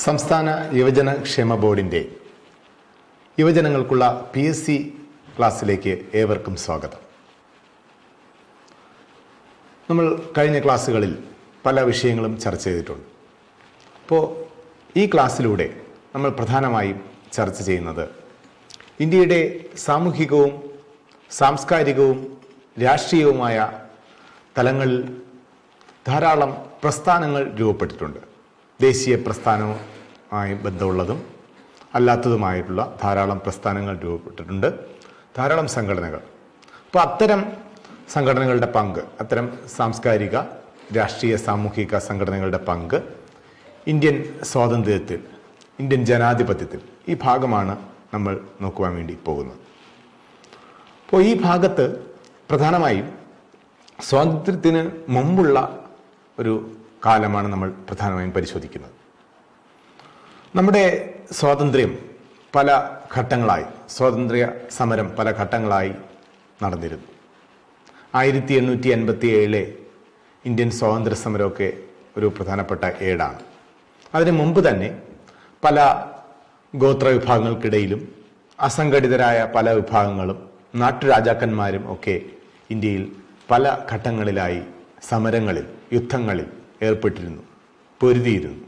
സംസ്ഥാന യുവജന ക്ഷേമ ബോർഡിൻ്റെ യുവജനങ്ങൾക്കുള്ള പി എസ് സി ക്ലാസ്സിലേക്ക് ഏവർക്കും സ്വാഗതം നമ്മൾ കഴിഞ്ഞ ക്ലാസ്സുകളിൽ പല വിഷയങ്ങളും ചർച്ച ചെയ്തിട്ടുണ്ട് അപ്പോൾ ഈ ക്ലാസ്സിലൂടെ നമ്മൾ പ്രധാനമായും ചർച്ച ചെയ്യുന്നത് ഇന്ത്യയുടെ സാമൂഹികവും സാംസ്കാരികവും രാഷ്ട്രീയവുമായ തലങ്ങളിൽ ധാരാളം പ്രസ്ഥാനങ്ങൾ രൂപപ്പെട്ടിട്ടുണ്ട് ദേശീയ പ്രസ്ഥാനവുമായി ബന്ധമുള്ളതും അല്ലാത്തതുമായിട്ടുള്ള ധാരാളം പ്രസ്ഥാനങ്ങൾ രൂപപ്പെട്ടിട്ടുണ്ട് ധാരാളം സംഘടനകൾ അപ്പോൾ അത്തരം സംഘടനകളുടെ പങ്ക് അത്തരം സാംസ്കാരിക രാഷ്ട്രീയ സാമൂഹിക സംഘടനകളുടെ പങ്ക് ഇന്ത്യൻ സ്വാതന്ത്ര്യത്തിൽ ഇന്ത്യൻ ജനാധിപത്യത്തിൽ ഈ ഭാഗമാണ് നമ്മൾ നോക്കുവാൻ വേണ്ടി പോകുന്നത് അപ്പോൾ ഈ ഭാഗത്ത് പ്രധാനമായും സ്വാതന്ത്ര്യത്തിന് മുമ്പുള്ള ഒരു കാലമാണ് നമ്മൾ പ്രധാനമായും പരിശോധിക്കുന്നത് നമ്മുടെ സ്വാതന്ത്ര്യം പല ഘട്ടങ്ങളായി സ്വാതന്ത്ര്യ സമരം പല ഘട്ടങ്ങളായി നടന്നിരുന്നു ആയിരത്തി എണ്ണൂറ്റി എൺപത്തി ഏഴിലെ ഇന്ത്യൻ സ്വാതന്ത്ര്യ സമരമൊക്കെ ഒരു പ്രധാനപ്പെട്ട ഏടാണ് അതിനു മുമ്പ് തന്നെ പല ഗോത്ര വിഭാഗങ്ങൾക്കിടയിലും അസംഘടിതരായ പല വിഭാഗങ്ങളും നാട്ടുരാജാക്കന്മാരും ഒക്കെ ഇന്ത്യയിൽ പല ഘട്ടങ്ങളിലായി സമരങ്ങളിൽ യുദ്ധങ്ങളിൽ ഏർപ്പെട്ടിരുന്നു പൊരുതിയിരുന്നു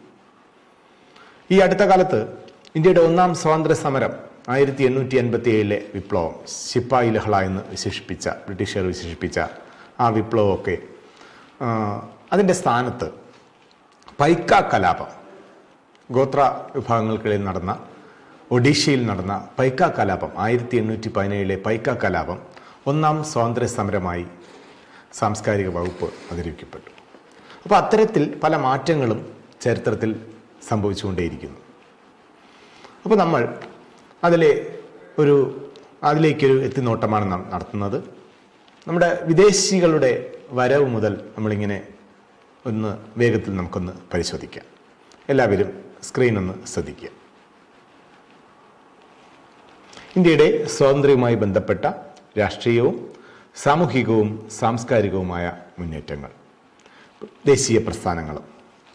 ഈ അടുത്ത കാലത്ത് ഇന്ത്യയുടെ ഒന്നാം സ്വാതന്ത്ര്യ സമരം ആയിരത്തി എണ്ണൂറ്റി എൺപത്തി ഏഴിലെ വിപ്ലവം ശിപ്പായി ലഹള എന്ന് വിശേഷിപ്പിച്ച ബ്രിട്ടീഷുകാർ വിശേഷിപ്പിച്ച ആ വിപ്ലവമൊക്കെ ആ, അതിൻ്റെ സ്ഥാനത്ത് പൈക്ക കലാപം ഗോത്ര വിഭാഗങ്ങൾക്കിടയിൽ നടന്ന ഒഡീഷയിൽ നടന്ന പൈക്ക കലാപം ആയിരത്തി എണ്ണൂറ്റി പതിനേഴിലെ പൈക്ക കലാപം ഒന്നാം സ്വാതന്ത്ര്യ സമരമായി സാംസ്കാരിക വകുപ്പ് അവതരിപ്പിക്കപ്പെട്ടു അപ്പോൾ അത്തരത്തിൽ പല മാറ്റങ്ങളും ചരിത്രത്തിൽ സംഭവിച്ചുകൊണ്ടേയിരിക്കുന്നു അപ്പോൾ നമ്മൾ അതിലെ ഒരു അതിലേക്കൊരു എത്തിനോട്ടമാണ് നാം നടത്തുന്നത് നമ്മുടെ വിദേശികളുടെ വരവ് മുതൽ നമ്മളിങ്ങനെ ഒന്ന് വേഗത്തിൽ നമുക്കൊന്ന് പരിശോധിക്കാം എല്ലാവരും സ്ക്രീൻ ഒന്ന് ശ്രദ്ധിക്കുക ഇന്ത്യയുടെ സ്വാതന്ത്ര്യവുമായി ബന്ധപ്പെട്ട രാഷ്ട്രീയവും സാമൂഹികവും സാംസ്കാരികവുമായ മുന്നേറ്റങ്ങൾ ദേശീയ പ്രസ്ഥാനങ്ങളും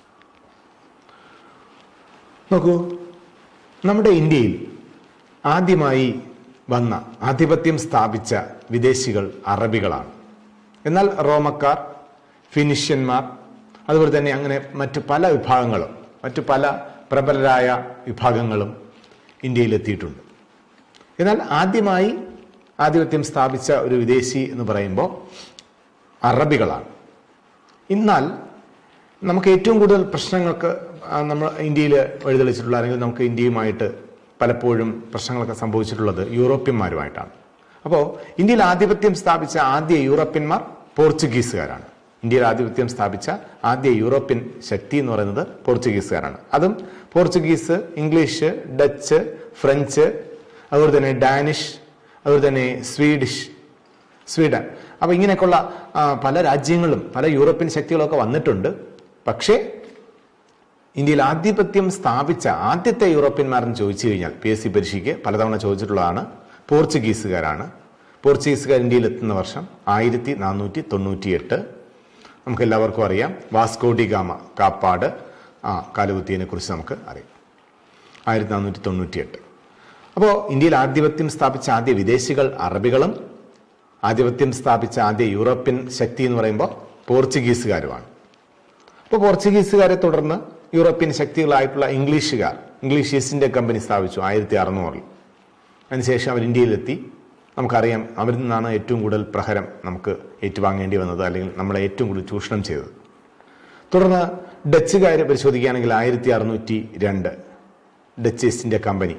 നോക്കൂ നമ്മുടെ ഇന്ത്യയിൽ ആദ്യമായി വന്ന ആധിപത്യം സ്ഥാപിച്ച വിദേശികൾ അറബികളാണ് എന്നാൽ റോമക്കാർ ഫിനിഷ്യന്മാർ അതുപോലെ തന്നെ അങ്ങനെ മറ്റു പല വിഭാഗങ്ങളും മറ്റു പല പ്രബലരായ വിഭാഗങ്ങളും ഇന്ത്യയിലെത്തിയിട്ടുണ്ട് എന്നാൽ ആദ്യമായി ആധിപത്യം സ്ഥാപിച്ച ഒരു വിദേശി എന്ന് പറയുമ്പോൾ അറബികളാണ് എന്നാൽ നമുക്ക് ഏറ്റവും കൂടുതൽ പ്രശ്നങ്ങൾക്ക് ആ, നമ്മൾ ഇന്ത്യയിൽ വഴിതെളിച്ചിട്ടുള്ള അല്ലെങ്കിൽ നമുക്ക് ഇന്ത്യയുമായിട്ട് പലപ്പോഴും പ്രശ്നങ്ങളൊക്കെ സംഭവിച്ചിട്ടുള്ളത് യൂറോപ്യന്മാരുമായിട്ടാണ് അപ്പോൾ ഇന്ത്യയിൽ ആധിപത്യം സ്ഥാപിച്ച ആദ്യ യൂറോപ്യന്മാർ പോർച്ചുഗീസുകാരാണ് ഇന്ത്യയിൽ ആധിപത്യം സ്ഥാപിച്ച ആദ്യ യൂറോപ്യൻ ശക്തി എന്ന് പറയുന്നത് പോർച്ചുഗീസുകാരാണ് അതും പോർച്ചുഗീസ് ഇംഗ്ലീഷ് ഡച്ച് ഫ്രഞ്ച് അതുപോലെ തന്നെ ഡാനിഷ് അതുപോലെ തന്നെ സ്വീഡിഷ് സ്വീഡൻ അപ്പോൾ ഇങ്ങനെയൊക്കെയുള്ള ആ, പല രാജ്യങ്ങളും പല യൂറോപ്യൻ ശക്തികളൊക്കെ വന്നിട്ടുണ്ട് പക്ഷേ ഇന്ത്യയിൽ ആധിപത്യം സ്ഥാപിച്ച ആദ്യത്തെ യൂറോപ്യന്മാരെന്ന് ചോദിച്ചു കഴിഞ്ഞാൽ പി എസ് സി പരീക്ഷയ്ക്ക് പലതവണ ചോദിച്ചിട്ടുള്ളതാണ് പോർച്ചുഗീസുകാരാണ് പോർച്ചുഗീസുകാർ ഇന്ത്യയിൽ എത്തുന്ന വർഷം ആയിരത്തി നാനൂറ്റി തൊണ്ണൂറ്റി എട്ട് നമുക്ക് എല്ലാവർക്കും അറിയാം വാസ്കോഡി ഗാമ കാപ്പാട് ആ കാലുകുത്തിയതിനെ കുറിച്ച് നമുക്ക് അറിയാം ആയിരത്തി നാനൂറ്റി തൊണ്ണൂറ്റി എട്ട് അപ്പോൾ ഇന്ത്യയിൽ ആധിപത്യം സ്ഥാപിച്ച ആദ്യ വിദേശികൾ അറബികളും ആധിപത്യം സ്ഥാപിച്ച ആദ്യ യൂറോപ്യൻ ശക്തി എന്ന് പറയുമ്പോൾ പോർച്ചുഗീസുകാരുമാണ് അപ്പോൾ പോർച്ചുഗീസുകാരെ തുടർന്ന് യൂറോപ്യൻ ശക്തികളായിട്ടുള്ള ഇംഗ്ലീഷുകാർ ഇംഗ്ലീഷ് ഈസ്റ്റ് ഇന്ത്യ കമ്പനി സ്ഥാപിച്ചു ആയിരത്തി അറുന്നൂറിൽ അതിനുശേഷം അവർ ഇന്ത്യയിലെത്തി നമുക്കറിയാം അവരിൽ നിന്നാണ് ഏറ്റവും കൂടുതൽ പ്രഹരം നമുക്ക് ഏറ്റുവാങ്ങേണ്ടി വന്നത് അല്ലെങ്കിൽ നമ്മളെ ഏറ്റവും കൂടുതൽ ചൂഷണം ചെയ്തത് തുടർന്ന് ഡച്ചുകാരെ പരിശോധിക്കുകയാണെങ്കിൽ ആയിരത്തി അറുന്നൂറ്റി രണ്ട് ഡച്ച് ഈസ്റ്റ് ഇന്ത്യ കമ്പനി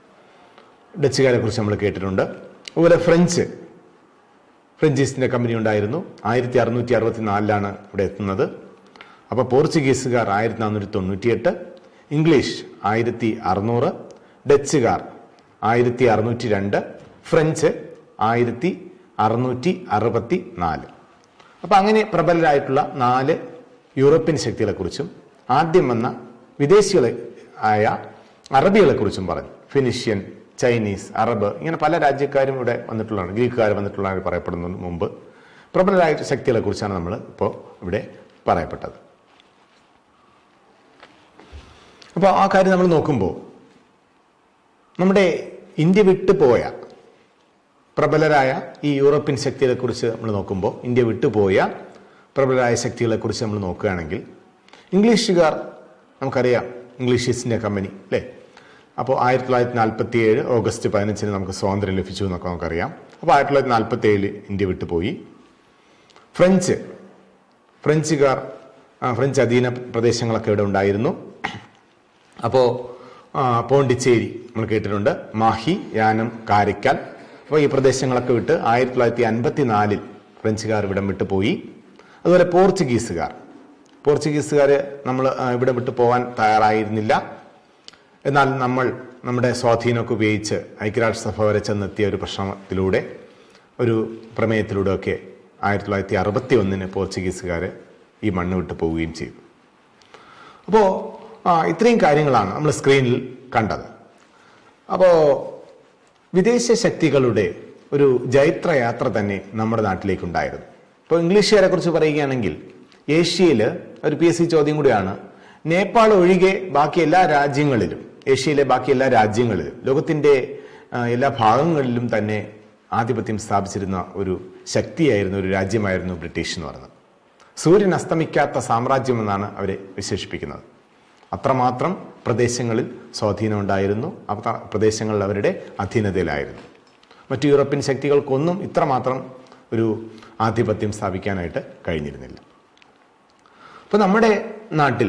ഡച്ചുകാരെ കുറിച്ച് നമ്മൾ കേട്ടിട്ടുണ്ട് അതുപോലെ French French East India company ഉണ്ടായിരുന്നു ആയിരത്തി അറുന്നൂറ്റി അറുപത്തി നാലിലാണ് ഇവിടെ എത്തുന്നത് അപ്പോൾ പോർച്ചുഗീസുകാർ ആയിരത്തി നാനൂറ്റി തൊണ്ണൂറ്റിയെട്ട് ഇംഗ്ലീഷ് ആയിരത്തി അറുന്നൂറ് ഡച്ചുകാർ ആയിരത്തി അറുന്നൂറ്റി രണ്ട് ഫ്രഞ്ച് ആയിരത്തി അറുന്നൂറ്റി അറുപത്തി നാല് അപ്പം അങ്ങനെ പ്രബലരായിട്ടുള്ള നാല് യൂറോപ്യൻ ശക്തികളെക്കുറിച്ചും ആദ്യം വന്ന വിദേശികളെ ആയ അറബികളെക്കുറിച്ചും പറഞ്ഞു ഫിനിഷ്യൻ ചൈനീസ് അറബ് ഇങ്ങനെ പല രാജ്യക്കാരും ഇവിടെ വന്നിട്ടുള്ളതാണ് ഗ്രീക്കുകാർ വന്നിട്ടുള്ളതാണ് പറയപ്പെടുന്നതിന് മുമ്പ് പ്രബലരായ ശക്തികളെക്കുറിച്ചാണ് നമ്മൾ ഇപ്പോൾ ഇവിടെ പറയപ്പെട്ടത് അപ്പോൾ ആ കാര്യം നമ്മൾ നോക്കുമ്പോൾ നമ്മുടെ ഇന്ത്യ വിട്ടു പോയ പ്രബലരായ ഈ യൂറോപ്യൻ ശക്തികളെക്കുറിച്ച് നമ്മൾ നോക്കുമ്പോൾ ഇന്ത്യ വിട്ടുപോയ പ്രബലരായ ശക്തികളെക്കുറിച്ച് നമ്മൾ നോക്കുകയാണെങ്കിൽ ഇംഗ്ലീഷുകാർ നമുക്കറിയാം ഇംഗ്ലീഷ് ഈസ്റ്റ് ഇന്ത്യ കമ്പനി അല്ലേ അപ്പോൾ ആയിരത്തി തൊള്ളായിരത്തി നാൽപ്പത്തി ഏഴ് ഓഗസ്റ്റ് പതിനഞ്ചിന് നമുക്ക് സ്വാതന്ത്ര്യം ലഭിച്ചു എന്നൊക്കെ നമുക്കറിയാം അപ്പോൾ ആയിരത്തി തൊള്ളായിരത്തി നാൽപ്പത്തി ഏഴിൽ ഇന്ത്യ വിട്ടുപോയി ഫ്രഞ്ച് ഫ്രഞ്ചുകാർ ആ, ഫ്രഞ്ച് അധീന പ്രദേശങ്ങളൊക്കെ ഇവിടെ ഉണ്ടായിരുന്നു അപ്പോൾ പോണ്ടിച്ചേരി നമ്മൾ കേട്ടിട്ടുണ്ട് മാഹി യാനം കാരിക്കൽ അപ്പോൾ ഈ പ്രദേശങ്ങളൊക്കെ വിട്ട് ആയിരത്തി തൊള്ളായിരത്തി അൻപത്തി നാലിൽ ഫ്രഞ്ചുകാർ ഇവിടം വിട്ടു പോയി അതുപോലെ പോർച്ചുഗീസുകാർ പോർച്ചുഗീസുകാർ നമ്മൾ ആ, ഇവിടെ വിട്ടു പോകാൻ തയ്യാറായിരുന്നില്ല എന്നാൽ നമ്മൾ നമ്മുടെ സ്വാധീനമൊക്കെ ഉപയോഗിച്ച് ഐക്യരാഷ്ട്രസഭ വരെ ചെന്നെത്തിയ ഒരു പ്രശ്നത്തിലൂടെ ഒരു പ്രമേയത്തിലൂടെയൊക്കെ ആയിരത്തി തൊള്ളായിരത്തി അറുപത്തി ഒന്നിന് പോർച്ചുഗീസുകാർ ഈ മണ്ണ് വിട്ടു പോവുകയും ചെയ്തു അപ്പോൾ ഇത്രയും കാര്യങ്ങളാണ് നമ്മൾ സ്ക്രീനിൽ കണ്ടത് അപ്പോൾ വിദേശ ശക്തികളുടെ ഒരു ജൈത്രയാത്ര തന്നെ നമ്മുടെ നാട്ടിലേക്കുണ്ടായിരുന്നു ഇപ്പോൾ ഇംഗ്ലീഷുകാരെ കുറിച്ച് പറയുകയാണെങ്കിൽ ഏഷ്യയിൽ ഒരു പി എസ് സി ചോദ്യം കൂടിയാണ് നേപ്പാൾ ഒഴികെ ബാക്കി എല്ലാ രാജ്യങ്ങളിലും ഏഷ്യയിലെ ബാക്കി എല്ലാ രാജ്യങ്ങളിലും ലോകത്തിന്റെ ആ, എല്ലാ ഭാഗങ്ങളിലും തന്നെ ആധിപത്യം സ്ഥാപിച്ചിരുന്ന ഒരു ശക്തിയായിരുന്നു ഒരു രാജ്യമായിരുന്നു ബ്രിട്ടീഷ് എന്ന് പറയുന്നത് സൂര്യൻ അസ്തമിക്കാത്ത സാമ്രാജ്യം എന്നാണ് അവരെ വിശേഷിപ്പിക്കുന്നത് അത്രമാത്രം പ്രദേശങ്ങളിൽ സ്വാധീനം ഉണ്ടായിരുന്നു അത്ര പ്രദേശങ്ങളിൽ അവരുടെ അധീനതയിലായിരുന്നു മറ്റു യൂറോപ്യൻ ശക്തികൾക്കൊന്നും ഇത്രമാത്രം ഒരു ആധിപത്യം സ്ഥാപിക്കാനായിട്ട് കഴിഞ്ഞിരുന്നില്ല അപ്പോൾ നമ്മുടെ നാട്ടിൽ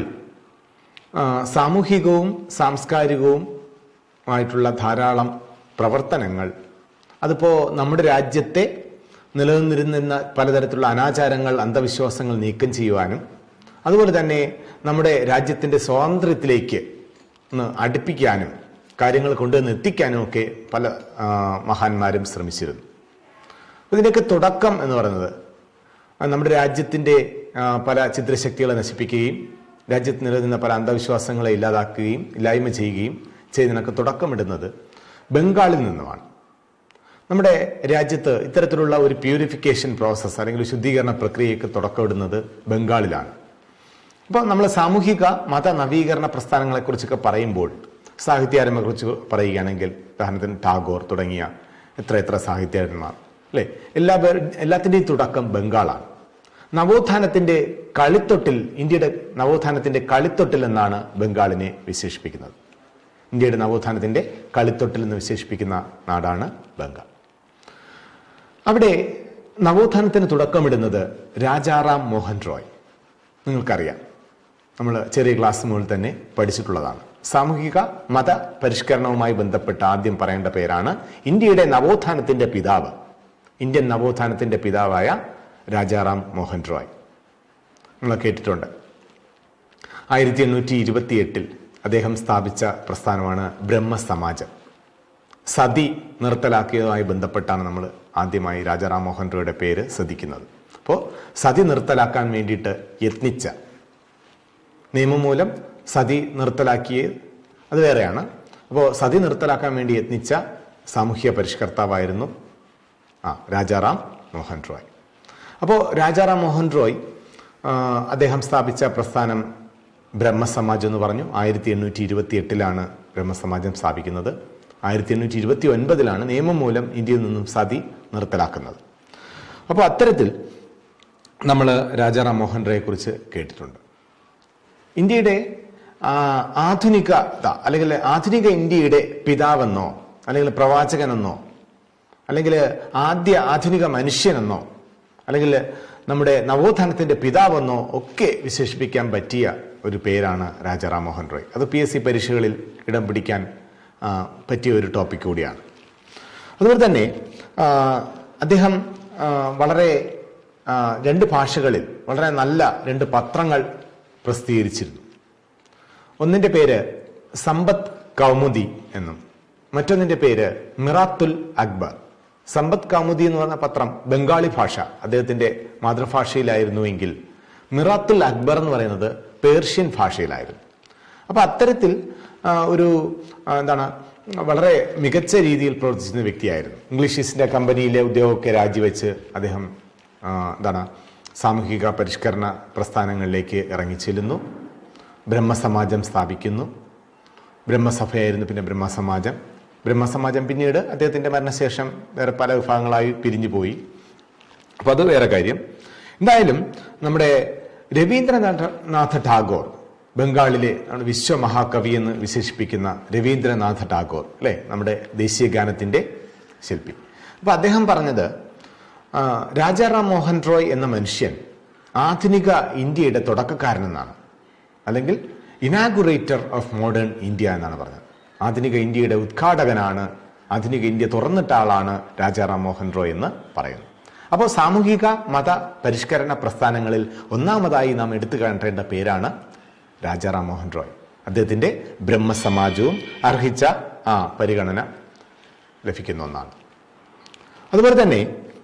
ആ, സാമൂഹികവും സാംസ്കാരികവും ആയിട്ടുള്ള ധാരാളം പ്രവർത്തനങ്ങൾ അതിപ്പോൾ നമ്മുടെ രാജ്യത്തെ നിലനിന്നിരുന്ന പലതരത്തിലുള്ള അനാചാരങ്ങൾ അന്ധവിശ്വാസങ്ങൾ നീക്കം ചെയ്യുവാനും അതുപോലെ തന്നെ നമ്മുടെ രാജ്യത്തിൻ്റെ സ്വാതന്ത്ര്യത്തിലേക്ക് ഒന്ന് അടുപ്പിക്കാനും കാര്യങ്ങൾ കൊണ്ടുവന്ന് എത്തിക്കാനും ഒക്കെ പല ആ, മഹാന്മാരും ശ്രമിച്ചിരുന്നു ഇതിൻ്റെയൊക്കെ തുടക്കം എന്ന് പറയുന്നത് ആ, നമ്മുടെ രാജ്യത്തിൻ്റെ ആ, പല ചിത്രശക്തികളെ നശിപ്പിക്കുകയും രാജ്യത്ത് നിലനിന്ന പല അന്ധവിശ്വാസങ്ങളെ ഇല്ലാതാക്കുകയും ഇല്ലായ്മ ചെയ്യുകയും ചെയ്തതിനൊക്കെ തുടക്കമിടുന്നത് ബംഗാളിൽ നിന്നുമാണ് നമ്മുടെ രാജ്യത്ത് ഇത്തരത്തിലുള്ള ഒരു പ്യൂരിഫിക്കേഷൻ പ്രോസസ്സ് അല്ലെങ്കിൽ ഒരു ശുദ്ധീകരണ പ്രക്രിയയ്ക്ക് തുടക്കമിടുന്നത് ബംഗാളിലാണ് ഇപ്പോൾ നമ്മൾ സാമൂഹിക മത നവീകരണ പ്രസ്ഥാനങ്ങളെക്കുറിച്ചൊക്കെ പറയുമ്പോൾ സാഹിത്യാരംഭത്തെക്കുറിച്ച് പറയുകയാണെങ്കിൽ ഉദാഹരണത്തിന് ടാഗോർ തുടങ്ങിയ എത്ര എത്ര സാഹിത്യകാരന്മാർ അല്ലേ എല്ലാ പേർ എല്ലാത്തിൻ്റെയും തുടക്കം ബംഗാളാണ് നവോത്ഥാനത്തിന്റെ കളിത്തൊട്ടിൽ ഇന്ത്യയുടെ നവോത്ഥാനത്തിന്റെ കളിത്തൊട്ടിൽ എന്നാണ് ബംഗാളിനെ വിശേഷിപ്പിക്കുന്നത് ഇന്ത്യയുടെ നവോത്ഥാനത്തിന്റെ കളിത്തൊട്ടിൽ എന്ന് വിശേഷിപ്പിക്കുന്ന നാടാണ് ബംഗാൾ അവിടെ നവോത്ഥാനത്തിന് തുടക്കമിടുന്നത് രാജാറാം മോഹൻ റോയ് നിങ്ങൾക്കറിയാം നമ്മൾ ചെറിയ ക്ലാസ് മുതൽ തന്നെ പഠിച്ചിട്ടുള്ളതാണ് സാമൂഹിക മത പരിഷ്കരണവുമായി ബന്ധപ്പെട്ട് ആദ്യം പറയേണ്ട പേരാണ് ഇന്ത്യയുടെ നവോത്ഥാനത്തിന്റെ പിതാവ് ഇന്ത്യൻ നവോത്ഥാനത്തിന്റെ പിതാവായ രാജാറാം മോഹൻ റോയ് നമ്മൾ കേട്ടിട്ടുണ്ട് ആയിരത്തി എണ്ണൂറ്റി ഇരുപത്തി എട്ടിൽ അദ്ദേഹം സ്ഥാപിച്ച പ്രസ്ഥാനമാണ് ബ്രഹ്മസമാജം സതി നിർത്തലാക്കിയതുമായി ബന്ധപ്പെട്ടാണ് നമ്മൾ ആദ്യമായി രാജാറാം മോഹൻ റോയുടെ പേര് ശ്രദ്ധിക്കുന്നത് അപ്പോൾ സതി നിർത്തലാക്കാൻ വേണ്ടിയിട്ട് യത്നിച്ച നിയമം മൂലം സതി നിർത്തലാക്കിയ അത് വേറെയാണ് അപ്പോൾ സതി നിർത്തലാക്കാൻ വേണ്ടി യത്നിച്ച സാമൂഹ്യ പരിഷ്കർത്താവായിരുന്നു ആ രാജാറാം മോഹൻ റോയ് അപ്പോൾ രാജാറാം മോഹൻ റോയ് ആ, അദ്ദേഹം സ്ഥാപിച്ച പ്രസ്ഥാനം ബ്രഹ്മസമാജ് എന്ന് പറഞ്ഞു ആയിരത്തി എണ്ണൂറ്റി ഇരുപത്തി എട്ടിലാണ് ബ്രഹ്മസമാജം സ്ഥാപിക്കുന്നത് ആയിരത്തി എണ്ണൂറ്റി ഇരുപത്തി ഒൻപതിലാണ് നിയമം മൂലം ഇന്ത്യയിൽ നിന്നും സതി നിർത്തലാക്കുന്നത് അപ്പോൾ അത്തരത്തിൽ നമ്മൾ രാജാറാം മോഹൻ റോയെ കുറിച്ച് കേട്ടിട്ടുണ്ട് ഇന്ത്യയുടെ ആ, ആധുനികത അല്ലെങ്കിൽ ആധുനിക ഇന്ത്യയുടെ പിതാവെന്നോ അല്ലെങ്കിൽ പ്രവാചകനെന്നോ അല്ലെങ്കിൽ ആദ്യ ആധുനിക മനുഷ്യനെന്നോ അല്ലെങ്കിൽ നമ്മുടെ നവോത്ഥാനത്തിന്റെ പിതാവെന്നോ ഒക്കെ വിശേഷിപ്പിക്കാൻ പറ്റിയ ഒരു പേരാണ് രാജാറാം മോഹൻ റോയ് അത് പി എസ് സി പരീക്ഷകളിൽ ഇടം പിടിക്കാൻ ആ, പറ്റിയ ഒരു ടോപ്പിക് കൂടിയാണ് അതുപോലെ തന്നെ ആ, അദ്ദേഹം ആ, വളരെ ആ, രണ്ട് ഭാഷകളിൽ വളരെ നല്ല രണ്ട് പത്രങ്ങൾ പ്രസിദ്ധീകരിച്ചിരുന്നു ഒന്നിന്റെ പേര് സമ്പത്ത് കൗമുദി എന്നും മറ്റൊന്നിന്റെ പേര് മിറാത്തുൽ അക്ബർ സമ്പത്ത് കൗമുദി എന്ന് പറഞ്ഞ പത്രം ബംഗാളി ഭാഷ അദ്ദേഹത്തിന്റെ മാതൃഭാഷയിലായിരുന്നുവെങ്കിൽ മിറാത്തുൽ അക്ബർ എന്ന് പറയുന്നത് പേർഷ്യൻ ഭാഷയിലായിരുന്നു അപ്പൊ അത്തരത്തിൽ ആ, ഒരു ആ, എന്താണ് വളരെ മികച്ച രീതിയിൽ പ്രവർത്തിച്ചിരുന്ന വ്യക്തിയായിരുന്നു ഇംഗ്ലീഷ് ഈസ്റ്റ് ഇന്ത്യ കമ്പനിയിലെ ഉദ്യോഗമൊക്കെ രാജിവെച്ച് അദ്ദേഹം ആ, എന്താണ് സാമൂഹിക പരിഷ്കരണ പ്രസ്ഥാനങ്ങളിലേക്ക് ഇറങ്ങിച്ചെല്ലുന്നു ബ്രഹ്മസമാജം സ്ഥാപിക്കുന്നു ബ്രഹ്മസഭയായിരുന്നു പിന്നെ ബ്രഹ്മസമാജം ബ്രഹ്മസമാജം പിന്നീട് അദ്ദേഹത്തിൻ്റെ മരണശേഷം വേറെ പല വിഭാഗങ്ങളായി പിരിഞ്ഞു പോയി അപ്പോൾ അത് വേറെ കാര്യം എന്തായാലും നമ്മുടെ രവീന്ദ്രനാഥ ടാഗോർ ബംഗാളിലെ നമ്മുടെ വിശ്വമഹാകവി എന്ന് വിശേഷിപ്പിക്കുന്ന രവീന്ദ്രനാഥ ടാഗോർ അല്ലേ നമ്മുടെ ദേശീയ ഗാനത്തിൻ്റെ ശില്പി അപ്പോൾ അദ്ദേഹം പറഞ്ഞത് ആ, രാജാറാം മോഹൻ റോയ് എന്ന മനുഷ്യൻ ആധുനിക ഇന്ത്യയുടെ തുടക്കക്കാരനെന്നാണ് അല്ലെങ്കിൽ ഇനാഗുറേറ്റർ ഓഫ് മോഡേൺ ഇന്ത്യ എന്നാണ് പറഞ്ഞത് ആധുനിക ഇന്ത്യയുടെ ഉദ്ഘാടകനാണ് ആധുനിക ഇന്ത്യ തുറന്നിട്ട ആളാണ് രാജാറാം മോഹൻ റോയ് എന്ന് പറയുന്നു അപ്പോൾ സാമൂഹിക മത പരിഷ്കരണ പ്രസ്ഥാനങ്ങളിൽ ഒന്നാമതായി നാം എടുത്തു കാണേണ്ട പേരാണ് രാജാറാം മോഹൻ റോയ് അദ്ദേഹത്തിൻ്റെ ബ്രഹ്മസമാജവും അർഹിച്ച ആ പരിഗണന ലഭിക്കുന്ന ഒന്നാണ് അതുപോലെ തന്നെ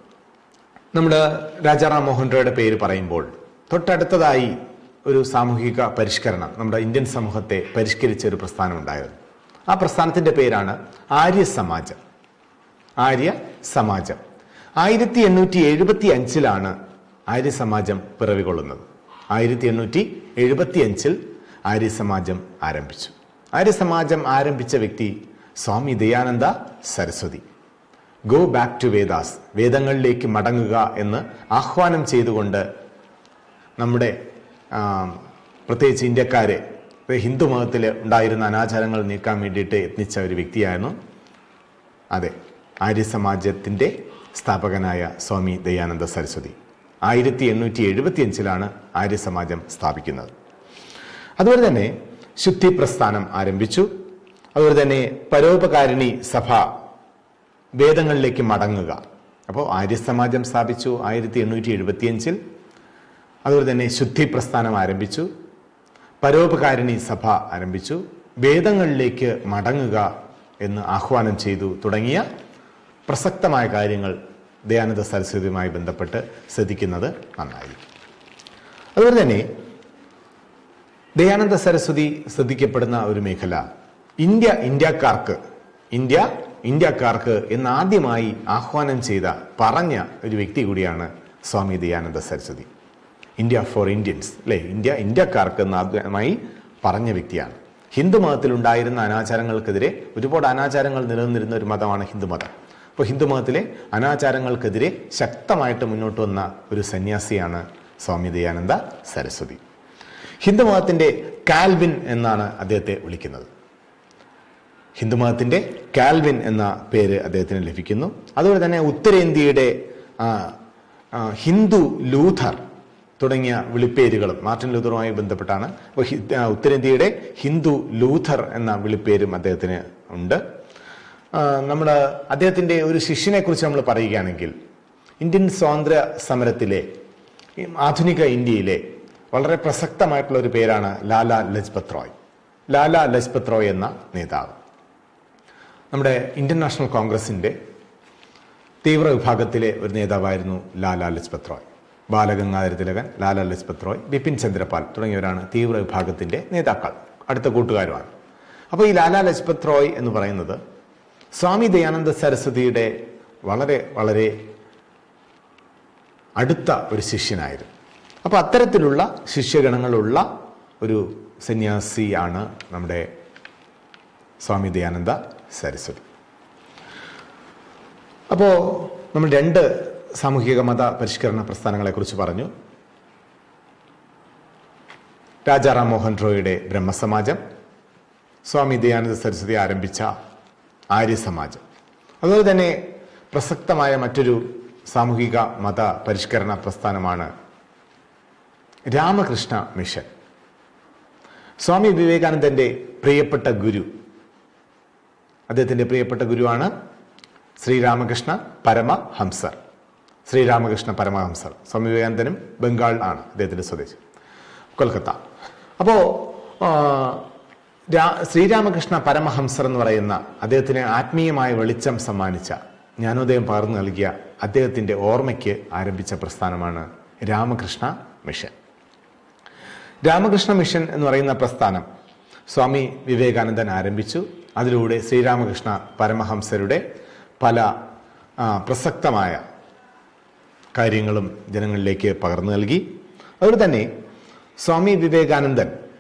നമ്മുടെ രാജാറാം മോഹൻ റോയുടെ പേര് പറയുമ്പോൾ തൊട്ടടുത്തതായി ഒരു സാമൂഹിക പരിഷ്കരണം നമ്മുടെ ഇന്ത്യൻ സമൂഹത്തെ പരിഷ്കരിച്ച ഒരു പ്രസ്ഥാനം ഉണ്ടായിരുന്നു ആ പ്രസ്ഥാനത്തിന്റെ പേരാണ് ആര്യ സമാജം ആര്യ സമാജം ആയിരത്തി എണ്ണൂറ്റി എഴുപത്തി അഞ്ചിലാണ് ആര്യ സമാജം പിറവികൊള്ളുന്നത് ആയിരത്തി എണ്ണൂറ്റി എഴുപത്തി അഞ്ചിൽ ആര്യ സമാജം ആരംഭിച്ചു ആര്യ സമാജം ആരംഭിച്ച വ്യക്തി Swami Dayananda Saraswati go back to Vedas വേദങ്ങളിലേക്ക് മടങ്ങുക എന്ന് ആഹ്വാനം ചെയ്തുകൊണ്ട് നമ്മുടെ ആ, പ്രത്യേകിച്ച് ഇന്ത്യക്കാരെ ഇപ്പൊ ഹിന്ദു മതത്തിൽ ഉണ്ടായിരുന്ന അനാചാരങ്ങൾ നീക്കാൻ വേണ്ടിയിട്ട് യത്നിച്ച ഒരു വ്യക്തിയായിരുന്നു അതെ ആര്യ സമാജത്തിൻ്റെ സ്ഥാപകനായ സ്വാമി ദയാനന്ദ സരസ്വതി ആയിരത്തി എണ്ണൂറ്റി എഴുപത്തി അഞ്ചിലാണ് ആര്യ സമാജം സ്ഥാപിക്കുന്നത് അതുപോലെ തന്നെ ശുദ്ധി പ്രസ്ഥാനം ആരംഭിച്ചു അതുപോലെ തന്നെ പരോപകാരിണി സഭ വേദങ്ങളിലേക്ക് മടങ്ങുക അപ്പോൾ ആര്യസമാജം സ്ഥാപിച്ചു ആയിരത്തി എണ്ണൂറ്റി എഴുപത്തിയഞ്ചിൽ അതുപോലെ തന്നെ ശുദ്ധി പ്രസ്ഥാനം ആരംഭിച്ചു പരോപകാരിണി സഭ ആരംഭിച്ചു വേദങ്ങളിലേക്ക് മടങ്ങുക എന്ന് ആഹ്വാനം ചെയ്തു തുടങ്ങിയ പ്രസക്തമായ കാര്യങ്ങൾ ദയാനന്ദ സരസ്വതിയുമായി ബന്ധപ്പെട്ട് ശ്രദ്ധിക്കുന്നത് നന്നായിരിക്കും അതുപോലെ തന്നെ ദയാനന്ദ സരസ്വതി ശ്രദ്ധിക്കപ്പെടുന്ന ഒരു മേഖല ഇന്ത്യ ഇന്ത്യക്കാർക്ക് ഇന്ത്യ ഇന്ത്യക്കാർക്ക് എന്നാദ്യമായി ആഹ്വാനം ചെയ്ത പറഞ്ഞ ഒരു വ്യക്തി കൂടിയാണ് Swami Dayananda Saraswati India for Indians അല്ലേ ഇന്ത്യ ഇന്ത്യക്കാർക്ക് എന്ന് ആദ്യമായി പറഞ്ഞ വ്യക്തിയാണ് ഹിന്ദു മതത്തിലുണ്ടായിരുന്ന അനാചാരങ്ങൾക്കെതിരെ ഒരുപാട് അനാചാരങ്ങൾ നിലനിന്നിരുന്ന ഒരു മതമാണ് ഹിന്ദു മതം അപ്പോൾ ഹിന്ദു മതത്തിലെ അനാചാരങ്ങൾക്കെതിരെ ശക്തമായിട്ട് മുന്നോട്ട് വന്ന ഒരു സന്യാസിയാണ് സ്വാമി ദയാനന്ദ സരസ്വതി ഹിന്ദുമതത്തിന്റെ കാൽവിൻ എന്നാണ് അദ്ദേഹത്തെ വിളിക്കുന്നത് ഹിന്ദുമതത്തിന്റെ കാൽവിൻ എന്ന പേര് അദ്ദേഹത്തിന് ലഭിക്കുന്നു അതുപോലെ തന്നെ ഉത്തരേന്ത്യയുടെ ആ, ആ, ഹിന്ദു ലൂഥർ തുടങ്ങിയ വിളിപ്പേരുകളും മാർട്ടിൻ ലൂഥറുമായി ബന്ധപ്പെട്ടാണ് അപ്പോൾ ഹി- ആ, ഉത്തരേന്ത്യയുടെ ഹിന്ദു ലൂഥർ എന്ന വിളിപ്പേരും അദ്ദേഹത്തിന് ഉണ്ട് നമ്മൾ അദ്ദേഹത്തിന്റെ ഒരു ശിഷ്യനെ കുറിച്ച് നമ്മൾ പറയുകയാണെങ്കിൽ ഇന്ത്യൻ സ്വാതന്ത്ര്യ സമരത്തിലെ ഈ ആധുനിക ഇന്ത്യയിലെ വളരെ പ്രസക്തമായിട്ടുള്ള ഒരു പേരാണ് ലാല ലജ്പത് റോയ് ലാല ലജ്പത് റോയ് എന്ന നേതാവ് നമ്മുടെ ഇന്ത്യൻ നാഷണൽ കോൺഗ്രസിന്റെ തീവ്ര വിഭാഗത്തിലെ ഒരു നേതാവായിരുന്നു ലാല ലജ്പത് റോയ് ബാലഗംഗാധര തിലകൻ ലാല ലജ്പത് റോയ് ബിപിൻ ചന്ദ്രപാൽ തുടങ്ങിയവരാണ് തീവ്ര വിഭാഗത്തിന്റെ നേതാക്കൾ അടുത്ത കൂട്ടുകാരുമാണ് അപ്പോൾ ഈ ലാല ലജ്പത് റോയ് എന്ന് പറയുന്നത് സ്വാമി ദയാനന്ദ സരസ്വതിയുടെ വളരെ വളരെ അടുത്ത ഒരു ശിഷ്യനായിരുന്നു അപ്പോൾ അത്തരത്തിലുള്ള ശിഷ്യഗണങ്ങളുള്ള ഒരു സന്യാസിയാണ് നമ്മുടെ സ്വാമി ദയാനന്ദ സരസ്വതി അപ്പോൾ നമ്മൾ രണ്ട് സാമൂഹിക മത പരിഷ്കരണ പ്രസ്ഥാനങ്ങളെക്കുറിച്ച് പറഞ്ഞു രാജാറാം മോഹൻ റോയുടെ ബ്രഹ്മസമാജം സ്വാമി ദയാനന്ദ സരസ്വതി ആരംഭിച്ച ആര്യ സമാജം അതുപോലെ തന്നെ പ്രസക്തമായ മറ്റൊരു സാമൂഹിക മത പരിഷ്കരണ പ്രസ്ഥാനമാണ് രാമകൃഷ്ണ മിഷൻ സ്വാമി വിവേകാനന്ദന്റെ പ്രിയപ്പെട്ട ഗുരു അദ്ദേഹത്തിന്റെ പ്രിയപ്പെട്ട ഗുരുവാണ് ശ്രീരാമകൃഷ്ണ പരമഹംസർ ശ്രീരാമകൃഷ്ണ പരമഹംസർ സ്വാമി വിവേകാനന്ദനും ബംഗാൾ ആണ് അദ്ദേഹത്തിന്റെ സ്വദേശം കൊൽക്കത്ത അപ്പോൾ ശ്രീരാമകൃഷ്ണ പരമഹംസർ എന്ന് പറയുന്ന അദ്ദേഹത്തിന് ആത്മീയമായ വെളിച്ചം സമ്മാനിച്ച ജ്ഞാനോദയം പകർന്നു നൽകിയ അദ്ദേഹത്തിന്റെ ഓർമ്മയ്ക്ക് ആരംഭിച്ച പ്രസ്ഥാനമാണ് രാമകൃഷ്ണ മിഷൻ രാമകൃഷ്ണ മിഷൻ എന്ന് പറയുന്ന പ്രസ്ഥാനം സ്വാമി വിവേകാനന്ദൻ ആരംഭിച്ചു അതിലൂടെ ശ്രീരാമകൃഷ്ണ പരമഹംസരുടെ പല ആ, പ്രസക്തമായ കാര്യങ്ങളും ജനങ്ങളിലേക്ക് പകർന്നു നൽകി അതുപോലെ തന്നെ സ്വാമി വിവേകാനന്ദൻ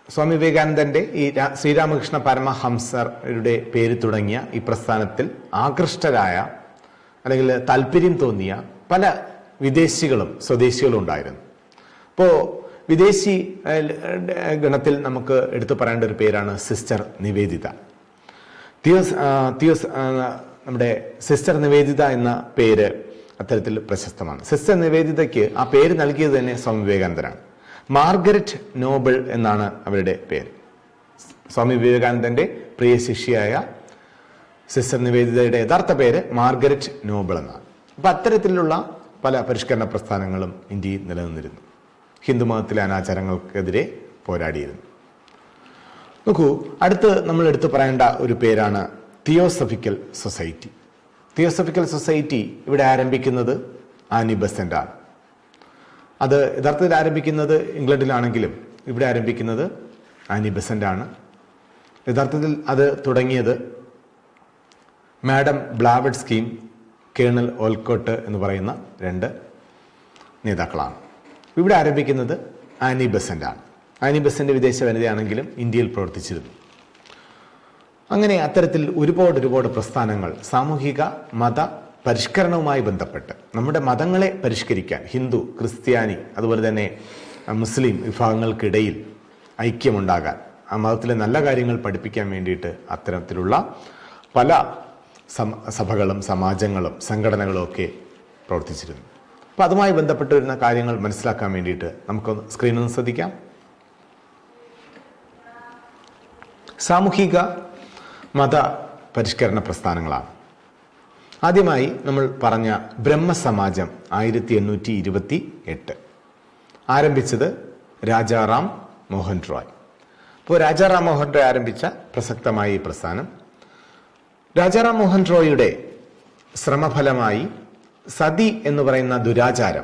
സ്വാമി വിവേകാനന്ദന്റെ ഈ രാ- ശ്രീരാമകൃഷ്ണ പരമഹംസരുടെ പേര് തുടങ്ങിയ ഈ പ്രസ്ഥാനത്തിൽ ആകൃഷ്ടരായ അല്ലെങ്കിൽ താല്പര്യം തോന്നിയ പല വിദേശികളും സ്വദേശികളും ഉണ്ടായിരുന്നു അപ്പോൾ വിദേശി ഏഹ്, ഗണത്തിൽ നമുക്ക് എടുത്തു പറയേണ്ട ഒരു പേരാണ് സിസ്റ്റർ നിവേദിത തിയോസ് ആ, തിയോസ് ആ, നമ്മുടെ സിസ്റ്റർ നിവേദിത എന്ന പേര് അത്തരത്തിൽ പ്രശസ്തമാണ് സിസ്റ്റർ നിവേദിതയ്ക്ക് ആ പേര് നൽകിയത് തന്നെ സ്വാമി വിവേകാനന്ദനാണ് മാർഗരറ്റ് നോബിൾ എന്നാണ് അവരുടെ പേര് സ്വാമി വിവേകാനന്ദന്റെ പ്രിയ ശിഷ്യയായ സിസ്റ്റർ നിവേദിതയുടെ യഥാർത്ഥ പേര് മാർഗരറ്റ് നോബിൾ എന്നാണ് അപ്പൊ അത്തരത്തിലുള്ള പല പരിഷ്കരണ പ്രസ്ഥാനങ്ങളും ഇന്ത്യയിൽ നിലനിന്നിരുന്നു ഹിന്ദുമതത്തിലെ അനാചാരങ്ങൾക്കെതിരെ പോരാടിയിരുന്നു നോക്കൂ അടുത്ത് നമ്മൾ എടുത്തു പറയേണ്ട ഒരു പേരാണ് തിയോസഫിക്കൽ സൊസൈറ്റി തിയോസഫിക്കൽ സൊസൈറ്റി ഇവിടെ ആരംഭിക്കുന്നത് ആനി ബസന്റ് ആണ് അത് യഥാർത്ഥത്തിൽ ആരംഭിക്കുന്നത് ഇംഗ്ലണ്ടിലാണെങ്കിലും ഇവിടെ ആരംഭിക്കുന്നത് ആനി ബസന്റ് ആണ് യഥാർത്ഥത്തിൽ അത് തുടങ്ങിയത് മാഡം ബ്ലാവഡ് സ്കീം കേണൽ ഓൽക്കോട്ട് എന്ന് പറയുന്ന രണ്ട് നേതാക്കളാണ് ഇവിടെ ആരംഭിക്കുന്നത് ആനി ബസന്റ് ആണ് ആനി ബസന്റ് വിദേശ വനിതയാണെങ്കിലും ഇന്ത്യയിൽ പ്രവർത്തിച്ചിരുന്നു അങ്ങനെ അത്തരത്തിൽ ഒരുപാട് ഒരുപാട് പ്രസ്ഥാനങ്ങൾ സാമൂഹിക മത പരിഷ്കരണവുമായി ബന്ധപ്പെട്ട് നമ്മുടെ മതങ്ങളെ പരിഷ്കരിക്കാൻ ഹിന്ദു ക്രിസ്ത്യാനി അതുപോലെ തന്നെ അഹ്, മുസ്ലിം വിഭാഗങ്ങൾക്കിടയിൽ ഐക്യമുണ്ടാകാൻ ആ മതത്തിലെ നല്ല കാര്യങ്ങൾ പഠിപ്പിക്കാൻ വേണ്ടിയിട്ട് അത്തരത്തിലുള്ള പല സം- സഭകളും സമാജങ്ങളും സംഘടനകളും ഒക്കെ പ്രവർത്തിച്ചിരുന്നു അപ്പം അതുമായി ബന്ധപ്പെട്ട് വരുന്ന കാര്യങ്ങൾ മനസ്സിലാക്കാൻ വേണ്ടിയിട്ട് നമുക്കൊന്ന് സ്ക്രീനിൽ നിന്ന് ശ്രദ്ധിക്കാം സാമൂഹിക മത പരിഷ്കരണ പ്രസ്ഥാനങ്ങളാണ് ആദ്യമായി നമ്മൾ പറഞ്ഞ ബ്രഹ്മസമാജം ആയിരത്തി എണ്ണൂറ്റി ഇരുപത്തി എട്ട് ആരംഭിച്ചത് രാജാറാം മോഹൻ റോയ് അപ്പോൾ രാജാറാം മോഹൻ റോയ് ആരംഭിച്ച പ്രസക്തമായ ഈ പ്രസ്ഥാനം രാജാറാം മോഹൻ റോയിയുടെ ശ്രമഫലമായി സതി എന്ന് പറയുന്ന ദുരാചാരം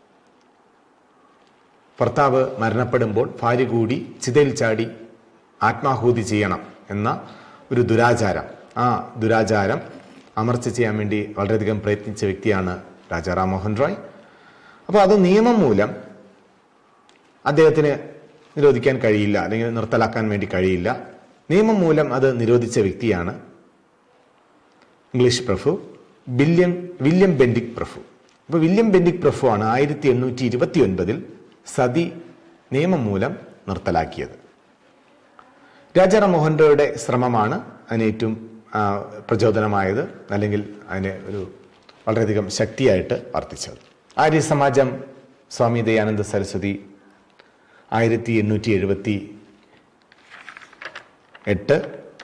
ഭർത്താവ് മരണപ്പെടുമ്പോൾ ഭാര്യ കൂടി ചിതയിൽ ചാടി ആത്മാഹൂതി ചെയ്യണം എന്ന ഒരു ദുരാചാരം ആ ദുരാചാരം അമർച്ച ചെയ്യാൻ വേണ്ടി വളരെയധികം പ്രയത്നിച്ച വ്യക്തിയാണ് രാജാറാം മോഹൻ റോയ് അപ്പോൾ അത് നിയമം മൂലം അദ്ദേഹത്തിന് നിരോധിക്കാൻ കഴിയില്ല അല്ലെങ്കിൽ നിർത്തലാക്കാൻ വേണ്ടി കഴിയില്ല നിയമം മൂലം അത് നിരോധിച്ച വ്യക്തിയാണ് ഇംഗ്ലീഷ് പ്രഭു വില്യം വില്യം ബെൻഡിക് പ്രഭു അപ്പോൾ വില്യം ബെൻഡിക് പ്രഭു ആണ് ആയിരത്തി എണ്ണൂറ്റി ഇരുപത്തി ഒൻപതിൽ സതി നിയമം മൂലം നിർത്തലാക്കിയത് രാജാറാം മോഹൻ റോയുടെ ശ്രമമാണ് അതിന് ഏറ്റവും ആ, പ്രചോദനമായത് അല്ലെങ്കിൽ അതിനെ ഒരു വളരെയധികം ശക്തിയായിട്ട് വർത്തിച്ചത് ആര്യ സമാജം സ്വാമി ദയാനന്ദ സരസ്വതി ആയിരത്തി എണ്ണൂറ്റി എഴുപത്തി എട്ട്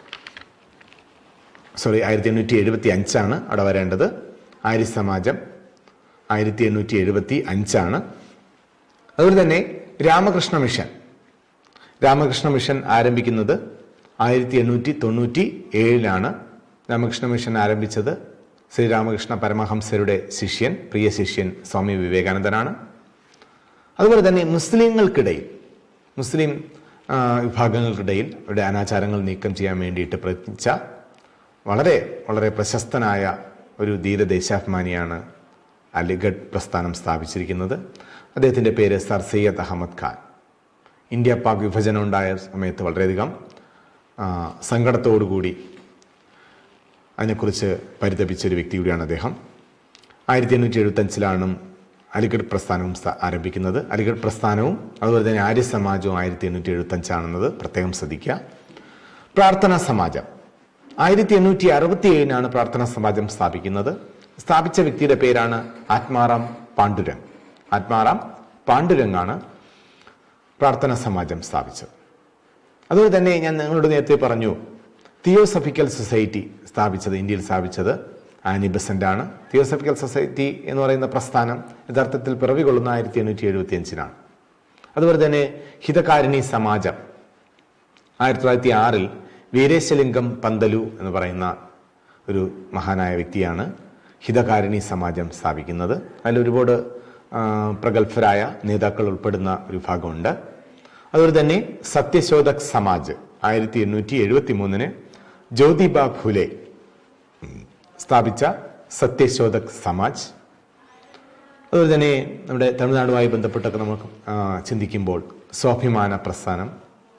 സോറി ആയിരത്തി എണ്ണൂറ്റി എഴുപത്തി അഞ്ചാണ് അവിടെ വരേണ്ടത് ആര്യ സമാജം ആയിരത്തി എണ്ണൂറ്റി എഴുപത്തി അഞ്ചാണ് അതുപോലെ തന്നെ രാമകൃഷ്ണ മിഷൻ രാമകൃഷ്ണ മിഷൻ ആരംഭിക്കുന്നത് ആയിരത്തി എണ്ണൂറ്റി തൊണ്ണൂറ്റി ഏഴിലാണ് രാമകൃഷ്ണ മിഷൻ ആരംഭിച്ചത് ശ്രീരാമകൃഷ്ണ പരമഹംസരുടെ ശിഷ്യൻ പ്രിയ ശിഷ്യൻ സ്വാമി വിവേകാനന്ദനാണ് അതുപോലെ തന്നെ മുസ്ലിങ്ങൾക്കിടയിൽ മുസ്ലിം ആ, വിഭാഗങ്ങൾക്കിടയിൽ അവരുടെ അനാചാരങ്ങൾ നീക്കം ചെയ്യാൻ വേണ്ടിയിട്ട് പ്രയത്നിച്ച വളരെ വളരെ പ്രശസ്തനായ ഒരു ധീരദേശാഭിമാനിയാണ് അലിഗഡ് പ്രസ്ഥാനം സ്ഥാപിച്ചിരിക്കുന്നത് അദ്ദേഹത്തിൻ്റെ പേര് സർ സയ്യദ് അഹമ്മദ് ഖാൻ ഇന്ത്യ പാക് വിഭജനം ഉണ്ടായ സമയത്ത് വളരെയധികം ആ, സങ്കടത്തോടുകൂടി അതിനെക്കുറിച്ച് പരിതപിച്ച ഒരു വ്യക്തി കൂടിയാണ് അദ്ദേഹം ആയിരത്തി എണ്ണൂറ്റി എഴുപത്തഞ്ചിലാണ് അലിഗഡ് പ്രസ്ഥാനവും സ്ഥാ- ആരംഭിക്കുന്നത് അലിഗഡ് പ്രസ്ഥാനവും അതുപോലെ തന്നെ ആര്യ സമാജവും ആയിരത്തി എണ്ണൂറ്റി എഴുപത്തഞ്ചാണെന്നത് പ്രത്യേകം ശ്രദ്ധിക്കുക പ്രാർത്ഥനാ സമാജം ആയിരത്തി എണ്ണൂറ്റി അറുപത്തി ഏഴിനാണ് പ്രാർത്ഥനാ സമാജം സ്ഥാപിക്കുന്നത് സ്ഥാപിച്ച വ്യക്തിയുടെ പേരാണ് ആത്മാറാം പാണ്ഡുരംഗ് ആത്മാറാം പാണ്ഡുരംഗാണ് പ്രാർത്ഥനാ സമാജം സ്ഥാപിച്ചത് അതുപോലെ തന്നെ ഞാൻ നിങ്ങളോട് നേരത്തെ പറഞ്ഞു തിയോസഫിക്കൽ സൊസൈറ്റി സ്ഥാപിച്ചത് ഇന്ത്യയിൽ സ്ഥാപിച്ചത് ആനി ബസന്റ് ആണ് തിയോസഫിക്കൽ സൊസൈറ്റി എന്ന് പറയുന്ന പ്രസ്ഥാനം യഥാർത്ഥത്തിൽ പിറവി കൊള്ളുന്ന ആയിരത്തി എണ്ണൂറ്റി എഴുപത്തി അഞ്ചിനാണ് അതുപോലെ തന്നെ ഹിതകാരിണി സമാജം ആയിരത്തി തൊള്ളായിരത്തി ആറിൽ വീരേശലിംഗം പന്തലു എന്ന് പറയുന്ന ഒരു മഹാനായ വ്യക്തിയാണ് ഹിതകാരിണി സമാജം സ്ഥാപിക്കുന്നത് അതിൽ ഒരുപാട് ആ, പ്രഗത്ഭരായ നേതാക്കൾ ഉൾപ്പെടുന്ന ഒരു ഭാഗമുണ്ട് അതുപോലെ തന്നെ സത്യശോധക് സമാജ് ആയിരത്തി എണ്ണൂറ്റി എഴുപത്തി മൂന്നിന് ജ്യോതിബ ഫുലെ ഉം, സ്ഥാപിച്ച സത്യശോധക് സമാജ് അതുപോലെ തന്നെ നമ്മുടെ തമിഴ്നാടുമായി ബന്ധപ്പെട്ടൊക്കെ നമുക്ക് ആ, ചിന്തിക്കുമ്പോൾ സ്വാഭിമാന പ്രസ്ഥാനം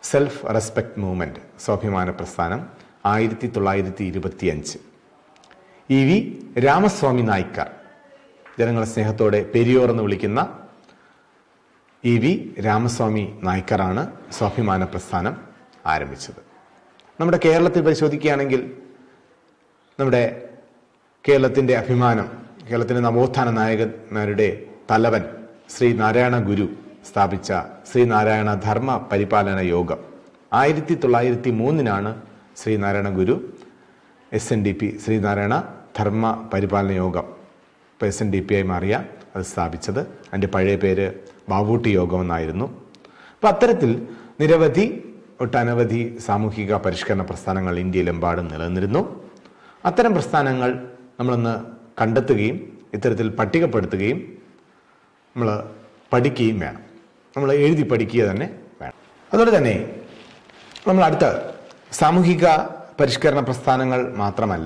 സെൽഫ് റെസ്പെക്ട് മൂവ്മെൻറ്റ് സ്വാഭിമാന പ്രസ്ഥാനം ആയിരത്തി തൊള്ളായിരത്തി ഇരുപത്തി അഞ്ച് ഇ വി രാമസ്വാമി നായ്ക്കർ ജനങ്ങളെ സ്നേഹത്തോടെ പെരിയോർ എന്ന് വിളിക്കുന്ന ഇ വി രാമസ്വാമി നായ്ക്കറാണ് സ്വാഭിമാന പ്രസ്ഥാനം ആരംഭിച്ചത് നമ്മുടെ കേരളത്തിൽ പരിശോധിക്കുകയാണെങ്കിൽ നമ്മുടെ കേരളത്തിൻ്റെ അഭിമാനം കേരളത്തിൻ്റെ നവോത്ഥാന നായകന്മാരുടെ തലവൻ ശ്രീ നാരായണ ഗുരു സ്ഥാപിച്ച ശ്രീനാരായണ ധർമ്മ പരിപാലന യോഗം ആയിരത്തി തൊള്ളായിരത്തി മൂന്നിനാണ് Sreenarayana Guru S N D P Sreenarayana Dharma Paripalana Yogam ഇപ്പോൾ എസ് എൻ ഡി പി ആയി മാറിയ അത് സ്ഥാപിച്ചത് അതിൻ്റെ പഴയ പേര് ബാവൂട്ടി യോഗം എന്നായിരുന്നു അപ്പം അത്തരത്തിൽ നിരവധി ഒട്ടനവധി സാമൂഹിക പരിഷ്കരണ പ്രസ്ഥാനങ്ങൾ ഇന്ത്യയിലെമ്പാടും നിലനിന്നിരുന്നു അത്തരം പ്രസ്ഥാനങ്ങൾ നമ്മളൊന്ന് കണ്ടെത്തുകയും ഇത്തരത്തിൽ പട്ടികപ്പെടുത്തുകയും നമ്മൾ പഠിക്കുകയും വേണം നമ്മൾ എഴുതി പഠിക്കുക തന്നെ വേണം അതുപോലെ തന്നെ നമ്മൾ അടുത്ത സാമൂഹിക പരിഷ്കരണ പ്രസ്ഥാനങ്ങൾ മാത്രമല്ല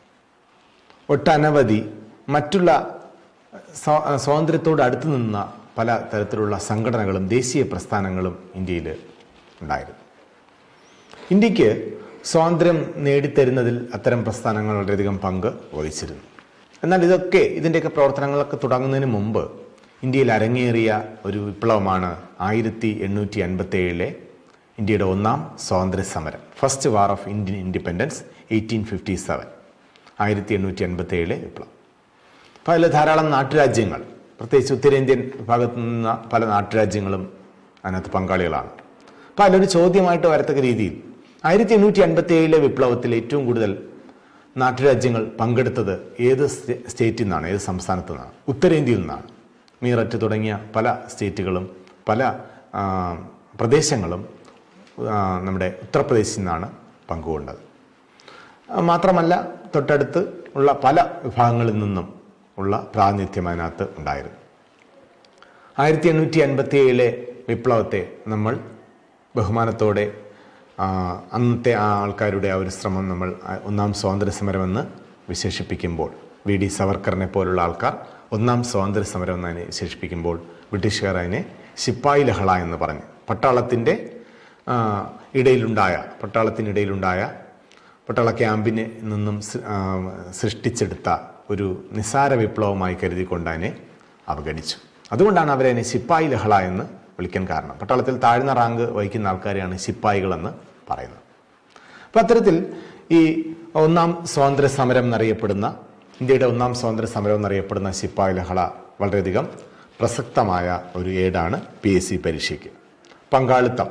ഒട്ടനവധി മറ്റുള്ള സ്വാ- സ്വാതന്ത്ര്യത്തോട് അടുത്ത് നിന്ന പല തരത്തിലുള്ള സംഘടനകളും ദേശീയ പ്രസ്ഥാനങ്ങളും ഇന്ത്യയിൽ ഉണ്ടായിരുന്നു ഇന്ത്യക്ക് സ്വാതന്ത്ര്യം നേടിത്തരുന്നതിൽ അത്തരം പ്രസ്ഥാനങ്ങൾ വളരെയധികം പങ്ക് വഹിച്ചിരുന്നു എന്നാൽ ഇതൊക്കെ ഇതിൻ്റെയൊക്കെ പ്രവർത്തനങ്ങളൊക്കെ തുടങ്ങുന്നതിന് മുമ്പ് ഇന്ത്യയിൽ അരങ്ങേറിയ ഒരു വിപ്ലവമാണ് ആയിരത്തി എണ്ണൂറ്റി അൻപത്തി ഏഴിലെ ഇന്ത്യയുടെ ഒന്നാം സ്വാതന്ത്ര്യ സമരം first war of Indian independence eighteen fifty seven ആയിരത്തി എണ്ണൂറ്റി അൻപത്തി ഏഴിലെ വിപ്ലവം അപ്പോൾ അതിൽ ധാരാളം നാട്ടുരാജ്യങ്ങൾ പ്രത്യേകിച്ച് ഉത്തരേന്ത്യൻ ഭാഗത്തു നിന്ന പല നാട്ടുരാജ്യങ്ങളും അതിനകത്ത് പങ്കാളികളാണ് അപ്പോൾ അതിലൊരു ചോദ്യമായിട്ട് വരത്തക്ക രീതിയിൽ ആയിരത്തി എണ്ണൂറ്റി അൻപത്തി ഏഴിലെ വിപ്ലവത്തിൽ ഏറ്റവും കൂടുതൽ നാട്ടുരാജ്യങ്ങൾ പങ്കെടുത്തത് ഏത് സ്റ്റേ- സ്റ്റേറ്റിൽ നിന്നാണ് ഏത് സംസ്ഥാനത്തു നിന്നാണ് ഉത്തരേന്ത്യയിൽ നിന്നാണ് മീററ്റ് തുടങ്ങിയ പല സ്റ്റേറ്റുകളും പല ആ, പ്രദേശങ്ങളും ആ, നമ്മുടെ ഉത്തർപ്രദേശിൽ നിന്നാണ് പങ്കുകൊണ്ടത് ആ, മാത്രമല്ല തൊട്ടടുത്ത് ഉള്ള പല വിഭാഗങ്ങളിൽ നിന്നും ഉള്ള പ്രാതിനിധ്യം അതിനകത്ത് ഉണ്ടായിരുന്നു ആയിരത്തി എണ്ണൂറ്റി അൻപത്തി ഏഴിലെ വിപ്ലവത്തെ നമ്മൾ ബഹുമാനത്തോടെ ആ, അന്നത്തെ ആ ആൾക്കാരുടെ ആ ഒരു ശ്രമം നമ്മൾ ആ ഒന്നാം സ്വാതന്ത്ര്യ സമരമെന്ന് വിശേഷിപ്പിക്കുമ്പോൾ വി ഡി സവർക്കറിനെ പോലുള്ള ആൾക്കാർ ഒന്നാം സ്വാതന്ത്ര്യ സമരം എന്ന് അതിനെ വിശേഷിപ്പിക്കുമ്പോൾ ബ്രിട്ടീഷുകാർ അതിനെ ശിപ്പായി ലഹള എന്ന് പറഞ്ഞു പട്ടാളത്തിൻ്റെ ആ, ഇടയിലുണ്ടായ പട്ടാളത്തിനിടയിലുണ്ടായ പട്ടാള ക്യാമ്പിന് നിന്നും സൃ- ആ, സൃഷ്ടിച്ചെടുത്ത ഒരു നിസാര വിപ്ലവമായി കരുതിക്കൊണ്ട് അതിനെ അവഗണിച്ചു അതുകൊണ്ടാണ് അവരതിനെ ശിപ്പായി ലഹള എന്ന് വിളിക്കാൻ കാരണം പട്ടാളത്തിൽ താഴ്ന്ന റാങ്ക് വഹിക്കുന്ന ആൾക്കാരെയാണ് ശിപ്പായികളെന്ന് പറയുന്നത് അപ്പം അത്തരത്തിൽ ഈ ഒന്നാം സ്വാതന്ത്ര്യ സമരം എന്നറിയപ്പെടുന്ന ഇന്ത്യയുടെ ഒന്നാം സ്വാതന്ത്ര്യ സമരം എന്നറിയപ്പെടുന്ന ശിപ്പായി ലഹള വളരെയധികം പ്രസക്തമായ ഒരു ഏടാണ് പി എസ് സി പരീക്ഷയ്ക്ക് പങ്കാളിത്തം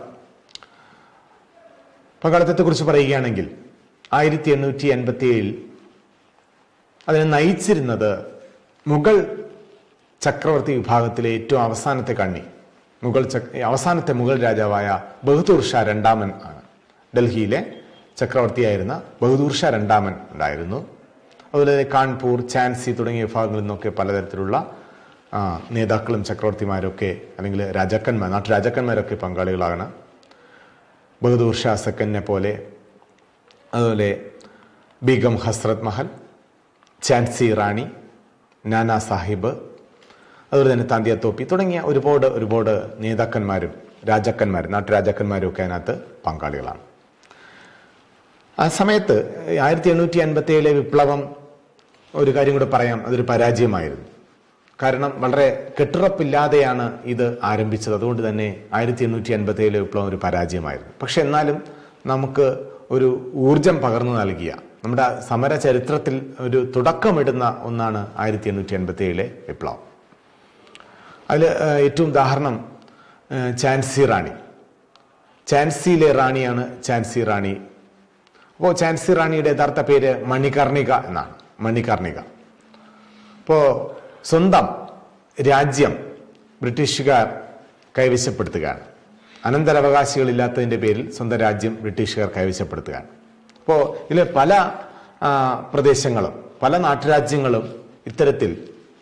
പങ്കാളിത്തത്തെക്കുറിച്ച് പറയുകയാണെങ്കിൽ ആയിരത്തി എണ്ണൂറ്റി എൺപത്തി ഏഴിൽ അതിനെ നയിച്ചിരുന്നത് മുഗൾ ചക്രവർത്തി വിഭാഗത്തിലെ ഏറ്റവും അവസാനത്തെ കണ്ണി മുഗൾ ചക്ര അവസാനത്തെ മുഗൾ രാജാവായ ബഹദൂർ ഷാ രണ്ടാമൻ ആണ് ഡൽഹിയിലെ ചക്രവർത്തിയായിരുന്ന ബഹദൂർ ഷാ രണ്ടാമൻ ഉണ്ടായിരുന്നു അതുപോലെ തന്നെ കാൺപൂർ ഝാൻസി തുടങ്ങിയ വിഭാഗങ്ങളിൽ നിന്നൊക്കെ പലതരത്തിലുള്ള ആ, നേതാക്കളും ചക്രവർത്തിമാരൊക്കെ അല്ലെങ്കിൽ രാജാക്കന്മാർ നാട്ടു രാജാക്കന്മാരൊക്കെ പങ്കാളികളാണ് ബഹദൂർ ഷാ സെക്കൻഡിനെ പോലെ അതുപോലെ ബീഗം ഹസ്രത് മഹൽ ഝാൻസി റാണി നാനാ സാഹിബ് അതുപോലെ തന്നെ താന്തിയ തോപ്പി തുടങ്ങിയ ഒരുപാട് ഒരുപാട് നേതാക്കന്മാരും രാജാക്കന്മാരും നാട്ടുരാജാക്കന്മാരും ഒക്കെ അതിനകത്ത് പങ്കാളികളാണ് ആ സമയത്ത് ആയിരത്തി എണ്ണൂറ്റി അൻപത്തി ഏഴിലെ വിപ്ലവം ഒരു കാര്യം കൂടെ പറയാം അതൊരു പരാജയമായിരുന്നു കാരണം വളരെ കെട്ടുറപ്പില്ലാതെയാണ് ഇത് ആരംഭിച്ചത് അതുകൊണ്ട് തന്നെ ആയിരത്തി എണ്ണൂറ്റി അൻപത്തി ഏഴിലെ വിപ്ലവം ഒരു പരാജയമായിരുന്നു പക്ഷെ എന്നാലും നമുക്ക് ഒരു ഊർജം പകർന്നു നൽകിയ നമ്മുടെ സമര ചരിത്രത്തിൽ ഒരു തുടക്കമിടുന്ന ഒന്നാണ് ആയിരത്തി എണ്ണൂറ്റി അൻപത്തി ഏഴിലെ വിപ്ലവം അതിൽ ഏറ്റവും ഉദാഹരണം ആ, ഝാൻസി റാണി ഝാൻസിയിലെ റാണിയാണ് ഝാൻസി റാണി അപ്പോൾ ഝാൻസി റാണിയുടെ യഥാർത്ഥ പേര് മണികർണിക എന്നാണ് മണികർണിക അപ്പോൾ സ്വന്തം രാജ്യം ബ്രിട്ടീഷുകാർ കൈവശപ്പെടുത്തുകയാണ് അനന്തരാവകാശികളില്ലാത്തതിൻ്റെ പേരിൽ സ്വന്തം രാജ്യം ബ്രിട്ടീഷുകാർ കൈവശപ്പെടുത്തുകയാണ് അപ്പോൾ ഇതിൽ പല ആ, പ്രദേശങ്ങളും പല നാട്ടുരാജ്യങ്ങളും ഇത്തരത്തിൽ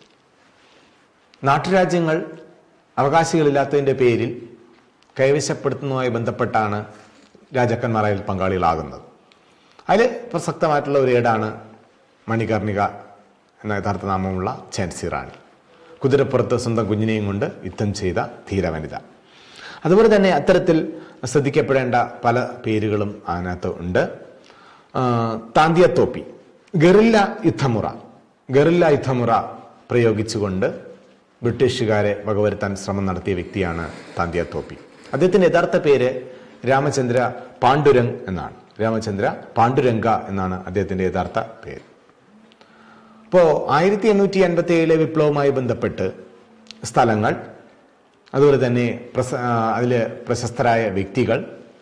നാട്ടുരാജ്യങ്ങൾ അവകാശികളില്ലാത്തതിൻ്റെ പേരിൽ കൈവശപ്പെടുത്തുന്നതുമായി ബന്ധപ്പെട്ടാണ് രാജാക്കന്മാർ അതിൽ പങ്കാളികളാകുന്നത് അതിൽ പ്രസക്തമായിട്ടുള്ള ഒരു ഏടാണ് മണികർണിക എന്ന യഥാർത്ഥ നാമമുള്ള ഝാൻസി റാണി കുതിരപ്പുറത്ത് സ്വന്തം കുഞ്ഞിനെയും കൊണ്ട് യുദ്ധം ചെയ്ത ധീരവനിത അതുപോലെ തന്നെ അത്തരത്തിൽ ശ്രദ്ധിക്കപ്പെടേണ്ട പല പേരുകളും അതിനകത്ത് ഉണ്ട് ആ, താന്തിയ തോപ്പി ഗറില്ല യുദ്ധമുറ ഗറില്ല യുദ്ധമുറ പ്രയോഗിച്ചുകൊണ്ട് ബ്രിട്ടീഷുകാരെ വകവരുത്താൻ ശ്രമം നടത്തിയ വ്യക്തിയാണ് താന്തിയ തോപ്പി അദ്ദേഹത്തിന്റെ യഥാർത്ഥ പേര് രാമചന്ദ്ര പാണ്ഡുരംഗ് എന്നാണ് രാമചന്ദ്ര പാണ്ഡുരംഗ എന്നാണ് അദ്ദേഹത്തിന്റെ യഥാർത്ഥ പേര് അപ്പോൾ ആയിരത്തി എണ്ണൂറ്റി അൻപത്തി ഏഴിലെ വിപ്ലവവുമായി ബന്ധപ്പെട്ട് സ്ഥലങ്ങൾ അതുപോലെ തന്നെ പ്രസ അതിൽ പ്രശസ്തരായ വ്യക്തികൾ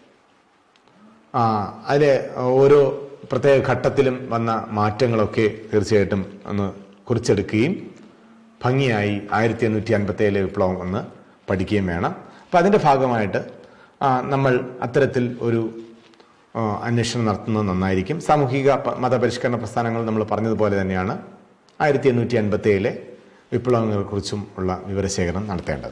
അതിൽ ഓരോ പ്രത്യേക ഘട്ടത്തിലും വന്ന മാറ്റങ്ങളൊക്കെ തീർച്ചയായിട്ടും ഒന്ന് കുറിച്ചെടുക്കുകയും ഭംഗിയായി ആയിരത്തി എണ്ണൂറ്റി അൻപത്തി ഏഴിലെ വിപ്ലവം ഒന്ന് പഠിക്കുകയും വേണം അപ്പം അതിൻ്റെ ഭാഗമായിട്ട് ആ, നമ്മൾ അത്തരത്തിൽ ഒരു ആ, അന്വേഷണം നടത്തുന്നത് നന്നായിരിക്കും സാമൂഹിക പ- മതപരിഷ്കരണ പ്രസ്ഥാനങ്ങൾ നമ്മൾ പറഞ്ഞതുപോലെ തന്നെയാണ് ആയിരത്തി എണ്ണൂറ്റി അൻപത്തി ഏഴിലെ വിപ്ലവങ്ങളെക്കുറിച്ചും ഉള്ള വിവരശേഖരണം നടത്തേണ്ടത്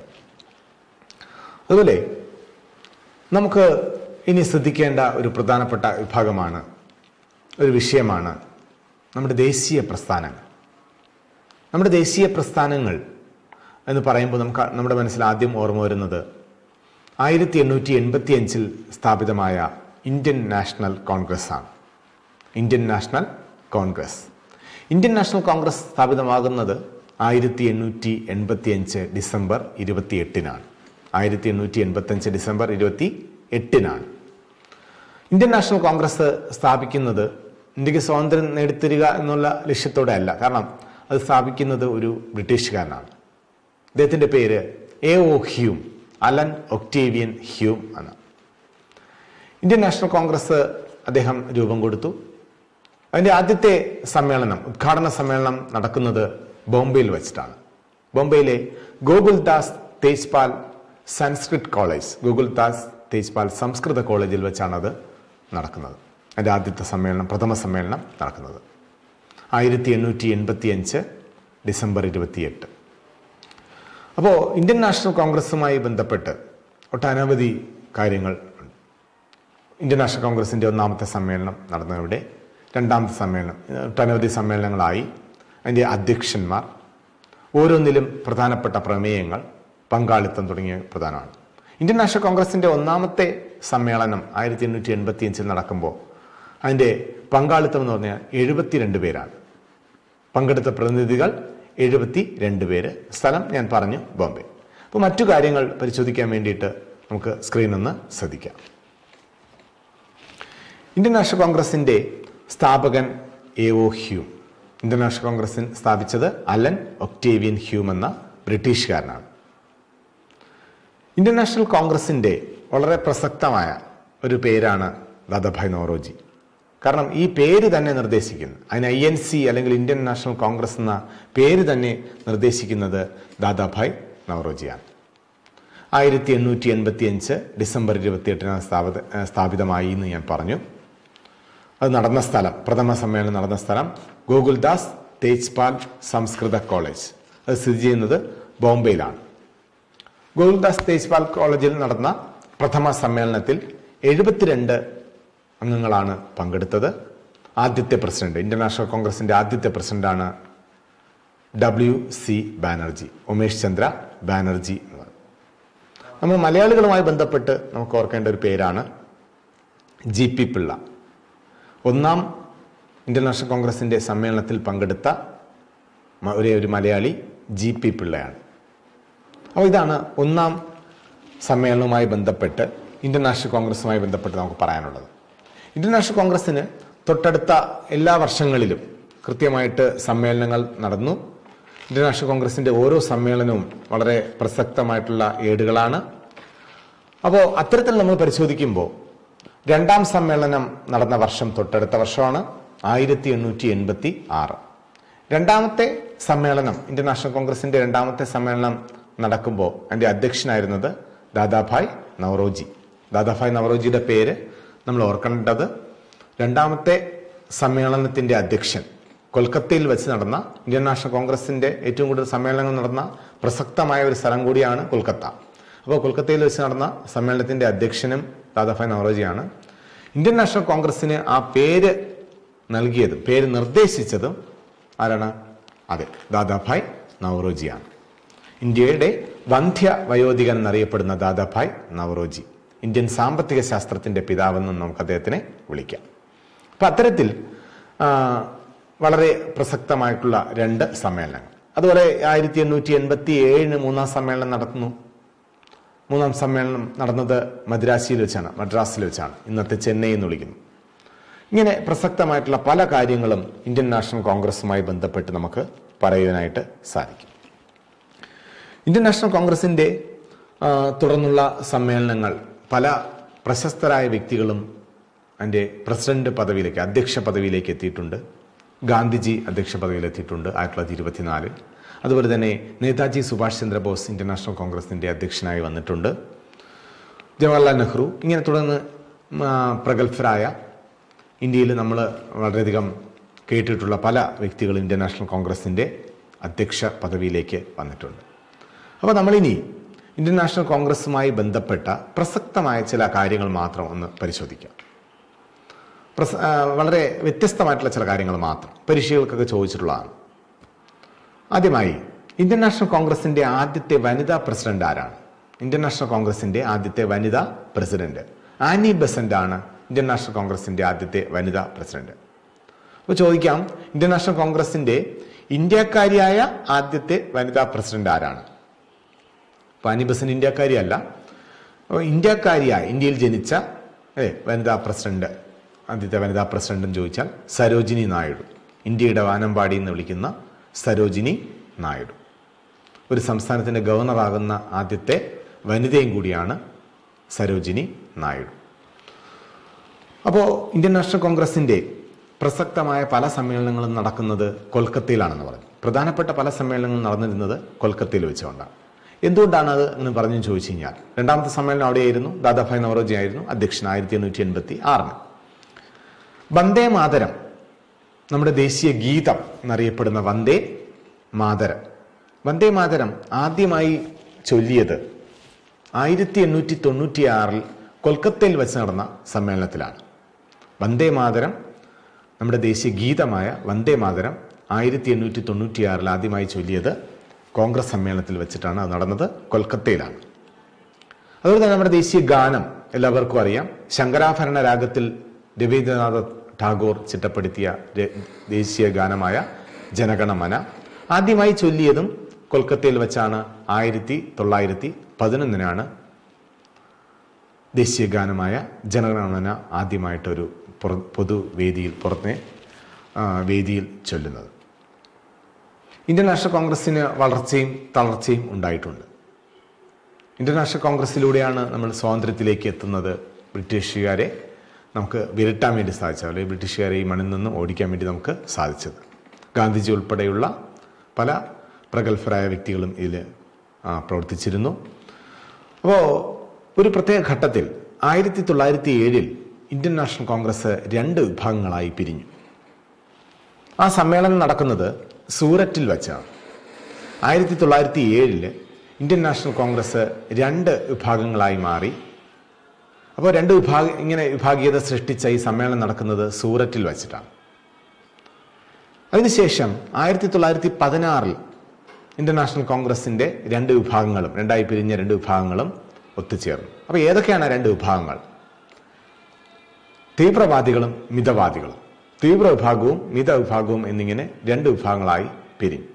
അതുപോലെ നമുക്ക് ഇനി ശ്രദ്ധിക്കേണ്ട ഒരു പ്രധാനപ്പെട്ട വിഭാഗമാണ് ഒരു വിഷയമാണ് നമ്മുടെ ദേശീയ പ്രസ്ഥാനങ്ങൾ നമ്മുടെ ദേശീയ പ്രസ്ഥാനങ്ങൾ എന്ന് പറയുമ്പോൾ നമുക്ക് നമ്മുടെ മനസ്സിൽ ആദ്യം ഓർമ്മ വരുന്നത് ആയിരത്തി എണ്ണൂറ്റി എൺപത്തി അഞ്ചിൽ സ്ഥാപിതമായ ഇന്ത്യൻ നാഷണൽ കോൺഗ്രസ് ആണ് Indian National Congress Indian National Congress സ്ഥാപിതമാകുന്നത് ആയിരത്തി എണ്ണൂറ്റി എൺപത്തി അഞ്ച് ഡിസംബർ ഇരുപത്തി എട്ടിനാണ് ആയിരത്തി എണ്ണൂറ്റി എൺപത്തി അഞ്ച് ഡിസംബർ ഇരുപത്തി എട്ടിനാണ് ഇന്ത്യൻ നാഷണൽ കോൺഗ്രസ് സ്ഥാപിക്കുന്നത് ഇന്ത്യക്ക് സ്വാതന്ത്ര്യം നേടിത്തരിക എന്നുള്ള ലക്ഷ്യത്തോടെ അല്ല കാരണം അത് സ്ഥാപിക്കുന്നത് ഒരു ബ്രിട്ടീഷുകാരനാണ് അദ്ദേഹത്തിന്റെ പേര് A O Hume Allan Octavian Hume ആണ് ഇന്ത്യൻ നാഷണൽ കോൺഗ്രസ് അദ്ദേഹം രൂപം കൊടുത്തു അതിന്റെ ആദ്യത്തെ സമ്മേളനം ഉദ്ഘാടന സമ്മേളനം നടക്കുന്നത് ബോംബെയിൽ വെച്ചിട്ടാണ് ബോംബെയിലെ ഗോകുൽദാസ് തേജ്പാൽ സംസ്കൃത് കോളേജ് ഗോകുൽദാസ് തേജ്പാൽ സംസ്കൃത കോളേജിൽ വെച്ചാണ് അത് നടക്കുന്നത് അതിന്റെ ആദ്യത്തെ സമ്മേളനം പ്രഥമ സമ്മേളനം നടക്കുന്നത് ആയിരത്തി എണ്ണൂറ്റി എൺപത്തി അഞ്ച് ഡിസംബർ ഇരുപത്തിയെട്ട് അപ്പോൾ ഇന്ത്യൻ നാഷണൽ കോൺഗ്രസുമായി ബന്ധപ്പെട്ട് ഒട്ടനവധി കാര്യങ്ങൾ ഉണ്ട് ഇന്ത്യൻ നാഷണൽ കോൺഗ്രസിന്റെ ഒന്നാമത്തെ സമ്മേളനം നടന്നവിടെ രണ്ടാമത്തെ സമ്മേളനം ഒട്ടനവധി സമ്മേളനങ്ങളായി അതിൻ്റെ അധ്യക്ഷന്മാർ ഓരോന്നിലും പ്രധാനപ്പെട്ട പ്രമേയങ്ങൾ പങ്കാളിത്തം തുടങ്ങിയ പ്രധാനമാണ് ഇന്ത്യൻ നാഷണൽ കോൺഗ്രസിന്റെ ഒന്നാമത്തെ സമ്മേളനം ആയിരത്തി എണ്ണൂറ്റി എൺപത്തി അഞ്ചിൽ നടക്കുമ്പോൾ അതിൻ്റെ പങ്കാളിത്തം എന്ന് പറഞ്ഞാൽ എഴുപത്തിരണ്ട് പേരാണ് പങ്കെടുത്ത പ്രതിനിധികൾ എഴുപത്തി രണ്ട് പേര് സ്ഥലം ഞാൻ പറഞ്ഞു ബോംബെ അപ്പോൾ മറ്റു കാര്യങ്ങൾ പരിശോധിക്കാൻ വേണ്ടിയിട്ട് നമുക്ക് സ്ക്രീൻ ഒന്ന് ശ്രദ്ധിക്കാം ഇന്ത്യൻ നാഷണൽ കോൺഗ്രസിന്റെ സ്ഥാപകൻ A O Hume Indian National കോൺഗ്രസിൻ സ്ഥാപിച്ചത് അലൻ ഒക്ടേവിയൻ ഹ്യൂം എന്ന ബ്രിട്ടീഷുകാരനാണ് ഇന്ത്യൻ നാഷണൽ കോൺഗ്രസിന്റെ വളരെ പ്രസക്തമായ ഒരു പേരാണ് ദാദാഭായ് നോറോജി കാരണം ഈ പേര് തന്നെ നിർദ്ദേശിക്കുന്നു അതിന് ഐ എൻ സി അല്ലെങ്കിൽ ഇന്ത്യൻ നാഷണൽ കോൺഗ്രസ് എന്ന പേര് തന്നെ നിർദ്ദേശിക്കുന്നത് ദാദാഭായ് നവറോജിയാണ് ആയിരത്തി എണ്ണൂറ്റി എൺപത്തി അഞ്ച് ഡിസംബർ ഇരുപത്തിയെട്ടിനാണ് സ്ഥാപിത സ്ഥാപിതമായി എന്ന് ഞാൻ പറഞ്ഞു അത് നടന്ന സ്ഥലം പ്രഥമ സമ്മേളനം നടന്ന സ്ഥലം ഗോകുൽദാസ് തേജ്പാൽ സംസ്കൃത കോളേജ് അത് സ്ഥിതി ചെയ്യുന്നത് ബോംബെയിലാണ് ഗോകുൽദാസ് തേജ്പാൽ കോളേജിൽ നടന്ന പ്രഥമ സമ്മേളനത്തിൽ എഴുപത്തിരണ്ട് അംഗങ്ങളാണ് പങ്കെടുത്തത് ആദ്യത്തെ പ്രസിഡന്റ് ഇന്ത്യൻ നാഷണൽ കോൺഗ്രസിന്റെ ആദ്യത്തെ പ്രസിഡന്റാണ് ഡബ്ല്യു സി ബാനർജി ഉമേഷ് ചന്ദ്ര ബാനർജി എന്നത് നമ്മൾ മലയാളികളുമായി ബന്ധപ്പെട്ട് നമുക്ക് ഓർക്കേണ്ട ഒരു പേരാണ് ജി പി പിള്ള ഒന്നാം ഇന്ത്യൻ നാഷണൽ കോൺഗ്രസിന്റെ സമ്മേളനത്തിൽ പങ്കെടുത്ത മ- ഒരേ ഒരു മലയാളി ജി പി പിള്ളയാണ് അപ്പോൾ ഇതാണ് ഒന്നാം സമ്മേളനവുമായി ബന്ധപ്പെട്ട് ഇന്ത്യൻ നാഷണൽ കോൺഗ്രസുമായി ബന്ധപ്പെട്ട് നമുക്ക് പറയാനുള്ളത് ഇന്ത്യൻ നാഷണൽ കോൺഗ്രസിന് തൊട്ടടുത്ത എല്ലാ വർഷങ്ങളിലും കൃത്യമായിട്ട് സമ്മേളനങ്ങൾ നടന്നു ഇന്ത്യൻ നാഷണൽ കോൺഗ്രസിന്റെ ഓരോ സമ്മേളനവും വളരെ പ്രസക്തമായിട്ടുള്ള ഏടുകളാണ് അപ്പോൾ അത്തരത്തിൽ നമ്മൾ പരിശോധിക്കുമ്പോൾ രണ്ടാം സമ്മേളനം നടന്ന വർഷം തൊട്ടടുത്ത വർഷമാണ് ആയിരത്തി എണ്ണൂറ്റി എൺപത്തി ആറ് രണ്ടാമത്തെ സമ്മേളനം ഇന്ത്യൻ നാഷണൽ കോൺഗ്രസിന്റെ രണ്ടാമത്തെ സമ്മേളനം നടക്കുമ്പോൾ അതിന്റെ അധ്യക്ഷനായിരുന്നത് ദാദാഭായ് നവറോജി ദാദാഭായ് നവറോജിയുടെ പേര് നമ്മൾ ഓർക്കേണ്ടത് രണ്ടാമത്തെ സമ്മേളനത്തിന്റെ അധ്യക്ഷൻ കൊൽക്കത്തയിൽ വെച്ച് നടന്ന ഇന്ത്യൻ നാഷണൽ കോൺഗ്രസിന്റെ ഏറ്റവും കൂടുതൽ സമ്മേളനങ്ങൾ നടന്ന പ്രസക്തമായ ഒരു സ്ഥലം കൂടിയാണ് കൊൽക്കത്ത അപ്പോൾ കൊൽക്കത്തയിൽ വെച്ച് നടന്ന സമ്മേളനത്തിന്റെ അധ്യക്ഷനും ദാദാഭായ് നവറോജിയാണ് ഇന്ത്യൻ നാഷണൽ കോൺഗ്രസിന് ആ പേര് നൽകിയതും പേര് നിർദ്ദേശിച്ചതും ആരാണ് അതെ ദാദാഭായ് നവറോജിയാണ് ഇന്ത്യയുടെ വന്ധ്യ വയോധികൻ എന്നറിയപ്പെടുന്ന ദാദാഭായ് നവറോജി ഇന്ത്യൻ സാമ്പത്തിക ശാസ്ത്രത്തിന്റെ പിതാവെന്നും നമുക്ക് അദ്ദേഹത്തിനെ വിളിക്കാം അപ്പം അത്തരത്തിൽ ആ, വളരെ പ്രസക്തമായിട്ടുള്ള രണ്ട് സമ്മേളനങ്ങൾ അതുപോലെ ആയിരത്തി എണ്ണൂറ്റി എൺപത്തി ഏഴിന് മൂന്നാം സമ്മേളനം നടത്തുന്നു മൂന്നാം സമ്മേളനം നടന്നത് മദ്രാശിയിൽ വെച്ചാണ് മദ്രാസിൽ വെച്ചാണ് ഇന്നത്തെ ചെന്നൈ എന്ന് വിളിക്കുന്നു ഇങ്ങനെ പ്രസക്തമായിട്ടുള്ള പല കാര്യങ്ങളും ഇന്ത്യൻ നാഷണൽ കോൺഗ്രസുമായി ബന്ധപ്പെട്ട് നമുക്ക് പറയുവാനായിട്ട് സാധിക്കും ഇന്ത്യൻ നാഷണൽ കോൺഗ്രസിന്റെ ആ, തുടർന്നുള്ള സമ്മേളനങ്ങൾ പല പ്രശസ്തരായ വ്യക്തികളും അതിൻ്റെ പ്രസിഡന്റ് പദവിയിലേക്ക് അധ്യക്ഷ പദവിയിലേക്ക് എത്തിയിട്ടുണ്ട് ഗാന്ധിജി അധ്യക്ഷ പദവിയിൽ എത്തിയിട്ടുണ്ട് ആയിരത്തി തൊള്ളായിരത്തി ഇരുപത്തിനാലിൽ അതുപോലെ തന്നെ നേതാജി സുഭാഷ് ചന്ദ്രബോസ് ഇന്ത്യൻ നാഷണൽ കോൺഗ്രസിന്റെ അധ്യക്ഷനായി വന്നിട്ടുണ്ട് ജവഹർലാൽ നെഹ്റു ഇങ്ങനെ തുടർന്ന് ആ, പ്രഗത്ഭരായ ഇന്ത്യയിൽ നമ്മൾ വളരെയധികം കേട്ടിട്ടുള്ള പല വ്യക്തികൾ ഇന്ത്യൻ നാഷണൽ കോൺഗ്രസിൻ്റെ അധ്യക്ഷ പദവിയിലേക്ക് വന്നിട്ടുണ്ട് അപ്പോൾ നമ്മളിനി ഇന്ത്യൻ നാഷണൽ കോൺഗ്രസുമായി ബന്ധപ്പെട്ട പ്രസക്തമായ ചില കാര്യങ്ങൾ മാത്രം ഒന്ന് പരിശോധിക്കാം പ്രസ- ആ, വളരെ വ്യത്യസ്തമായിട്ടുള്ള ചില കാര്യങ്ങൾ മാത്രം പരീക്ഷകൾക്കൊക്കെ ചോദിച്ചിട്ടുള്ളതാണ് ആദ്യമായി ഇന്ത്യൻ നാഷണൽ കോൺഗ്രസിന്റെ ആദ്യത്തെ വനിതാ പ്രസിഡന്റ് ആരാണ് ഇന്ത്യൻ നാഷണൽ കോൺഗ്രസിന്റെ ആദ്യത്തെ വനിതാ പ്രസിഡന്റ് ആനി ബെസന്റ് ആണ് ഇന്ത്യൻ നാഷണൽ കോൺഗ്രസിന്റെ ആദ്യത്തെ വനിതാ പ്രസിഡന്റ് അപ്പോൾ ചോദിക്കാം ഇന്ത്യൻ നാഷണൽ കോൺഗ്രസിന്റെ ഇന്ത്യക്കാരിയായ ആദ്യത്തെ വനിതാ പ്രസിഡന്റ് ആരാണ് അപ്പോൾ ആനി ബെസന്റ് ഇന്ത്യക്കാരിയല്ല അപ്പോൾ ഇന്ത്യക്കാരിയായ ഇന്ത്യയിൽ ജനിച്ച അല്ലേ വനിതാ പ്രസിഡന്റ് ആദ്യത്തെ വനിതാ പ്രസിഡന്റ് എന്ന് ചോദിച്ചാൽ സരോജിനി നായിഡു ഇന്ത്യയുടെ വാനമ്പാടി എന്ന് വിളിക്കുന്ന സരോജിനി നായിഡു ഒരു സംസ്ഥാനത്തിന്റെ ഗവർണറാകുന്ന ആദ്യത്തെ വനിതയും കൂടിയാണ് സരോജിനി നായിഡു അപ്പോൾ ഇന്ത്യൻ നാഷണൽ കോൺഗ്രസിന്റെ പ്രസക്തമായ പല സമ്മേളനങ്ങളും നടക്കുന്നത് കൊൽക്കത്തയിലാണെന്ന് പറഞ്ഞു പ്രധാനപ്പെട്ട പല സമ്മേളനങ്ങളും നടന്നിരുന്നത് കൊൽക്കത്തയിൽ വെച്ചുകൊണ്ടാണ് എന്തുകൊണ്ടാണ് അത് എന്ന് പറഞ്ഞു ചോദിച്ചു കഴിഞ്ഞാൽ രണ്ടാമത്തെ സമ്മേളനം അവിടെയായിരുന്നു ദാദാഭായ് നവറോജി ആയിരുന്നു അധ്യക്ഷൻ ആയിരത്തി എണ്ണൂറ്റി എൺപത്തി ആറിന് വന്ദേ മാതരം നമ്മുടെ ദേശീയ ഗീതം എന്നറിയപ്പെടുന്ന വന്ദേ മാതരം വന്ദേ മാതരം ആദ്യമായി ചൊല്ലിയത് ആയിരത്തി എണ്ണൂറ്റി തൊണ്ണൂറ്റി ആറിൽ കൊൽക്കത്തയിൽ വെച്ച് നടന്ന സമ്മേളനത്തിലാണ് വന്ദേ മാതരം നമ്മുടെ ദേശീയ ഗീതമായ വന്ദേ മാതരം ആയിരത്തി എണ്ണൂറ്റി തൊണ്ണൂറ്റി ആറിൽ ആദ്യമായി ചൊല്ലിയത് കോൺഗ്രസ് സമ്മേളനത്തിൽ വെച്ചിട്ടാണ് അത് നടന്നത് കൊൽക്കത്തയിലാണ് അതുപോലെ തന്നെ നമ്മുടെ ദേശീയ ഗാനം എല്ലാവർക്കും അറിയാം ശങ്കരാഭരണ രാഗത്തിൽ രവീന്ദ്രനാഥ ടാഗോർ ചിട്ടപ്പെടുത്തിയ ര- ദേശീയ ഗാനമായ ജനഗണമന ആദ്യമായി ചൊല്ലിയതും കൊൽക്കത്തയിൽ വെച്ചാണ് ആയിരത്തി തൊള്ളായിരത്തി പതിനൊന്നിനാണ് ദേശീയ ഗാനമായ ജനഗണമന ആദ്യമായിട്ടൊരു പുറ- പൊതുവേദിയിൽ പുറത്തെ ആ, വേദിയിൽ ചൊല്ലുന്നത് ഇന്ത്യൻ നാഷണൽ കോൺഗ്രസിന് വളർച്ചയും തളർച്ചയും ഉണ്ടായിട്ടുണ്ട് ഇന്ത്യൻ നാഷണൽ കോൺഗ്രസിലൂടെയാണ് നമ്മൾ സ്വാതന്ത്ര്യത്തിലേക്ക് എത്തുന്നത് ബ്രിട്ടീഷുകാരെ നമുക്ക് വിരട്ടാൻ വേണ്ടി സാധിച്ചത് അല്ലെങ്കിൽ ബ്രിട്ടീഷുകാരെ ഈ മണ്ണിൽ നിന്നും ഓടിക്കാൻ വേണ്ടി നമുക്ക് സാധിച്ചത് ഗാന്ധിജി ഉൾപ്പെടെയുള്ള പല പ്രഗത്ഭരായ വ്യക്തികളും ഇതിൽ ആ, പ്രവർത്തിച്ചിരുന്നു അപ്പോൾ ഒരു പ്രത്യേക ഘട്ടത്തിൽ ആയിരത്തി തൊള്ളായിരത്തി ഏഴിൽ ഇന്ത്യൻ നാഷണൽ കോൺഗ്രസ് രണ്ട് വിഭാഗങ്ങളായി പിരിഞ്ഞു ആ സമ്മേളനം നടക്കുന്നത് സൂററ്റിൽ വെച്ചാണ് ആയിരത്തി തൊള്ളായിരത്തി ഏഴില് ഇന്ത്യൻ നാഷണൽ കോൺഗ്രസ് രണ്ട് വിഭാഗങ്ങളായി മാറി അപ്പോൾ രണ്ട് വിഭാഗ ഇങ്ങനെ വിഭാഗീയത സൃഷ്ടിച്ച ഈ സമ്മേളനം നടക്കുന്നത് സൂററ്റിൽ വെച്ചിട്ടാണ് അതിനുശേഷം ആയിരത്തി തൊള്ളായിരത്തി പതിനാറിൽ ഇന്ത്യൻ നാഷണൽ കോൺഗ്രസിന്റെ രണ്ട് വിഭാഗങ്ങളും രണ്ടായി പിരിഞ്ഞ രണ്ട് വിഭാഗങ്ങളും ഒത്തുചേർന്നു അപ്പോൾ ഏതൊക്കെയാണ് ആ രണ്ട് വിഭാഗങ്ങൾ തീവ്രവാദികളും മിതവാദികളും തീവ്ര വിഭാഗവും മിത വിഭാഗവും എന്നിങ്ങനെ രണ്ട് വിഭാഗങ്ങളായി പിരിഞ്ഞു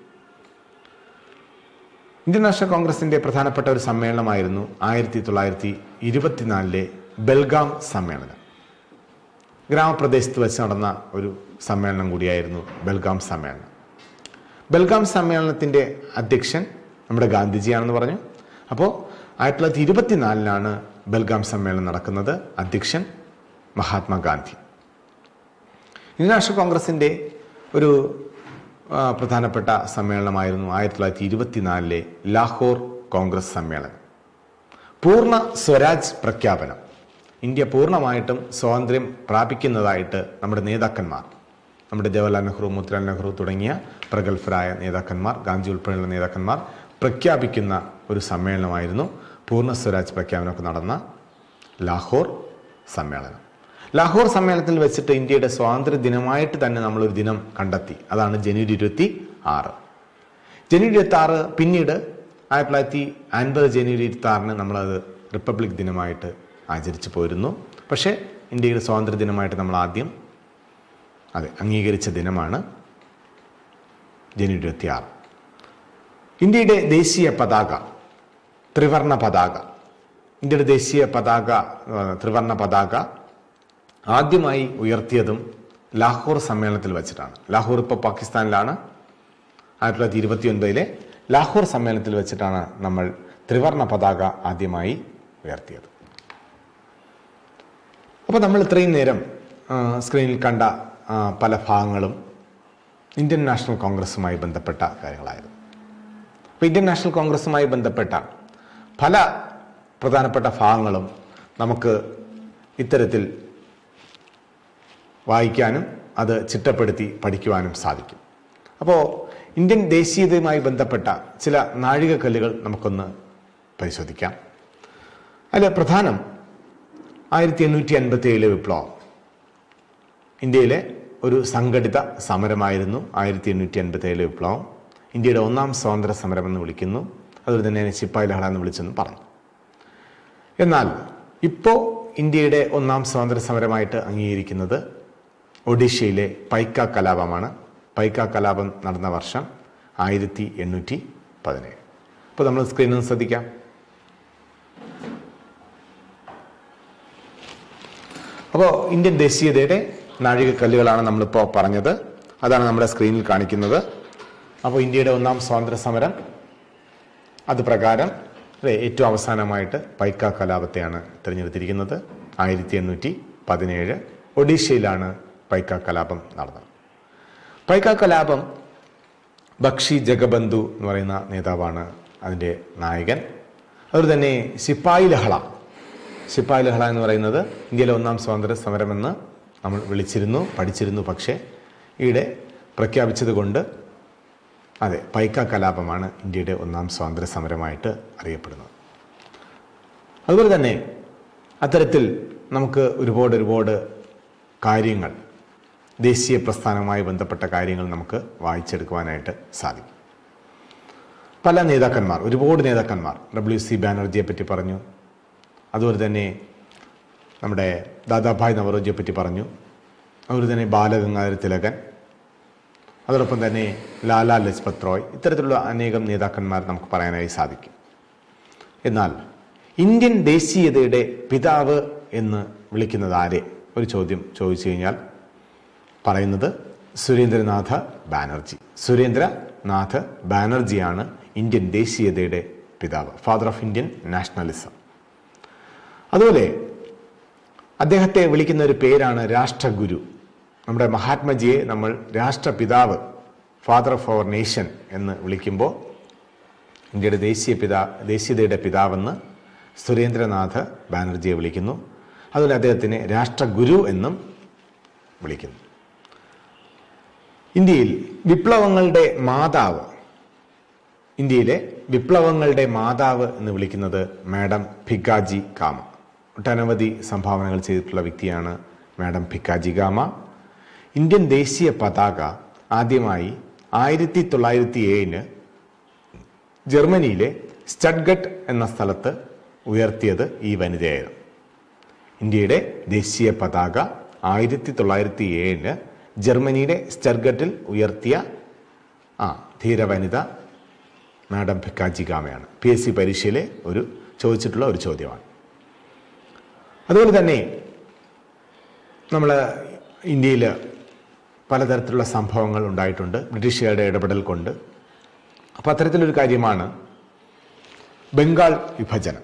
ഇന്ത്യൻ നാഷണൽ കോൺഗ്രസിന്റെ പ്രധാനപ്പെട്ട ഒരു സമ്മേളനമായിരുന്നു ആയിരത്തി തൊള്ളായിരത്തി ഇരുപത്തിനാലിലെ ബെൽഗാം സമ്മേളനം ഗ്രാമപ്രദേശത്ത് വെച്ച് നടന്ന ഒരു സമ്മേളനം കൂടിയായിരുന്നു ബെൽഗാം സമ്മേളനം ബെൽഗാം സമ്മേളനത്തിന്റെ അധ്യക്ഷൻ നമ്മുടെ ഗാന്ധിജിയാണെന്ന് പറഞ്ഞു അപ്പോൾ ആയിരത്തി തൊള്ളായിരത്തി ഇരുപത്തിനാലിലാണ് ബെൽഗാം സമ്മേളനം നടക്കുന്നത് അധ്യക്ഷൻ മഹാത്മാഗാന്ധി ഇന്ത്യൻ നാഷണൽ കോൺഗ്രസിന്റെ ഒരു ആ, പ്രധാനപ്പെട്ട സമ്മേളനമായിരുന്നു ആയിരത്തി തൊള്ളായിരത്തി ഇരുപത്തിനാലിലെ ലാഹോർ കോൺഗ്രസ് സമ്മേളനം പൂർണ്ണ സ്വരാജ് പ്രഖ്യാപനം ഇന്ത്യ പൂർണ്ണമായിട്ടും സ്വാതന്ത്ര്യം പ്രാപിക്കുന്നതായിട്ട് നമ്മുടെ നേതാക്കന്മാർ നമ്മുടെ ജവഹർലാൽ നെഹ്റു മോത്തിലാൽ നെഹ്റു തുടങ്ങിയ പ്രഗത്ഭരായ നേതാക്കന്മാർ ഗാന്ധി ഉൾപ്പെടെയുള്ള നേതാക്കന്മാർ പ്രഖ്യാപിക്കുന്ന ഒരു സമ്മേളനമായിരുന്നു പൂർണ്ണ സ്വരാജ് പ്രഖ്യാപനമൊക്കെ നടന്ന ലാഹോർ സമ്മേളനം ലാഹോർ സമ്മേളനത്തിൽ വെച്ചിട്ട് ഇന്ത്യയുടെ സ്വാതന്ത്ര്യ ദിനമായിട്ട് തന്നെ നമ്മളൊരു ദിനം കണ്ടെത്തി അതാണ് ജനുവരി ഇരുപത്തി ആറ് ജനുവരി ഇരുപത്തി ആറ് പിന്നീട് ആയിരത്തി തൊള്ളായിരത്തി അൻപത് ജനുവരി ഇരുപത്തി ആറിന് നമ്മളത് റിപ്പബ്ലിക് ദിനമായിട്ട് ആചരിച്ചു പോരുന്നു പക്ഷേ ഇന്ത്യയുടെ സ്വാതന്ത്ര്യ ദിനമായിട്ട് നമ്മൾ ആദ്യം അതെ അംഗീകരിച്ച ദിനമാണ് ജനുവരി ഇരുപത്തിയാറ് ഇന്ത്യയുടെ ദേശീയ പതാക ത്രിവർണ പതാക ഇന്ത്യയുടെ ദേശീയ പതാക ആ, ത്രിവർണ പതാക ആദ്യമായി ഉയർത്തിയതും ലാഹോർ സമ്മേളനത്തിൽ വെച്ചിട്ടാണ് ലാഹോർ ഇപ്പോൾ പാകിസ്ഥാനിലാണ് ആയിരത്തി തൊള്ളായിരത്തി ഇരുപത്തി ഒൻപതിലെ ലാഹോർ സമ്മേളനത്തിൽ വെച്ചിട്ടാണ് നമ്മൾ ത്രിവർണ പതാക ആദ്യമായി ഉയർത്തിയത് അപ്പോൾ നമ്മൾ ഇത്രയും നേരം ആ, സ്ക്രീനിൽ കണ്ട ആ, പല ഭാഗങ്ങളും ഇന്ത്യൻ നാഷണൽ കോൺഗ്രസുമായി ബന്ധപ്പെട്ട കാര്യങ്ങളായിരുന്നു അപ്പോൾ ഇന്ത്യൻ നാഷണൽ കോൺഗ്രസുമായി ബന്ധപ്പെട്ട പല പ്രധാനപ്പെട്ട ഭാഗങ്ങളും നമുക്ക് ഇത്തരത്തിൽ വായിക്കാനും അത് ചിട്ടപ്പെടുത്തി പഠിക്കുവാനും സാധിക്കും അപ്പോൾ ഇന്ത്യൻ ദേശീയതയുമായി ബന്ധപ്പെട്ട ചില നാഴികക്കല്ലുകൾ നമുക്കൊന്ന് പരിശോധിക്കാം അതിൽ പ്രധാനം ആയിരത്തി എണ്ണൂറ്റി അൻപത്തി ഏഴിലെ വിപ്ലവം ഇന്ത്യയിലെ ഒരു സംഘടിത സമരമായിരുന്നു ആയിരത്തി എണ്ണൂറ്റി അൻപത്തി ഏഴിലെ വിപ്ലവം ഇന്ത്യയുടെ ഒന്നാം സ്വാതന്ത്ര്യ സമരം എന്ന് വിളിക്കുന്നു അതുപോലെ തന്നെ അതിനെ ശിപ്പായി ലഹള എന്ന് വിളിച്ചെന്ന് പറഞ്ഞു എന്നാൽ ഇപ്പോൾ ഇന്ത്യയുടെ ഒന്നാം സ്വാതന്ത്ര്യ സമരമായിട്ട് അംഗീകരിക്കുന്നത് ഒഡീഷയിലെ പൈക്ക കലാപമാണ് പൈക്ക കലാപം നടന്ന വർഷം ആയിരത്തി എണ്ണൂറ്റി പതിനേഴ് അപ്പോൾ നമ്മൾ സ്ക്രീനിൽ നിന്ന് ശ്രദ്ധിക്കാം അപ്പോൾ ഇന്ത്യൻ ദേശീയതയുടെ നാഴികക്കല്ലുകളാണ് നമ്മളിപ്പോൾ പറഞ്ഞത് അതാണ് നമ്മുടെ സ്ക്രീനിൽ കാണിക്കുന്നത് അപ്പോൾ ഇന്ത്യയുടെ ഒന്നാം സ്വാതന്ത്ര്യ സമരം അത് പ്രകാരം അല്ലേ ഏറ്റവും അവസാനമായിട്ട് പൈക്ക കലാപത്തെയാണ് തിരഞ്ഞെടുത്തിരിക്കുന്നത് ആയിരത്തി എണ്ണൂറ്റി പതിനേഴ് ഒഡീഷയിലാണ് പൈക്ക കലാപം നടന്നത് പൈക്ക കലാപം ബക്ഷി ജഗബന്ധു എന്ന് പറയുന്ന നേതാവാണ് അതിൻ്റെ നായകൻ അതുപോലെ തന്നെ സിപ്പായി ലഹള സിപ്പായി ലഹള എന്ന് പറയുന്നത് ഇന്ത്യയിലെ ഒന്നാം സ്വാതന്ത്ര്യ സമരമെന്ന് നമ്മൾ വിളിച്ചിരുന്നു പഠിച്ചിരുന്നു പക്ഷേ ഈയിടെ പ്രഖ്യാപിച്ചത് കൊണ്ട് അതെ പൈക്ക കലാപമാണ് ഇന്ത്യയുടെ ഒന്നാം സ്വാതന്ത്ര്യ സമരമായിട്ട് അറിയപ്പെടുന്നത് അതുപോലെ തന്നെ അത്തരത്തിൽ നമുക്ക് ഒരുപാട് ഒരുപാട് കാര്യങ്ങൾ ദേശീയ പ്രസ്ഥാനവുമായി ബന്ധപ്പെട്ട കാര്യങ്ങൾ നമുക്ക് വായിച്ചെടുക്കുവാനായിട്ട് സാധിക്കും പല നേതാക്കന്മാർ ഒരുപാട് നേതാക്കന്മാർ ഡബ്ല്യു സി ബാനർജിയെ പറ്റി പറഞ്ഞു അതുപോലെ തന്നെ നമ്മുടെ ദാദാഭായ് നവറോജിയെ പറ്റി പറഞ്ഞു അതുപോലെ തന്നെ ബാലഗംഗാധര തിലകൻ അതോടൊപ്പം തന്നെ ലാലാ ലജ്പത് റോയ് ഇത്തരത്തിലുള്ള അനേകം നേതാക്കന്മാർ നമുക്ക് പറയാനായി സാധിക്കും എന്നാൽ ഇന്ത്യൻ ദേശീയതയുടെ പിതാവ് എന്ന് വിളിക്കുന്നത് ആരെ ഒരു ചോദ്യം ചോദിച്ചു കഴിഞ്ഞാൽ പറയുന്നത് സുരേന്ദ്രനാഥ ബാനർജി സുരേന്ദ്രനാഥ് ബാനർജിയാണ് ഇന്ത്യൻ ദേശീയതയുടെ പിതാവ് ഫാദർ ഓഫ് ഇന്ത്യൻ നാഷണലിസം അതുപോലെ അദ്ദേഹത്തെ വിളിക്കുന്ന ഒരു പേരാണ് രാഷ്ട്രഗുരു നമ്മുടെ മഹാത്മജിയെ നമ്മൾ രാഷ്ട്രപിതാവ് ഫാദർ ഓഫ് അവർ നേഷൻ എന്ന് വിളിക്കുമ്പോൾ ഇന്ത്യയുടെ ദേശീയ പിതാ ദേശീയതയുടെ പിതാവെന്ന് സുരേന്ദ്രനാഥ് ബാനർജിയെ വിളിക്കുന്നു അതുപോലെ അദ്ദേഹത്തിനെ രാഷ്ട്രഗുരു എന്നും വിളിക്കുന്നു ഇന്ത്യയിൽ വിപ്ലവങ്ങളുടെ മാതാവ് ഇന്ത്യയിലെ വിപ്ലവങ്ങളുടെ മാതാവ് എന്ന് വിളിക്കുന്നത് മാഡം ഭിക്കാജി കാമ ഒട്ടനവധി സംഭാവനകൾ ചെയ്തിട്ടുള്ള വ്യക്തിയാണ് മാഡം ഭിക്കാജി ഗാമ ഇന്ത്യൻ ദേശീയ പതാക ആദ്യമായി ആയിരത്തി തൊള്ളായിരത്തി ഏഴിന് ജർമ്മനിയിലെ സ്റ്റഡ്ഗട്ട് എന്ന സ്ഥലത്ത് ഉയർത്തിയത് ഈ വനിതയായിരുന്നു ഇന്ത്യയുടെ ദേശീയ പതാക ആയിരത്തി തൊള്ളായിരത്തി ഏഴിന് ജർമ്മനിയുടെ സ്റ്റർഗട്ടിൽ ഉയർത്തിയ ആ ധീര വനിത മാഡം ഭിക്കാജി ഗാമയാണ് പി എസ് സി പരീക്ഷയിലെ ഒരു ചോദിച്ചിട്ടുള്ള ഒരു ചോദ്യമാണ് അതുപോലെ തന്നെ നമ്മൾ ഇന്ത്യയിൽ പലതരത്തിലുള്ള സംഭവങ്ങൾ ഉണ്ടായിട്ടുണ്ട് ബ്രിട്ടീഷുകാരുടെ ഇടപെടൽ കൊണ്ട് അപ്പോൾ അത്തരത്തിലൊരു കാര്യമാണ് ബംഗാൾ വിഭജനം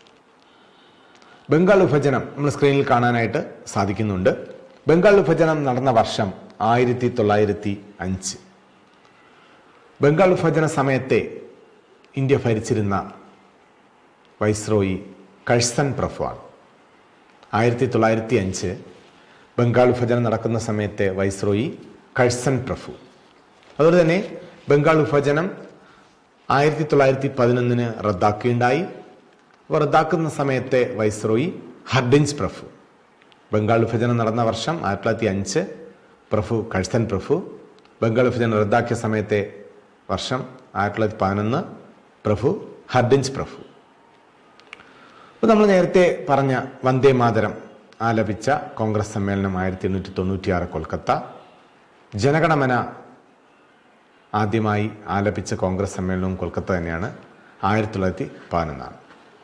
ബംഗാൾ വിഭജനം നമ്മൾ സ്ക്രീനിൽ കാണാനായിട്ട് സാധിക്കുന്നുണ്ട് ബംഗാൾ വിഭജനം നടന്ന വർഷം ആയിരത്തി തൊള്ളായിരത്തി അഞ്ച് ബംഗാൾ വിഭജന സമയത്തെ ഇന്ത്യ ഭരിച്ചിരുന്ന വൈസ്രോയി കഴ്സൺ പ്രഭുവാണ് ആയിരത്തി തൊള്ളായിരത്തി അഞ്ച് ബംഗാൾ വിഭജനം നടക്കുന്ന സമയത്തെ വൈസ്രോയി കഴ്സൺ പ്രഭു അതുപോലെ തന്നെ ബംഗാൾ വിഭജനം ആയിരത്തി തൊള്ളായിരത്തി പതിനൊന്നിന് റദ്ദാക്കുകയുണ്ടായി അപ്പോൾ റദ്ദാക്കുന്ന സമയത്തെ വൈസ്രോയി ഹർഡിൻസ് പ്രഭു ബംഗാൾ വിഭജനം നടന്ന വർഷം ആയിരത്തി തൊള്ളായിരത്തി അഞ്ച് പ്രഭു കഴ്സൻ പ്രഭു ബംഗാൾ വിഭജനം റദ്ദാക്കിയ സമയത്തെ വർഷം ആയിരത്തി തൊള്ളായിരത്തി പതിനൊന്ന് പ്രഭു ഹർഡിൻസ് പ്രഭു അപ്പോൾ നമ്മൾ നേരത്തെ പറഞ്ഞ വന്ദേ മാതരം ആലപിച്ച കോൺഗ്രസ് സമ്മേളനം ആയിരത്തി എണ്ണൂറ്റി തൊണ്ണൂറ്റിയാറ് കൊൽക്കത്ത ജനഗണമന ആദ്യമായി ആലപിച്ച കോൺഗ്രസ് സമ്മേളനവും കൊൽക്കത്ത തന്നെയാണ് ആയിരത്തി തൊള്ളായിരത്തി പതിനൊന്നാണ്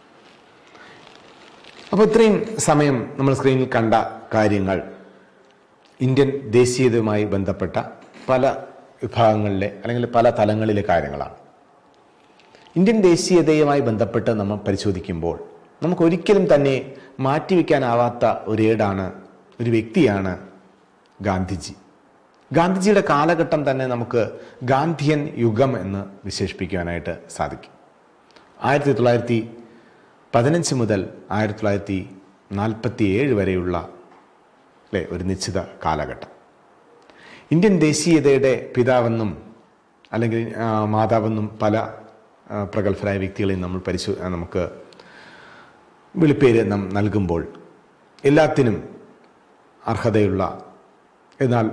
അപ്പോൾ ഇത്രയും സമയം നമ്മൾ സ്ക്രീനിൽ കണ്ട കാര്യങ്ങൾ ഇന്ത്യൻ ദേശീയതയുമായി ബന്ധപ്പെട്ട പല വിഭാഗങ്ങളിലെ അല്ലെങ്കിൽ പല തലങ്ങളിലെ കാര്യങ്ങളാണ് ഇന്ത്യൻ ദേശീയതയുമായി ബന്ധപ്പെട്ട് നമ്മൾ പരിശോധിക്കുമ്പോൾ നമുക്ക് ഒരിക്കലും തന്നെ മാറ്റിവെക്കാനാവാത്ത ഒരേടാണ് ഒരു വ്യക്തിയാണ് ഗാന്ധിജി ഗാന്ധിജിയുടെ കാലഘട്ടം തന്നെ നമുക്ക് ഗാന്ധിയൻ യുഗം എന്ന് വിശേഷിപ്പിക്കുവാനായിട്ട് സാധിക്കും ആയിരത്തി തൊള്ളായിരത്തി പതിനഞ്ച് മുതൽ ആയിരത്തി തൊള്ളായിരത്തി നാൽപ്പത്തി ഏഴ് വരെയുള്ള അല്ലേ ഒരു നിശ്ചിത കാലഘട്ടം ഇന്ത്യൻ ദേശീയതയുടെ പിതാവെന്നും അല്ലെങ്കിൽ ആ, മാതാവെന്നും പല ആ, പ്രഗത്ഭരായ വ്യക്തികളെയും നമ്മൾ പരിശോ ആ, നമുക്ക് വിളിപ്പേര് നാം നൽകുമ്പോൾ എല്ലാത്തിനും അർഹതയുള്ള എന്നാൽ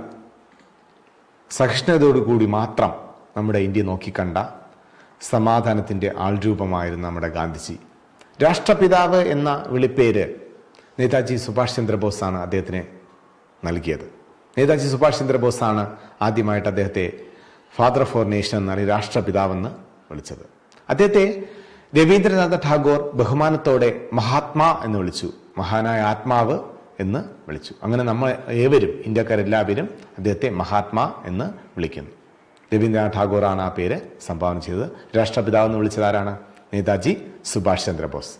സഹിഷ്ണുതയോടുകൂടി മാത്രം നമ്മുടെ ഇന്ത്യ നോക്കിക്കണ്ട സമാധാനത്തിൻ്റെ ആൾരൂപമായിരുന്നു നമ്മുടെ ഗാന്ധിജി രാഷ്ട്രപിതാവ് എന്ന വിളിപ്പേര് നേതാജി സുഭാഷ് ചന്ദ്രബോസാണ് അദ്ദേഹത്തിന് നൽകിയത് നേതാജി സുഭാഷ് ചന്ദ്രബോസാണ് ആദ്യമായിട്ട് അദ്ദേഹത്തെ ഫാദർ ഫോർ നേഷൻ എന്നാണ് രാഷ്ട്രപിതാവെന്ന് വിളിച്ചത് അദ്ദേഹത്തെ രവീന്ദ്രനാഥ ടാഗോർ ബഹുമാനത്തോടെ മഹാത്മാ എന്ന് വിളിച്ചു മഹാനായ ആത്മാവ് എന്ന് വിളിച്ചു അങ്ങനെ നമ്മൾ ഏവരും ഇന്ത്യക്കാരെല്ലാവരും അദ്ദേഹത്തെ മഹാത്മാ എന്ന് വിളിക്കുന്നു രവീന്ദ്രനാഥ് ടാഗോറാണ് ആ പേര് സംഭാവന ചെയ്തത് രാഷ്ട്രപിതാവ് എന്ന് വിളിച്ചത് ആരാണ് നേതാജി സുഭാഷ് ചന്ദ്രബോസ്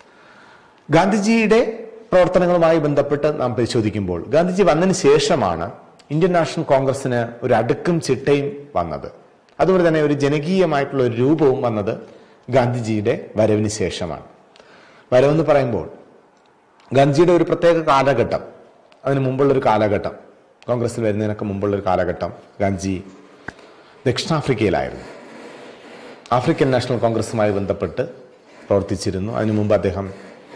ഗാന്ധിജിയുടെ പ്രവർത്തനങ്ങളുമായി ബന്ധപ്പെട്ട് നാം പരിശോധിക്കുമ്പോൾ ഗാന്ധിജി വന്നതിന് ശേഷമാണ് ഇന്ത്യൻ നാഷണൽ കോൺഗ്രസിന് ഒരു അടുക്കും ചിട്ടയും വന്നത് അതുപോലെ തന്നെ ഒരു ജനകീയമായിട്ടുള്ള ഒരു രൂപവും വന്നത് ഗാന്ധിജിയുടെ വരവിന് ശേഷമാണ് വരവെന്ന് പറയുമ്പോൾ ഗാന്ധിജിയുടെ ഒരു പ്രത്യേക കാലഘട്ടം അതിന് മുമ്പുള്ള ഒരു കാലഘട്ടം കോൺഗ്രസിൽ വരുന്നതിനൊക്കെ മുമ്പുള്ള ഒരു കാലഘട്ടം ഗാന്ധിജി ദക്ഷിണാഫ്രിക്കയിലായിരുന്നു ആഫ്രിക്കൻ നാഷണൽ കോൺഗ്രസുമായി ബന്ധപ്പെട്ട് പ്രവർത്തിച്ചിരുന്നു അതിനു മുമ്പ് അദ്ദേഹം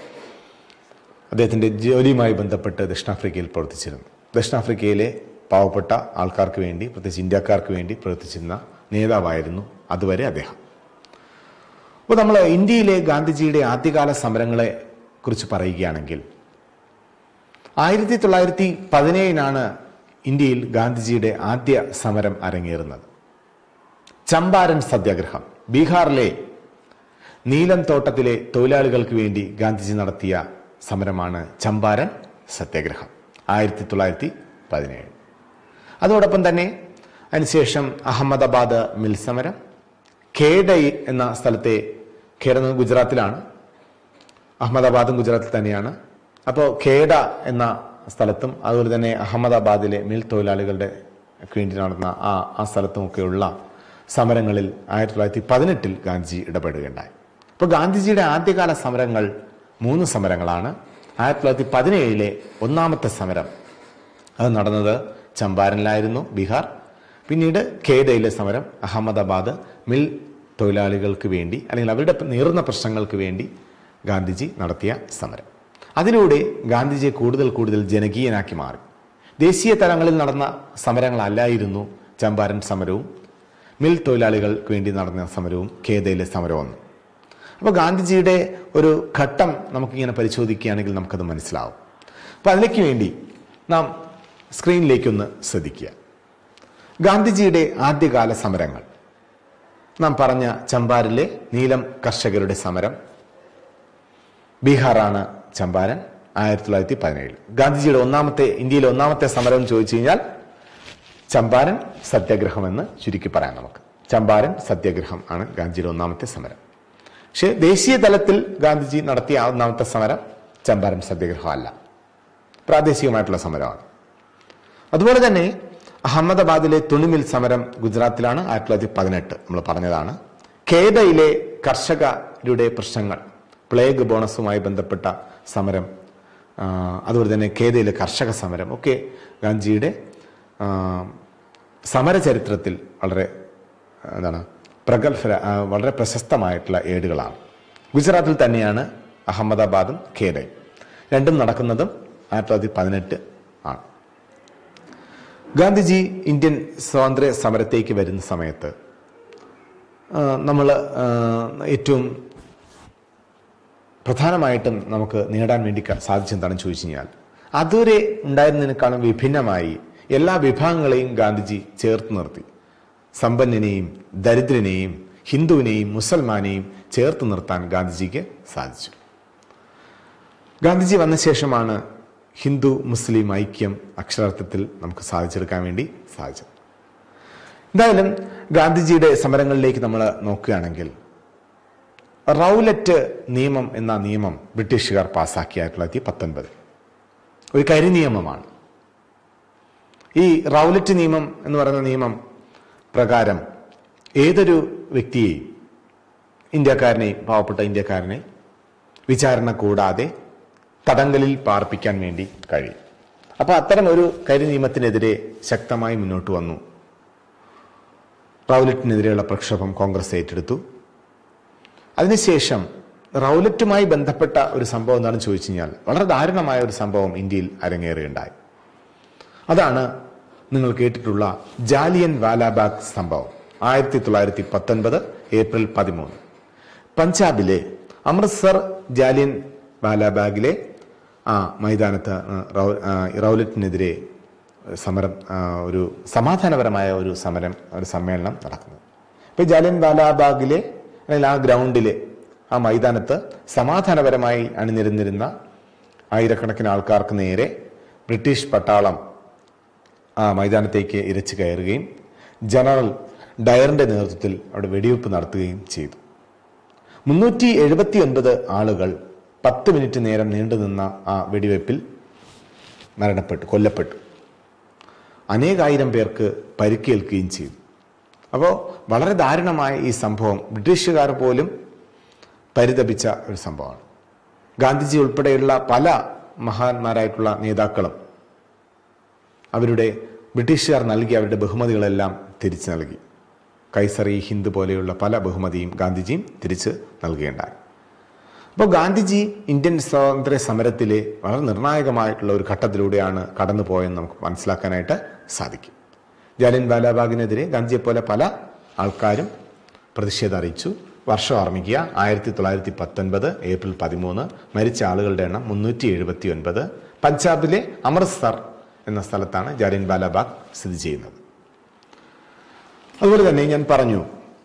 അദ്ദേഹത്തിൻ്റെ ജോലിയുമായി ബന്ധപ്പെട്ട് ദക്ഷിണാഫ്രിക്കയിൽ പ്രവർത്തിച്ചിരുന്നു ദക്ഷിണാഫ്രിക്കയിലെ പാവപ്പെട്ട ആൾക്കാർക്ക് വേണ്ടി പ്രത്യേകിച്ച് ഇന്ത്യക്കാർക്ക് വേണ്ടി പ്രവർത്തിച്ചിരുന്ന നേതാവായിരുന്നു അതുവരെ അദ്ദേഹം അപ്പോൾ നമ്മൾ ഇന്ത്യയിലെ ഗാന്ധിജിയുടെ ആദ്യകാല സമരങ്ങളെ കുറിച്ച് പറയുകയാണെങ്കിൽ ആയിരത്തി തൊള്ളായിരത്തി പതിനേഴിനാണ് ഇന്ത്യയിൽ ഗാന്ധിജിയുടെ ആദ്യ സമരം അരങ്ങേറുന്നത് ചമ്പാരൻ സത്യാഗ്രഹം ബീഹാറിലെ നീലം തോട്ടത്തിലെ തൊഴിലാളികൾക്ക് വേണ്ടി ഗാന്ധിജി നടത്തിയ സമരമാണ് ചമ്പാരൻ സത്യാഗ്രഹം ആയിരത്തി തൊള്ളായിരത്തി പതിനേഴ് അതോടൊപ്പം തന്നെ അതിനുശേഷം അഹമ്മദാബാദ് മിൽ സമരം ഖേഡൈ എന്ന സ്ഥലത്തെ ഖേഡ എന്നത് ഗുജറാത്തിലാണ് അഹമ്മദാബാദും ഗുജറാത്തിൽ തന്നെയാണ് അപ്പോൾ ഖേഡ എന്ന സ്ഥലത്തും അതുപോലെ തന്നെ അഹമ്മദാബാദിലെ മിൽ തൊഴിലാളികളുടെ വേണ്ടി നടന്ന ആ ആ സ്ഥലത്തുമൊക്കെയുള്ള സമരങ്ങളിൽ ആയിരത്തി തൊള്ളായിരത്തി പതിനെട്ടിൽ ഗാന്ധിജി ഇടപെടുകയുണ്ടായി അപ്പോൾ ഗാന്ധിജിയുടെ ആദ്യകാല സമരങ്ങൾ മൂന്ന് സമരങ്ങളാണ് ആയിരത്തി തൊള്ളായിരത്തി പതിനേഴിലെ ഒന്നാമത്തെ സമരം അത് നടന്നത് ചമ്പാരനിലായിരുന്നു ബീഹാർ പിന്നീട് ഖേദയിലെ സമരം അഹമ്മദാബാദ് മിൽ തൊഴിലാളികൾക്ക് വേണ്ടി അല്ലെങ്കിൽ അവരുടെ നീറുന്ന പ്രശ്നങ്ങൾക്ക് വേണ്ടി ഗാന്ധിജി നടത്തിയ സമരം അതിലൂടെ ഗാന്ധിജിയെ കൂടുതൽ കൂടുതൽ ജനകീയനാക്കി മാറി ദേശീയ തലങ്ങളിൽ നടന്ന സമരങ്ങളല്ലായിരുന്നു ചമ്പാരൻ സമരവും മിൽ തൊഴിലാളികൾക്ക് വേണ്ടി നടന്ന സമരവും ഖേദയിലെ സമരവും ഒന്നും അപ്പോൾ ഗാന്ധിജിയുടെ ഒരു ഘട്ടം നമുക്കിങ്ങനെ പരിശോധിക്കുകയാണെങ്കിൽ നമുക്കത് മനസ്സിലാവും അപ്പോൾ അതിലേക്ക് വേണ്ടി നാം സ്ക്രീനിലേക്കൊന്ന് ശ്രദ്ധിക്കുക ഗാന്ധിജിയുടെ ആദ്യകാല സമരങ്ങൾ നാം പറഞ്ഞ ചമ്പാരിലെ നീലം കർഷകരുടെ സമരം ബീഹാറാണ് ചമ്പാരൻ ആയിരത്തി തൊള്ളായിരത്തി പതിനേഴ് ഗാന്ധിജിയുടെ ഒന്നാമത്തെ ഇന്ത്യയിലെ ഒന്നാമത്തെ സമരം ചോദിച്ചു കഴിഞ്ഞാൽ ചമ്പാരൻ സത്യാഗ്രഹം എന്ന് ചുരുക്കി പറയാം നമുക്ക് ചമ്പാരൻ സത്യാഗ്രഹം ആണ് ഗാന്ധിജിയുടെ ഒന്നാമത്തെ സമരം പക്ഷേ ദേശീയ തലത്തിൽ ഗാന്ധിജി നടത്തിയ ആ ഒന്നാമത്തെ സമരം ചമ്പാരൻ സത്യാഗ്രഹം അല്ല പ്രാദേശികമായിട്ടുള്ള സമരമാണ് അതുപോലെ തന്നെ അഹമ്മദാബാദിലെ തുണിമിൽ സമരം ഗുജറാത്തിലാണ് ആയിരത്തി തൊള്ളായിരത്തി പതിനെട്ട് നമ്മൾ പറഞ്ഞതാണ് ഖേദയിലെ കർഷകരുടെ പ്രശ്നങ്ങൾ പ്ലേഗ് ബോണസുമായി ബന്ധപ്പെട്ട സമരം ആ, അതുപോലെ തന്നെ ഖേദയിലെ കർഷക സമരം ഒക്കെ ഗാന്ധിജിയുടെ ആ, സമരചരിത്രത്തിൽ വളരെ ആ, എന്താണ് പ്രഗത്ഭ ആ, വളരെ പ്രശസ്തമായിട്ടുള്ള ഏടുകളാണ് ഗുജറാത്തിൽ തന്നെയാണ് അഹമ്മദാബാദും ഖേദയും രണ്ടും നടക്കുന്നതും ആയിരത്തി തൊള്ളായിരത്തി പതിനെട്ട് ആണ് ഗാന്ധിജി ഇന്ത്യൻ സ്വാതന്ത്ര്യ സമരത്തേക്ക് വരുന്ന സമയത്ത് നമ്മൾ ഏറ്റവും പ്രധാനമായിട്ടും നമുക്ക് നേടാൻ വേണ്ടി ക- സാധിച്ചെന്താണെന്ന് ചോദിച്ചു കഴിഞ്ഞാൽ അതുവരെ ഉണ്ടായിരുന്നതിനേക്കാളും വിഭിന്നമായി എല്ലാ വിഭാഗങ്ങളെയും ഗാന്ധിജി ചേർത്ത് നിർത്തി സമ്പന്നനെയും ദരിദ്രനെയും ഹിന്ദുവിനെയും മുസൽമാനെയും ചേർത്ത് നിർത്താൻ ഗാന്ധിജിക്ക് സാധിച്ചു ഗാന്ധിജി വന്ന ശേഷമാണ് ഹിന്ദു മുസ്ലിം ഐക്യം അക്ഷരാർത്ഥത്തിൽ നമുക്ക് സാധിച്ചെടുക്കാൻ വേണ്ടി സാധിച്ചത് എന്തായാലും ഗാന്ധിജിയുടെ സമരങ്ങളിലേക്ക് നമ്മൾ നോക്കുകയാണെങ്കിൽ റൗലറ്റ് നിയമം എന്ന നിയമം ബ്രിട്ടീഷുകാർ പാസ്സാക്കി ആയിരത്തി തൊള്ളായിരത്തി പത്തൊൻപത് ഒരു കരി നിയമമാണ് ഈ റൗലറ്റ് നിയമം എന്ന് പറയുന്ന നിയമം പ്രകാരം ഏതൊരു വ്യക്തിയെയും ഇന്ത്യക്കാരനെയും പാവപ്പെട്ട ഇന്ത്യക്കാരനെ വിചാരണ കൂടാതെ തടങ്കലിൽ പാർപ്പിക്കാൻ വേണ്ടി കഴിയും അപ്പൊ അത്തരം ഒരു കരി നിയമത്തിനെതിരെ ശക്തമായി മുന്നോട്ട് വന്നു റൗലറ്റിനെതിരെയുള്ള പ്രക്ഷോഭം കോൺഗ്രസ് ഏറ്റെടുത്തു അതിനുശേഷം റൗലറ്റുമായി ബന്ധപ്പെട്ട ഒരു സംഭവം എന്താണെന്ന് ചോദിച്ചു കഴിഞ്ഞാൽ വളരെ ദാരുണമായ ഒരു സംഭവം ഇന്ത്യയിൽ അരങ്ങേറുകയുണ്ടായി അതാണ് നിങ്ങൾ കേട്ടിട്ടുള്ള ജാലിയൻ വാലാബാഗ് സംഭവം ആയിരത്തി തൊള്ളായിരത്തി പത്തൊൻപത് ഏപ്രിൽ പതിമൂന്ന് പഞ്ചാബിലെ അമൃത്സർ ജാലിയൻ വാലാബാഗിലെ ആ മൈതാനത്ത് ആ, റൗ- ആ, റൗലറ്റിനെതിരെ സമരം ആ, ഒരു സമാധാനപരമായ ഒരു സമരം ഒരു സമ്മേളനം നടക്കുന്നത് ഇപ്പൊ ജാലിയൻ വാലാബാഗിലെ അല്ലെങ്കിൽ ആ ഗ്രൗണ്ടിലെ ആ മൈതാനത്ത് സമാധാനപരമായി അണിനിരന്നിരുന്ന ആയിരക്കണക്കിന് ആൾക്കാർക്ക് നേരെ ബ്രിട്ടീഷ് പട്ടാളം ആ മൈതാനത്തേക്ക് ഇരച്ചു കയറുകയും ജനറൽ ഡയറിന്റെ നേതൃത്വത്തിൽ അവിടെ വെടിവെപ്പ് നടത്തുകയും ചെയ്തു മുന്നൂറ്റി എഴുപത്തി ഒൻപത് ആളുകൾ പത്ത് മിനിറ്റ് നേരം നീണ്ടുനിന്ന ആ വെടിവെപ്പിൽ മരണപ്പെട്ടു കൊല്ലപ്പെട്ടു അനേകായിരം പേർക്ക് പരിക്കേൽക്കുകയും ചെയ്തു അപ്പോൾ വളരെ ദാരുണമായ ഈ സംഭവം ബ്രിട്ടീഷുകാർ പോലും പരിതപിച്ച ഒരു സംഭവമാണ് ഗാന്ധിജി ഉൾപ്പെടെയുള്ള പല മഹാന്മാരായിട്ടുള്ള നേതാക്കളും അവരുടെ ബ്രിട്ടീഷുകാർ നൽകിയ അവരുടെ ബഹുമതികളെല്ലാം തിരിച്ചു നൽകി കൈസറി ഹിന്ദ് പോലെയുള്ള പല ബഹുമതിയും ഗാന്ധിജിയും തിരിച്ച് നൽകുകയുണ്ടായി അപ്പോൾ ഗാന്ധിജി ഇന്ത്യൻ സ്വാതന്ത്ര്യ സമരത്തിലെ വളരെ നിർണായകമായിട്ടുള്ള ഒരു ഘട്ടത്തിലൂടെയാണ് കടന്നു പോയെന്ന് നമുക്ക് മനസ്സിലാക്കാനായിട്ട് സാധിക്കും ജാലിയൻ വാലാബാഗിനെതിരെ ഗാന്ധിയെ പോലെ പല ആൾക്കാരും പ്രതിഷേധം അറിയിച്ചു വർഷം ഓർമ്മിക്കുക ആയിരത്തി തൊള്ളായിരത്തി പത്തൊൻപത് ഏപ്രിൽ പതിമൂന്ന് മരിച്ച ആളുകളുടെ എണ്ണം മുന്നൂറ്റി എഴുപത്തി ഒൻപത് പഞ്ചാബിലെ അമൃത്സർ എന്ന സ്ഥലത്താണ് ജാലിയൻ വാലാബാഗ് സ്ഥിതി ചെയ്യുന്നത് അതുപോലെ തന്നെ ഞാൻ പറഞ്ഞു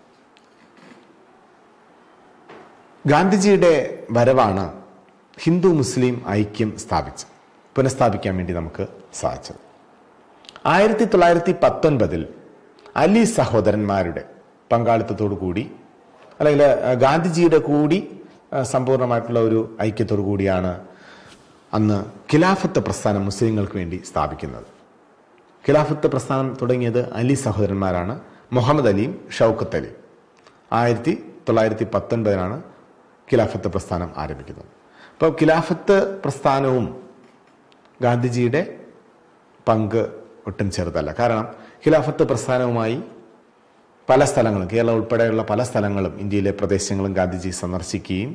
ഗാന്ധിജിയുടെ വരവാണ് ഹിന്ദു മുസ്ലിം ഐക്യം സ്ഥാപിച്ചത് പുനഃസ്ഥാപിക്കാൻ വേണ്ടി നമുക്ക് സാധിച്ചത് ആയിരത്തി തൊള്ളായിരത്തി പത്തൊൻപതിൽ അലി സഹോദരന്മാരുടെ പങ്കാളിത്തത്തോടു കൂടി അല്ലെങ്കിൽ അഹ്, ഗാന്ധിജിയുടെ കൂടി അഹ്, സമ്പൂർണ്ണമായിട്ടുള്ള ഒരു ഐക്യത്തോടു കൂടിയാണ് അന്ന് ഖിലാഫത്ത് പ്രസ്ഥാനം മുസ്ലിങ്ങൾക്ക് വേണ്ടി സ്ഥാപിക്കുന്നത് ഖിലാഫത്ത് പ്രസ്ഥാനം തുടങ്ങിയത് അലി സഹോദരന്മാരാണ് മുഹമ്മദ് അലിയും ഷൗക്കത്ത് അലിയും ആയിരത്തി തൊള്ളായിരത്തി പത്തൊൻപതിനാണ് ഖിലാഫത്ത് പ്രസ്ഥാനം ആരംഭിക്കുന്നത് അപ്പോൾ ഖിലാഫത്ത് പ്രസ്ഥാനവും ഗാന്ധിജിയുടെ പങ്ക് ഒട്ടും ചെറുതല്ല കാരണം ഖിലാഫത്ത് പ്രസ്ഥാനവുമായി പല സ്ഥലങ്ങളും കേരളം ഉൾപ്പെടെയുള്ള പല സ്ഥലങ്ങളും ഇന്ത്യയിലെ പ്രദേശങ്ങളും ഗാന്ധിജി സന്ദർശിക്കുകയും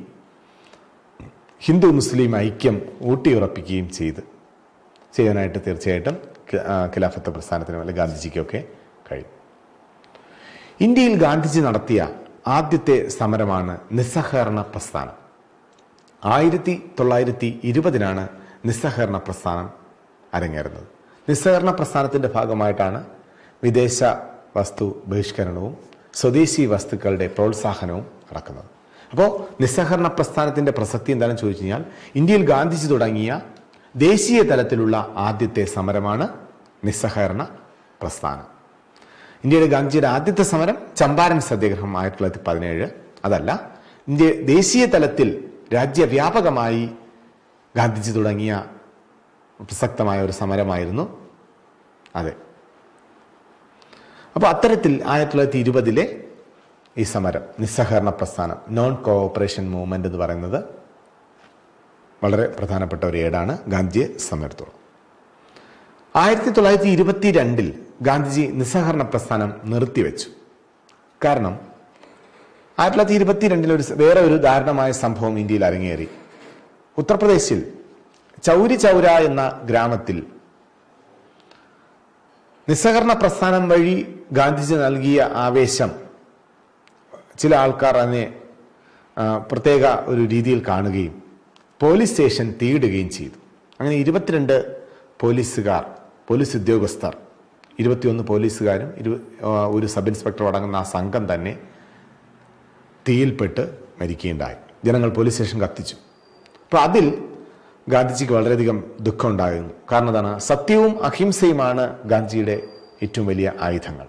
ഹിന്ദു മുസ്ലിം ഐക്യം ഊട്ടിയുറപ്പിക്കുകയും ചെയ്ത് ചെയ്യാനായിട്ട് തീർച്ചയായിട്ടും ഖി- ആ, ഖിലാഫത്ത് പ്രസ്ഥാനത്തിനും അല്ലെങ്കിൽ ഗാന്ധിജിക്കൊക്കെ കഴിയും ഇന്ത്യയിൽ ഗാന്ധിജി നടത്തിയ ആദ്യത്തെ സമരമാണ് നിസ്സഹകരണ പ്രസ്ഥാനം ആയിരത്തി തൊള്ളായിരത്തി ഇരുപതിനാണ് നിസ്സഹകരണ പ്രസ്ഥാനം അരങ്ങേറുന്നത് നിസ്സഹകരണ പ്രസ്ഥാനത്തിന്റെ ഭാഗമായിട്ടാണ് വിദേശ വസ്തു ബഹിഷ്കരണവും സ്വദേശി വസ്തുക്കളുടെ പ്രോത്സാഹനവും നടക്കുന്നത് അപ്പോൾ നിസ്സഹകരണ പ്രസ്ഥാനത്തിന്റെ പ്രസക്തി എന്താണെന്ന് ചോദിച്ചു കഴിഞ്ഞാൽ ഇന്ത്യയിൽ ഗാന്ധിജി തുടങ്ങിയ ദേശീയ തലത്തിലുള്ള ആദ്യത്തെ സമരമാണ് നിസ്സഹകരണ പ്രസ്ഥാനം ഇന്ത്യയുടെ ഗാന്ധിജിയുടെ ആദ്യത്തെ സമരം ചമ്പാരൻ സത്യാഗ്രഹം ആയിരത്തി തൊള്ളായിരത്തി പതിനേഴ് അതല്ല ഇന്ത്യ ദേശീയ തലത്തിൽ രാജ്യവ്യാപകമായി ഗാന്ധിജി തുടങ്ങിയ പ്രസക്തമായ ഒരു സമരമായിരുന്നു അതെ അപ്പോൾ അത്തരത്തിൽ ആയിരത്തി തൊള്ളായിരത്തി ഇരുപതിലെ ഈ സമരം നിസ്സഹകരണ പ്രസ്ഥാനം നോൺ കോഓപ്പറേഷൻ മൂവ്മെന്റ് എന്ന് പറയുന്നത് വളരെ പ്രധാനപ്പെട്ട ഒരു ഏടാണ് ഗാന്ധിജിയെ സമരത്തോളം ആയിരത്തി തൊള്ളായിരത്തി ഇരുപത്തി രണ്ടിൽ ഗാന്ധിജി നിസ്സഹകരണ പ്രസ്ഥാനം നിർത്തിവെച്ചു കാരണം ആയിരത്തി തൊള്ളായിരത്തി ഇരുപത്തിരണ്ടിൽ ഒരു വേറെ ഒരു ദാരുണമായ സംഭവം ഇന്ത്യയിൽ അരങ്ങേറി ഉത്തർപ്രദേശിൽ ചൗരി ചൗര എന്ന ഗ്രാമത്തിൽ നിസ്സഹകരണ പ്രസ്ഥാനം വഴി ഗാന്ധിജി നൽകിയ ആവേശം ചില ആൾക്കാർ അതിനെ ആ, പ്രത്യേക ഒരു രീതിയിൽ കാണുകയും പോലീസ് സ്റ്റേഷൻ തീയിടുകയും ചെയ്തു അങ്ങനെ ഇരുപത്തിരണ്ട് പോലീസുകാർ പോലീസ് ഉദ്യോഗസ്ഥർ ഇരുപത്തിയൊന്ന് പോലീസുകാരും ഇരു ആ, ഒരു സബ് ഇൻസ്പെക്ടർ അടങ്ങുന്ന ആ സംഘം തന്നെ തീയിൽപ്പെട്ട് മരിക്കുകയുണ്ടായി ജനങ്ങൾ പോലീസ് സ്റ്റേഷൻ കത്തിച്ചു അപ്പോൾ അതിൽ ഗാന്ധിജിക്ക് വളരെയധികം ദുഃഖം ഉണ്ടായിരുന്നു കാരണം എന്താണ് സത്യവും അഹിംസയുമാണ് ഗാന്ധിജിയുടെ ഏറ്റവും വലിയ ആയുധങ്ങൾ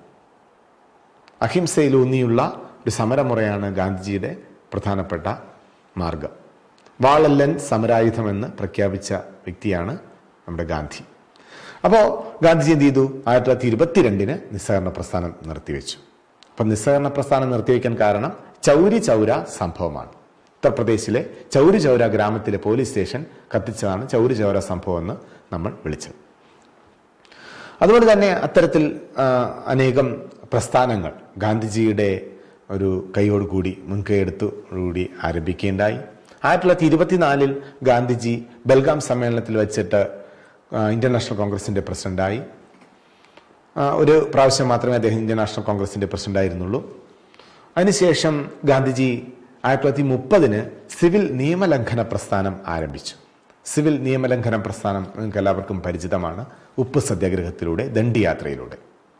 അഹിംസയിലൂന്നിയുള്ള ഒരു സമരമുറയാണ് ഗാന്ധിജിയുടെ പ്രധാനപ്പെട്ട മാർഗം വാളല്ലൻ സമരായുധമെന്ന് പ്രഖ്യാപിച്ച വ്യക്തിയാണ് നമ്മുടെ ഗാന്ധി അപ്പോൾ ഗാന്ധിജി എന്ത് ചെയ്തു ആയിരത്തി തൊള്ളായിരത്തി ഇരുപത്തിരണ്ടിന് നിസ്സഹകരണ പ്രസ്ഥാനം നിർത്തിവെച്ചു അപ്പം നിസ്സഹകരണ പ്രസ്ഥാനം നിർത്തിവെക്കാൻ കാരണം ചൗരി ചൗര സംഭവമാണ് ഉത്തർപ്രദേശിലെ ചൗരി ചൗര ഗ്രാമത്തിലെ പോലീസ് സ്റ്റേഷൻ കത്തിച്ചതാണ് ചൗരി ചൗര സംഭവം എന്ന് നമ്മൾ വിളിച്ചത് അതുകൊണ്ട് തന്നെ അത്തരത്തിൽ ആ, അനേകം പ്രസ്ഥാനങ്ങൾ ഗാന്ധിജിയുടെ ഒരു കൈയോടുകൂടി മുൻകൈയെടുത്തോടുകൂടി ആരംഭിക്കുകയുണ്ടായി ആയിരത്തി തൊള്ളായിരത്തി ഇരുപത്തിനാലിൽ ഗാന്ധിജി ബൽഗാം സമ്മേളനത്തിൽ വെച്ചിട്ട് ആ, ഇന്ത്യൻ നാഷണൽ കോൺഗ്രസിന്റെ പ്രസിഡന്റായി ആ, ഒരു പ്രാവശ്യം മാത്രമേ അദ്ദേഹം ഇന്ത്യൻ നാഷണൽ കോൺഗ്രസിന്റെ പ്രസിഡന്റ് ആയിരുന്നുള്ളൂ അതിനുശേഷം ഗാന്ധിജി ആയിരത്തി തൊള്ളായിരത്തി മുപ്പതിന് സിവിൽ നിയമലംഘന പ്രസ്ഥാനം ആരംഭിച്ചു സിവിൽ നിയമലംഘന പ്രസ്ഥാനം നിങ്ങൾക്ക് എല്ലാവർക്കും പരിചിതമാണ് ഉപ്പ് സത്യാഗ്രഹത്തിലൂടെ ദണ്ഡിയാത്രയിലൂടെ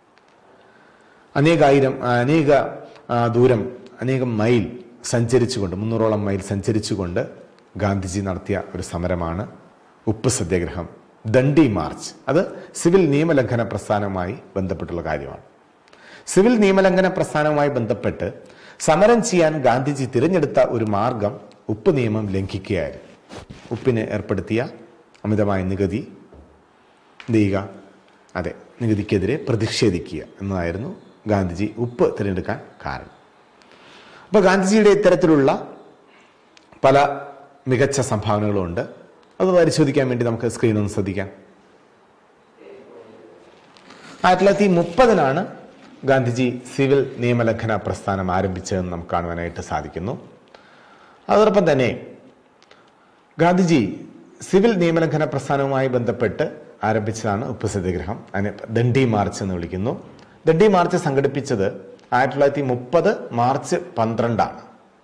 അനേകായിരം ആ, അനേക ആ, ദൂരം അനേകം മൈൽ സഞ്ചരിച്ചുകൊണ്ട് മുന്നൂറോളം മൈൽ സഞ്ചരിച്ചുകൊണ്ട് ഗാന്ധിജി നടത്തിയ ഒരു സമരമാണ് ഉപ്പ് സത്യാഗ്രഹം ദണ്ഡി മാർച്ച് അത് സിവിൽ നിയമലംഘന പ്രസ്ഥാനവുമായി ബന്ധപ്പെട്ടുള്ള കാര്യമാണ് സിവിൽ നിയമലംഘന പ്രസ്ഥാനവുമായി ബന്ധപ്പെട്ട് സമരം ചെയ്യാൻ ഗാന്ധിജി തിരഞ്ഞെടുത്ത ഒരു മാർഗം ഉപ്പ് നിയമം ലംഘിക്കുകയായിരുന്നു ഉപ്പിന് ഏർപ്പെടുത്തിയ അമിതമായ നികുതി എന്ത് ചെയ്യുക അതെ നികുതിക്കെതിരെ പ്രതിഷേധിക്കുക എന്നതായിരുന്നു ഗാന്ധിജി ഉപ്പ് തിരഞ്ഞെടുക്കാൻ കാരണം അപ്പോൾ ഗാന്ധിജിയുടെ ഇത്തരത്തിലുള്ള പല മികച്ച സംഭാവനകളും ഉണ്ട് അത് പരിശോധിക്കാൻ വേണ്ടി നമുക്ക് സ്ക്രീൻ ഒന്ന് ശ്രദ്ധിക്കാം ആയിരത്തി തൊള്ളായിരത്തി മുപ്പതിനാണ് ഗാന്ധിജി സിവിൽ നിയമലംഘന പ്രസ്ഥാനം ആരംഭിച്ചതെന്ന് നമുക്ക് കാണുവാനായിട്ട് സാധിക്കുന്നു അതോടൊപ്പം തന്നെ ഗാന്ധിജി സിവിൽ നിയമലംഘന പ്രസ്ഥാനവുമായി ബന്ധപ്പെട്ട് ആരംഭിച്ചതാണ് ഉപ്പ് സത്യാഗ്രഹം അതിനെ ദണ്ഡി മാർച്ച് എന്ന് വിളിക്കുന്നു ദണ്ഡി മാർച്ച് സംഘടിപ്പിച്ചത് ആയിരത്തി തൊള്ളായിരത്തി മുപ്പത് മാർച്ച് പന്ത്രണ്ടാണ്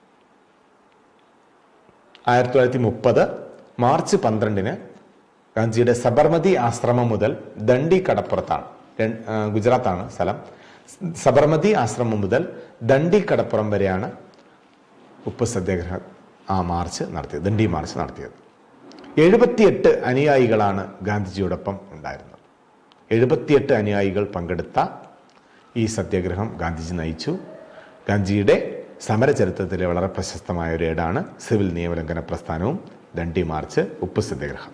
ആയിരത്തി തൊള്ളായിരത്തി മുപ്പത് മാർച്ച് പന്ത്രണ്ടിന് ഗാന്ധിജിയുടെ സബർമതി ആശ്രമം മുതൽ ദണ്ഡി കടപ്പുറത്താണ് ര- ആ, ഗുജറാത്താണ് സ്ഥലം സബർമതി ആശ്രമം മുതൽ ദണ്ഡി കടപ്പുറം വരെയാണ് ഉപ്പ് സത്യാഗ്രഹ ആ മാർച്ച് നടത്തിയത് ദണ്ഡി മാർച്ച് നടത്തിയത് എഴുപത്തിയെട്ട് അനുയായികളാണ് ഗാന്ധിജിയോടൊപ്പം ഉണ്ടായിരുന്നത് എഴുപത്തിയെട്ട് അനുയായികൾ പങ്കെടുത്ത ഈ സത്യാഗ്രഹം ഗാന്ധിജി നയിച്ചു ഗാന്ധിജിയുടെ സമരചരിത്രത്തിലെ വളരെ പ്രശസ്തമായ ഒരു ഏടാണ് സിവിൽ നിയമലംഘന പ്രസ്ഥാനവും ദണ്ഡി മാർച്ച് ഉപ്പ് സത്യാഗ്രഹം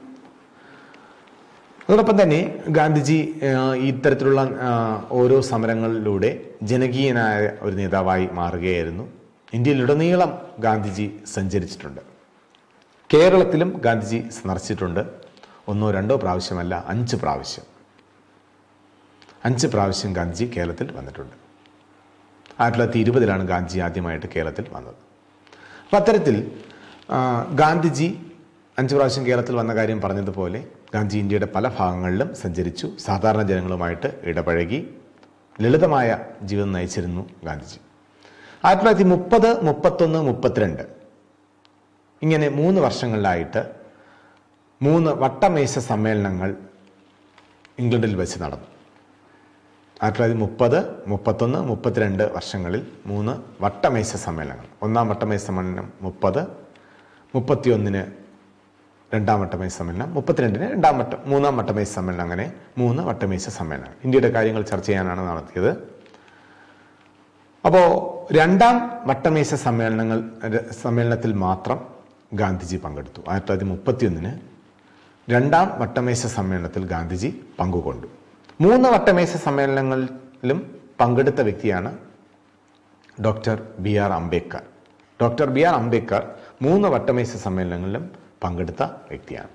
അതോടൊപ്പം തന്നെ ഗാന്ധിജി ആ, ഇത്തരത്തിലുള്ള ആ, ഓരോ സമരങ്ങളിലൂടെ ജനകീയനായ ഒരു നേതാവായി മാറുകയായിരുന്നു ഇന്ത്യയിലുടനീളം ഗാന്ധിജി സഞ്ചരിച്ചിട്ടുണ്ട് കേരളത്തിലും ഗാന്ധിജി സന്ദർശിച്ചിട്ടുണ്ട് ഒന്നോ രണ്ടോ പ്രാവശ്യമല്ല അഞ്ച് പ്രാവശ്യം അഞ്ച് പ്രാവശ്യം ഗാന്ധിജി കേരളത്തിൽ വന്നിട്ടുണ്ട് ആയിരത്തി തൊള്ളായിരത്തി ഇരുപതിലാണ് ഗാന്ധിജി ആദ്യമായിട്ട് കേരളത്തിൽ വന്നത് അപ്പം അത്തരത്തിൽ ആ, ഗാന്ധിജി അഞ്ച് പ്രാവശ്യം കേരളത്തിൽ വന്ന കാര്യം പറഞ്ഞതുപോലെ ഗാന്ധി ഇന്ത്യയുടെ പല ഭാഗങ്ങളിലും സഞ്ചരിച്ചു സാധാരണ ജനങ്ങളുമായിട്ട് ഇടപഴകി ലളിതമായ ജീവിതം നയിച്ചിരുന്നു ഗാന്ധിജി ആയിരത്തി തൊള്ളായിരത്തി മുപ്പത് മുപ്പത്തൊന്ന് മുപ്പത്തിരണ്ട് ഇങ്ങനെ മൂന്ന് വർഷങ്ങളിലായിട്ട് മൂന്ന് വട്ടമേശ സമ്മേളനങ്ങൾ ഇംഗ്ലണ്ടിൽ വെച്ച് നടന്നു ആയിരത്തി തൊള്ളായിരത്തി മുപ്പത് മുപ്പത്തൊന്ന് മുപ്പത്തിരണ്ട് വർഷങ്ങളിൽ മൂന്ന് വട്ടമേശ സമ്മേളനങ്ങൾ ഒന്നാം വട്ടമേശ സമ്മേളനം മുപ്പത് മുപ്പത്തിയൊന്നിന് രണ്ടാം വട്ടമേശ സമ്മേളനം മുപ്പത്തിരണ്ടിന് രണ്ടാം വട്ട മൂന്നാം വട്ടമേശ സമ്മേളനം അങ്ങനെ മൂന്ന് വട്ടമേശ സമ്മേളനം ഇന്ത്യയുടെ കാര്യങ്ങൾ ചർച്ച ചെയ്യാനാണ് നടത്തിയത് അപ്പോൾ രണ്ടാം വട്ടമേശ സമ്മേളനങ്ങൾ ര- സമ്മേളനത്തിൽ മാത്രം ഗാന്ധിജി പങ്കെടുത്തു ആയിരത്തി തൊള്ളായിരത്തി മുപ്പത്തിയൊന്നിന് രണ്ടാം വട്ടമേശ സമ്മേളനത്തിൽ ഗാന്ധിജി പങ്കുകൊണ്ടു മൂന്ന് വട്ടമേശ സമ്മേളനങ്ങളിലും പങ്കെടുത്ത വ്യക്തിയാണ് doctor B R Ambedkar doctor B R Ambedkar മൂന്ന് വട്ടമേശ സമ്മേളനങ്ങളിലും പങ്കെടുത്ത വ്യക്തിയാണ്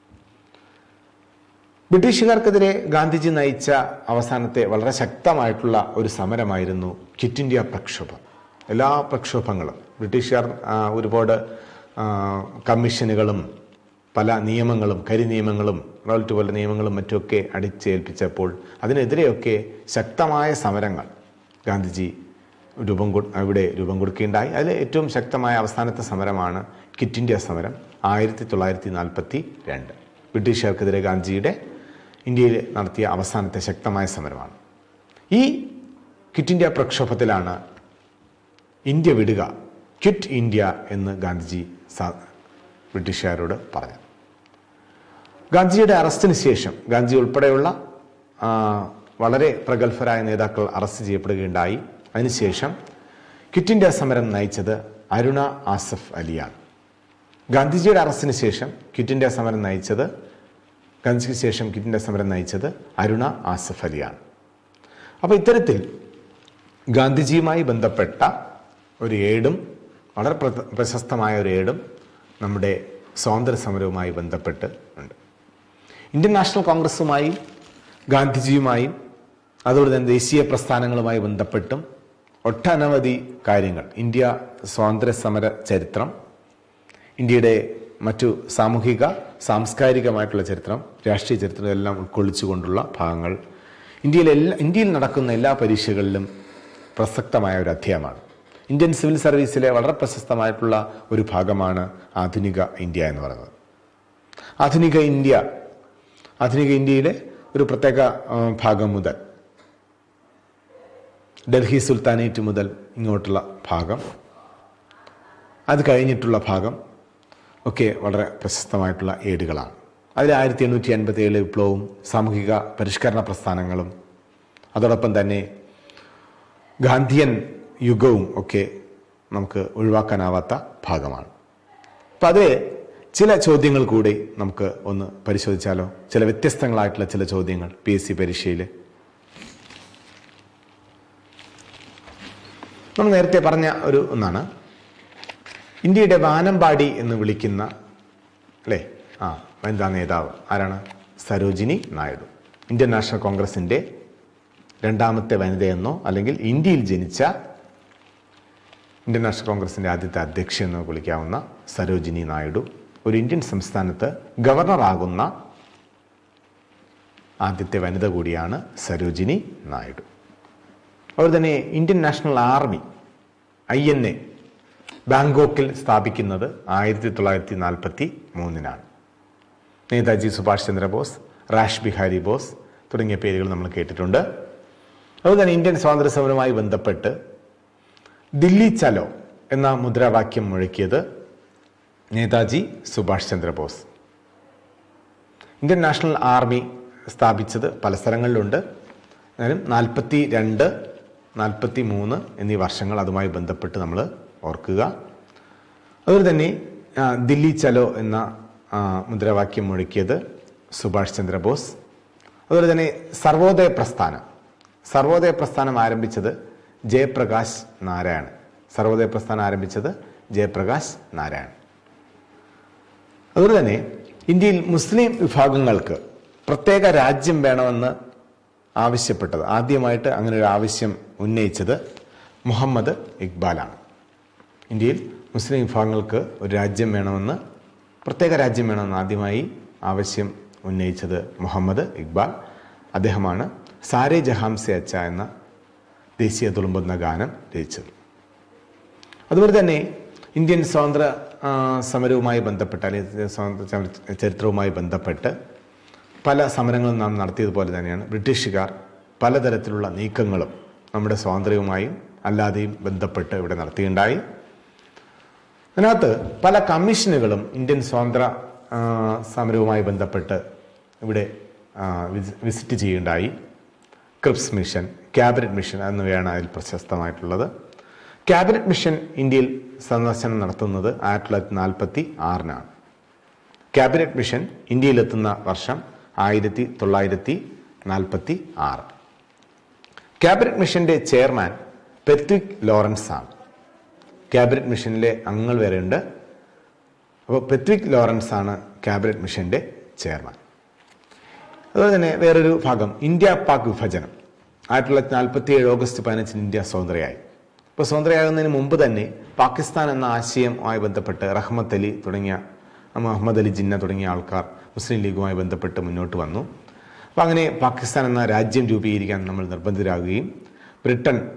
ബ്രിട്ടീഷുകാർക്കെതിരെ ഗാന്ധിജി നയിച്ച അവസാനത്തെ വളരെ ശക്തമായിട്ടുള്ള ഒരു സമരമായിരുന്നു ക്വിറ്റ് ഇന്ത്യ പ്രക്ഷോഭം എല്ലാ പ്രക്ഷോഭങ്ങളും ബ്രിട്ടീഷുകാർ ആ, ഒരുപാട് ആ, കമ്മീഷനുകളും പല നിയമങ്ങളും കരി നിയമങ്ങളും റോൾട്ട് പോലെ നിയമങ്ങളും മറ്റുമൊക്കെ അടിച്ചേൽപ്പിച്ചപ്പോൾ അതിനെതിരെയൊക്കെ ശക്തമായ സമരങ്ങൾ ഗാന്ധിജി രൂപം കൊ ഇവിടെ രൂപം കൊടുക്കുകയുണ്ടായി അതിൽ ഏറ്റവും ശക്തമായ അവസാനത്തെ സമരമാണ് കിറ്റ് ഇന്ത്യ സമരം ആയിരത്തി തൊള്ളായിരത്തി നാൽപ്പത്തി രണ്ട് ബ്രിട്ടീഷുകാർക്കെതിരെ ഗാന്ധിജിയുടെ ഇന്ത്യയിൽ നടത്തിയ അവസാനത്തെ ശക്തമായ സമരമാണ് ഈ ക്വിറ്റ് ഇന്ത്യ പ്രക്ഷോഭത്തിലാണ് ഇന്ത്യ വിടുക ക്വിറ്റ് ഇന്ത്യ എന്ന് ഗാന്ധിജി സാ- ബ്രിട്ടീഷുകാരോട് പറഞ്ഞു ഗാന്ധിജിയുടെ അറസ്റ്റിന് ശേഷം ഗാന്ധി ഉൾപ്പെടെയുള്ള ആ, വളരെ പ്രഗത്ഭരായ നേതാക്കൾ അറസ്റ്റ് ചെയ്യപ്പെടുകയുണ്ടായി അതിനുശേഷം ക്വിറ്റ് ഇന്ത്യ സമരം നയിച്ചത് അരുണ ആസഫ് അലിയാണ് ഗാന്ധിജിയുടെ അറസ്റ്റിന് ശേഷം ക്വിറ്റ് ഇന്ത്യ സമരം നയിച്ചത് ഗാന്ധിജിക്ക് ശേഷം ക്വിറ്റ് ഇന്ത്യ സമരം നയിച്ചത് അരുണ ആസഫ് അലിയാണ് അപ്പോൾ ഇത്തരത്തിൽ ഗാന്ധിജിയുമായി ബന്ധപ്പെട്ട ഒരു ഏടും വളരെ പ്ര- പ്രശസ്തമായ ഒരു ഏടും നമ്മുടെ സ്വാതന്ത്ര്യ സമരവുമായി ബന്ധപ്പെട്ട് ഉണ്ട് ഇന്ത്യൻ നാഷണൽ കോൺഗ്രസുമായും ഗാന്ധിജിയുമായും അതുപോലെ തന്നെ ദേശീയ പ്രസ്ഥാനങ്ങളുമായി ബന്ധപ്പെട്ടും ഒട്ടനവധി കാര്യങ്ങൾ ഇന്ത്യ സ്വാതന്ത്ര്യ സമര ചരിത്രം ഇന്ത്യയുടെ മറ്റു സാമൂഹിക സാംസ്കാരികമായിട്ടുള്ള ചരിത്രം രാഷ്ട്രീയ ചരിത്രം എല്ലാം ഉൾക്കൊള്ളിച്ചുകൊണ്ടുള്ള ഭാഗങ്ങൾ ഇന്ത്യയിലെ എല്ലാ ഇന്ത്യയിൽ നടക്കുന്ന എല്ലാ പരീക്ഷകളിലും പ്രസക്തമായ ഒരു അധ്യായമാണ് ഇന്ത്യൻ സിവിൽ സർവീസിലെ വളരെ പ്രശസ്തമായിട്ടുള്ള ഒരു ഭാഗമാണ് ആധുനിക ഇന്ത്യ എന്ന് പറയുന്നത് ആധുനിക ഇന്ത്യ ആധുനിക ഇന്ത്യയിലെ ഒരു പ്രത്യേക ആ, ഭാഗം മുതൽ ഡൽഹി സുൽത്താനേറ്റ് മുതൽ ഇങ്ങോട്ടുള്ള ഭാഗം അത് കഴിഞ്ഞിട്ടുള്ള ഭാഗം ഒക്കെ വളരെ പ്രശസ്തമായിട്ടുള്ള ഏടുകളാണ് അതിൽ ആയിരത്തി എണ്ണൂറ്റി അൻപത്തി ഏഴ് വിപ്ലവവും സാമൂഹിക പരിഷ്കരണ പ്രസ്ഥാനങ്ങളും അതോടൊപ്പം തന്നെ ഗാന്ധിയൻ യുഗവും ഒക്കെ നമുക്ക് ഒഴിവാക്കാനാവാത്ത ഭാഗമാണ് അപ്പം അത് ചില ചോദ്യങ്ങൾ കൂടി നമുക്ക് ഒന്ന് പരിശോധിച്ചാലോ ചില വ്യത്യസ്തങ്ങളായിട്ടുള്ള ചില ചോദ്യങ്ങൾ പി എസ് സി പരീക്ഷയിൽ നമ്മൾ നേരത്തെ പറഞ്ഞ ഒരു ഒന്നാണ് ഇന്ത്യയുടെ വാനമ്പാടി എന്ന് വിളിക്കുന്ന അല്ലേ ആ വനിതാ നേതാവ് ആരാണ് സരോജിനി നായിഡു ഇന്ത്യൻ നാഷണൽ കോൺഗ്രസിൻ്റെ രണ്ടാമത്തെ വനിതയെന്നോ അല്ലെങ്കിൽ ഇന്ത്യയിൽ ജനിച്ച ഇന്ത്യൻ നാഷണൽ കോൺഗ്രസിൻ്റെ ആദ്യത്തെ അധ്യക്ഷ എന്നോ വിളിക്കാവുന്ന സരോജിനി നായിഡു ഒരു ഇന്ത്യൻ സംസ്ഥാനത്ത് ഗവർണറാകുന്ന ആദ്യത്തെ വനിത കൂടിയാണ് സരോജിനി നായിഡു അതുപോലെ തന്നെ Indian National Army I N A ബാങ്കോക്കിൽ സ്ഥാപിക്കുന്നത് ആയിരത്തി തൊള്ളായിരത്തി നാൽപ്പത്തി മൂന്നിനാണ് നേതാജി സുഭാഷ് ചന്ദ്രബോസ് റാഷ് ബിഹാരി ബോസ് തുടങ്ങിയ പേരുകൾ നമ്മൾ കേട്ടിട്ടുണ്ട് അതുപോലെ തന്നെ ഇന്ത്യൻ സ്വാതന്ത്ര്യ സമരവുമായി ബന്ധപ്പെട്ട് ദില്ലി ചലോ എന്ന മുദ്രാവാക്യം മുഴക്കിയത് Netaji Subhash Chandrabose Indian National Army സ്ഥാപിച്ചത് പല സ്ഥലങ്ങളിലുണ്ട് എന്നാലും നാൽപ്പത്തി രണ്ട് നാൽപ്പത്തി മൂന്ന് എന്നീ വർഷങ്ങൾ അതുമായി ബന്ധപ്പെട്ട് നമ്മൾ ഓർക്കുക അതുപോലെ തന്നെ ആ, ദില്ലി ചലോ എന്ന ആ, മുദ്രാവാക്യം മുഴക്കിയത് സുഭാഷ് ചന്ദ്രബോസ് അതുപോലെ തന്നെ സർവോദയ പ്രസ്ഥാനം സർവോദയ പ്രസ്ഥാനം ആരംഭിച്ചത് ജയപ്രകാശ് നാരായൺ സർവോദയ പ്രസ്ഥാനം ആരംഭിച്ചത് ജയപ്രകാശ് നാരായൺ അതുപോലെ തന്നെ ഇന്ത്യയിൽ മുസ്ലിം വിഭാഗങ്ങൾക്ക് പ്രത്യേക രാജ്യം വേണമെന്ന് ആവശ്യപ്പെട്ടത് ആദ്യമായിട്ട് അങ്ങനെ ഒരു ആവശ്യം ഉന്നയിച്ചത് മുഹമ്മദ് ഇക്ബാലാണ് ഇന്ത്യയിൽ മുസ്ലിം വിഭാഗങ്ങൾക്ക് ഒരു രാജ്യം വേണമെന്ന് പ്രത്യേക രാജ്യം വേണമെന്ന് ആദ്യമായി ആവശ്യം ഉന്നയിച്ചത് മുഹമ്മദ് ഇക്ബാൽ അദ്ദേഹമാണ് സാരേ ജഹാംസെ അച്ച എന്ന ദേശീയ തുളുമ്പുന്ന ഗാനം രചിച്ചത് അതുപോലെ തന്നെ ഇന്ത്യൻ സ്വാതന്ത്ര്യ ആ, സമരവുമായി ബന്ധപ്പെട്ട് അല്ലെങ്കിൽ സ്വാതന്ത്ര്യ സമര ചരിത്രവുമായി ബന്ധപ്പെട്ട് പല സമരങ്ങളും നാം നടത്തിയതുപോലെ തന്നെയാണ് ബ്രിട്ടീഷുകാർ പലതരത്തിലുള്ള നീക്കങ്ങളും നമ്മുടെ സ്വാതന്ത്ര്യവുമായും അല്ലാതെയും ബന്ധപ്പെട്ട് ഇവിടെ നടത്തിയുണ്ടായി അതിനകത്ത് പല കമ്മീഷനുകളും ഇന്ത്യൻ സ്വാതന്ത്ര്യ ആ, സമരവുമായി ബന്ധപ്പെട്ട് ഇവിടെ ആ, വിസി- വിസിറ്റ് ചെയ്യുകയുണ്ടായി ക്രിപ്സ് മിഷൻ ക്യാബിനറ്റ് മിഷൻ എന്നിവയാണ് അതിൽ പ്രശസ്തമായിട്ടുള്ളത് ക്യാബിനറ്റ് മിഷൻ ഇന്ത്യയിൽ സന്ദർശനം നടത്തുന്നത് ആയിരത്തി തൊള്ളായിരത്തി നാൽപ്പത്തി ആറിനാണ് ക്യാബിനറ്റ് മിഷൻ ഇന്ത്യയിലെത്തുന്ന വർഷം ആയിരത്തി തൊള്ളായിരത്തി നാൽപ്പത്തി ആറ് ക്യാബിനറ്റ് മിഷന്റെ ചെയർമാൻ പെത്വിക് ലോറൻസ് ആണ് ക്യാബിനറ്റ് മിഷനിലെ അംഗങ്ങൾ വരെയുണ്ട് അപ്പോൾ പെത്വിക് ലോറൻസ് ആണ് ക്യാബിനറ്റ് മിഷന്റെ ചെയർമാൻ അതുപോലെ തന്നെ വേറൊരു ഭാഗം ഇന്ത്യ പാക് വിഭജനം ആയിരത്തി തൊള്ളായിരത്തി നാൽപ്പത്തി ഏഴ് ഓഗസ്റ്റ് പതിനഞ്ചിന് ഇന്ത്യ സ്വതന്ത്രയായി ഇപ്പോൾ സ്വതന്ത്രയാകുന്നതിന് മുമ്പ് തന്നെ പാകിസ്ഥാൻ എന്ന ആശയവുമായി ബന്ധപ്പെട്ട് റഹ്മത്ത് അലി തുടങ്ങിയ മുഹമ്മദ് അലി ജിന്ന തുടങ്ങിയ ആൾക്കാർ മുസ്ലിം ലീഗുമായി ബന്ധപ്പെട്ട് മുന്നോട്ട് വന്നു അപ്പോൾ അങ്ങനെ പാകിസ്ഥാൻ എന്ന രാജ്യം രൂപീകരിക്കാൻ നമ്മൾ നിർബന്ധിതരാകുകയും ബ്രിട്ടൻ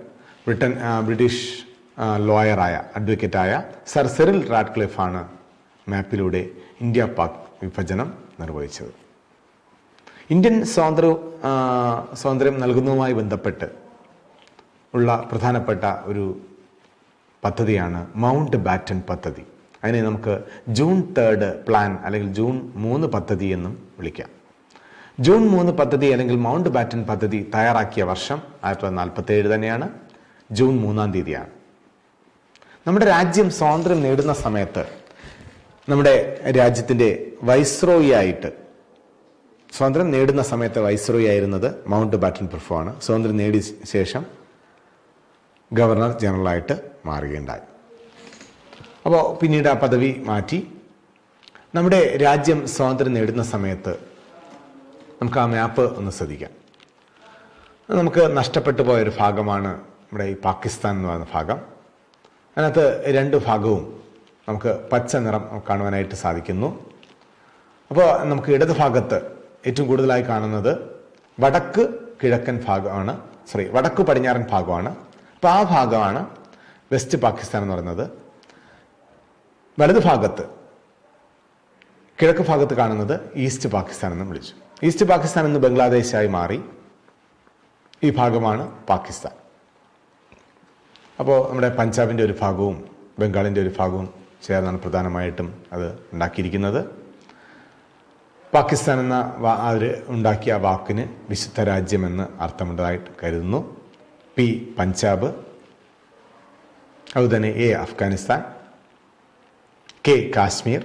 ബ്രിട്ടൻ ആ, ബ്രിട്ടീഷ് ആ, ലോയറായ അഡ്വക്കേറ്റായ സർ സെറിൽ റാഡ്ക്ലിഫാണ് മാപ്പിലൂടെ ഇന്ത്യ പാക് വിഭജനം നിർവഹിച്ചത് ഇന്ത്യൻ സ്വാതന്ത്ര്യ ആ, സ്വാതന്ത്ര്യം നൽകുന്നതുമായി ബന്ധപ്പെട്ട് ഉള്ള പ്രധാനപ്പെട്ട ഒരു പദ്ധതിയാണ് മൗണ്ട് ബാറ്റൺ പദ്ധതി അതിനെ നമുക്ക് ജൂൺ തേർഡ് പ്ലാൻ അല്ലെങ്കിൽ ജൂൺ മൂന്ന് പദ്ധതി എന്നും വിളിക്കാം ജൂൺ മൂന്ന് പദ്ധതി അല്ലെങ്കിൽ മൗണ്ട് ബാറ്റൺ പദ്ധതി തയ്യാറാക്കിയ വർഷം ആയിരത്തി തൊള്ളായിരത്തി നാൽപ്പത്തി ഏഴ് തന്നെയാണ് ജൂൺ മൂന്നാം തീയതിയാണ് നമ്മുടെ രാജ്യം സ്വാതന്ത്ര്യം നേടുന്ന സമയത്ത് നമ്മുടെ രാജ്യത്തിൻ്റെ വൈസ്രോയി ആയിട്ട് സ്വാതന്ത്ര്യം നേടുന്ന സമയത്ത് വൈസ്രോയി ആയിരുന്നത് മൗണ്ട് ബാറ്റൺ പ്രഭുവാണ് സ്വാതന്ത്ര്യം നേടിയ ശേഷം ഗവർണർ ജനറലായിട്ട് മാറുകയുണ്ടായി അപ്പോൾ പിന്നീട് ആ പദവി മാറ്റി നമ്മുടെ രാജ്യം സ്വാതന്ത്ര്യം നേടുന്ന സമയത്ത് നമുക്ക് ആ മാപ്പ് ഒന്ന് ശ്രദ്ധിക്കാം അത് നമുക്ക് നഷ്ടപ്പെട്ടു പോയ ഒരു ഭാഗമാണ് നമ്മുടെ ഈ പാകിസ്ഥാൻ എന്ന് പറയുന്ന ഭാഗം അതിനകത്ത് രണ്ട് ഭാഗവും നമുക്ക് പച്ച നിറം കാണുവാനായിട്ട് സാധിക്കുന്നു അപ്പോൾ നമുക്ക് ഇടത് ഭാഗത്ത് ഏറ്റവും കൂടുതലായി കാണുന്നത് വടക്ക് കിഴക്കൻ ഭാഗമാണ് സോറി വടക്ക് പടിഞ്ഞാറൻ ഭാഗമാണ് അപ്പോൾ ആ ഭാഗമാണ് വെസ്റ്റ് പാകിസ്ഥാൻ എന്ന് പറയുന്നത് വലത് ഭാഗത്ത് കിഴക്ക് ഭാഗത്ത് കാണുന്നത് ഈസ്റ്റ് പാകിസ്ഥാൻ എന്ന് വിളിച്ചു ഈസ്റ്റ് പാകിസ്ഥാൻ എന്ന് ബംഗ്ലാദേശായി മാറി ഈ ഭാഗമാണ് പാകിസ്ഥാൻ അപ്പോൾ നമ്മുടെ പഞ്ചാബിൻ്റെ ഒരു ഭാഗവും ബംഗാളിൻ്റെ ഒരു ഭാഗവും ചേർന്നാണ് പ്രധാനമായിട്ടും അത് ഉണ്ടാക്കിയിരിക്കുന്നത് പാകിസ്ഥാൻ എന്ന വാ- അവർ ഉണ്ടാക്കിയ ആ വാക്കിന് വിശുദ്ധ രാജ്യമെന്ന് അർത്ഥമുള്ളതായിട്ട് കരുതുന്നു പി പഞ്ചാബ് അതുതന്നെ A Afghanistan K Kashmir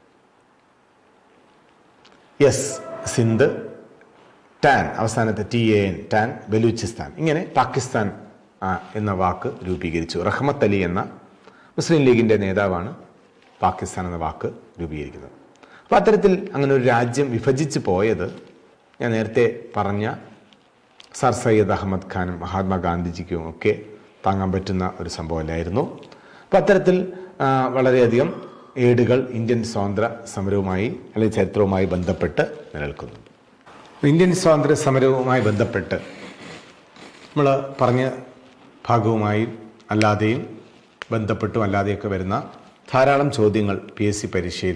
S Sindh ടാൻ അവസാനത്തെ ടി എ എൻ ടാൻ ബലൂചിസ്ഥാൻ ഇങ്ങനെ പാകിസ്ഥാൻ ആ, എന്ന വാക്ക് രൂപീകരിച്ചു റഹ്മത്ത് അലി എന്ന മുസ്ലിം ലീഗിൻ്റെ നേതാവാണ് പാകിസ്ഥാൻ എന്ന വാക്ക് രൂപീകരിക്കുന്നത് അപ്പോൾ അത്തരത്തിൽ അങ്ങനെ ഒരു രാജ്യം വിഭജിച്ച് പോയത് ഞാൻ നേരത്തെ പറഞ്ഞ സർ സയ്യദ് അഹമ്മദ് ഖാനും മഹാത്മാഗാന്ധിജിക്കും ഒക്കെ താങ്ങാൻ പറ്റുന്ന ഒരു സംഭവമല്ലായിരുന്നു അപ്പം അത്തരത്തിൽ ആ, വളരെയധികം ഏടുകൾ ഇന്ത്യൻ സ്വാതന്ത്ര്യ സമരവുമായി അല്ലെങ്കിൽ ചരിത്രവുമായി ബന്ധപ്പെട്ട് നിലനിൽക്കുന്നുണ്ട് ഇന്ത്യൻ സ്വാതന്ത്ര്യ സമരവുമായി ബന്ധപ്പെട്ട് നമ്മൾ പറഞ്ഞ ഭാഗവുമായി അല്ലാതെയും ബന്ധപ്പെട്ടും അല്ലാതെയൊക്കെ വരുന്ന ധാരാളം ചോദ്യങ്ങൾ പി എസ് സി പരീക്ഷയിൽ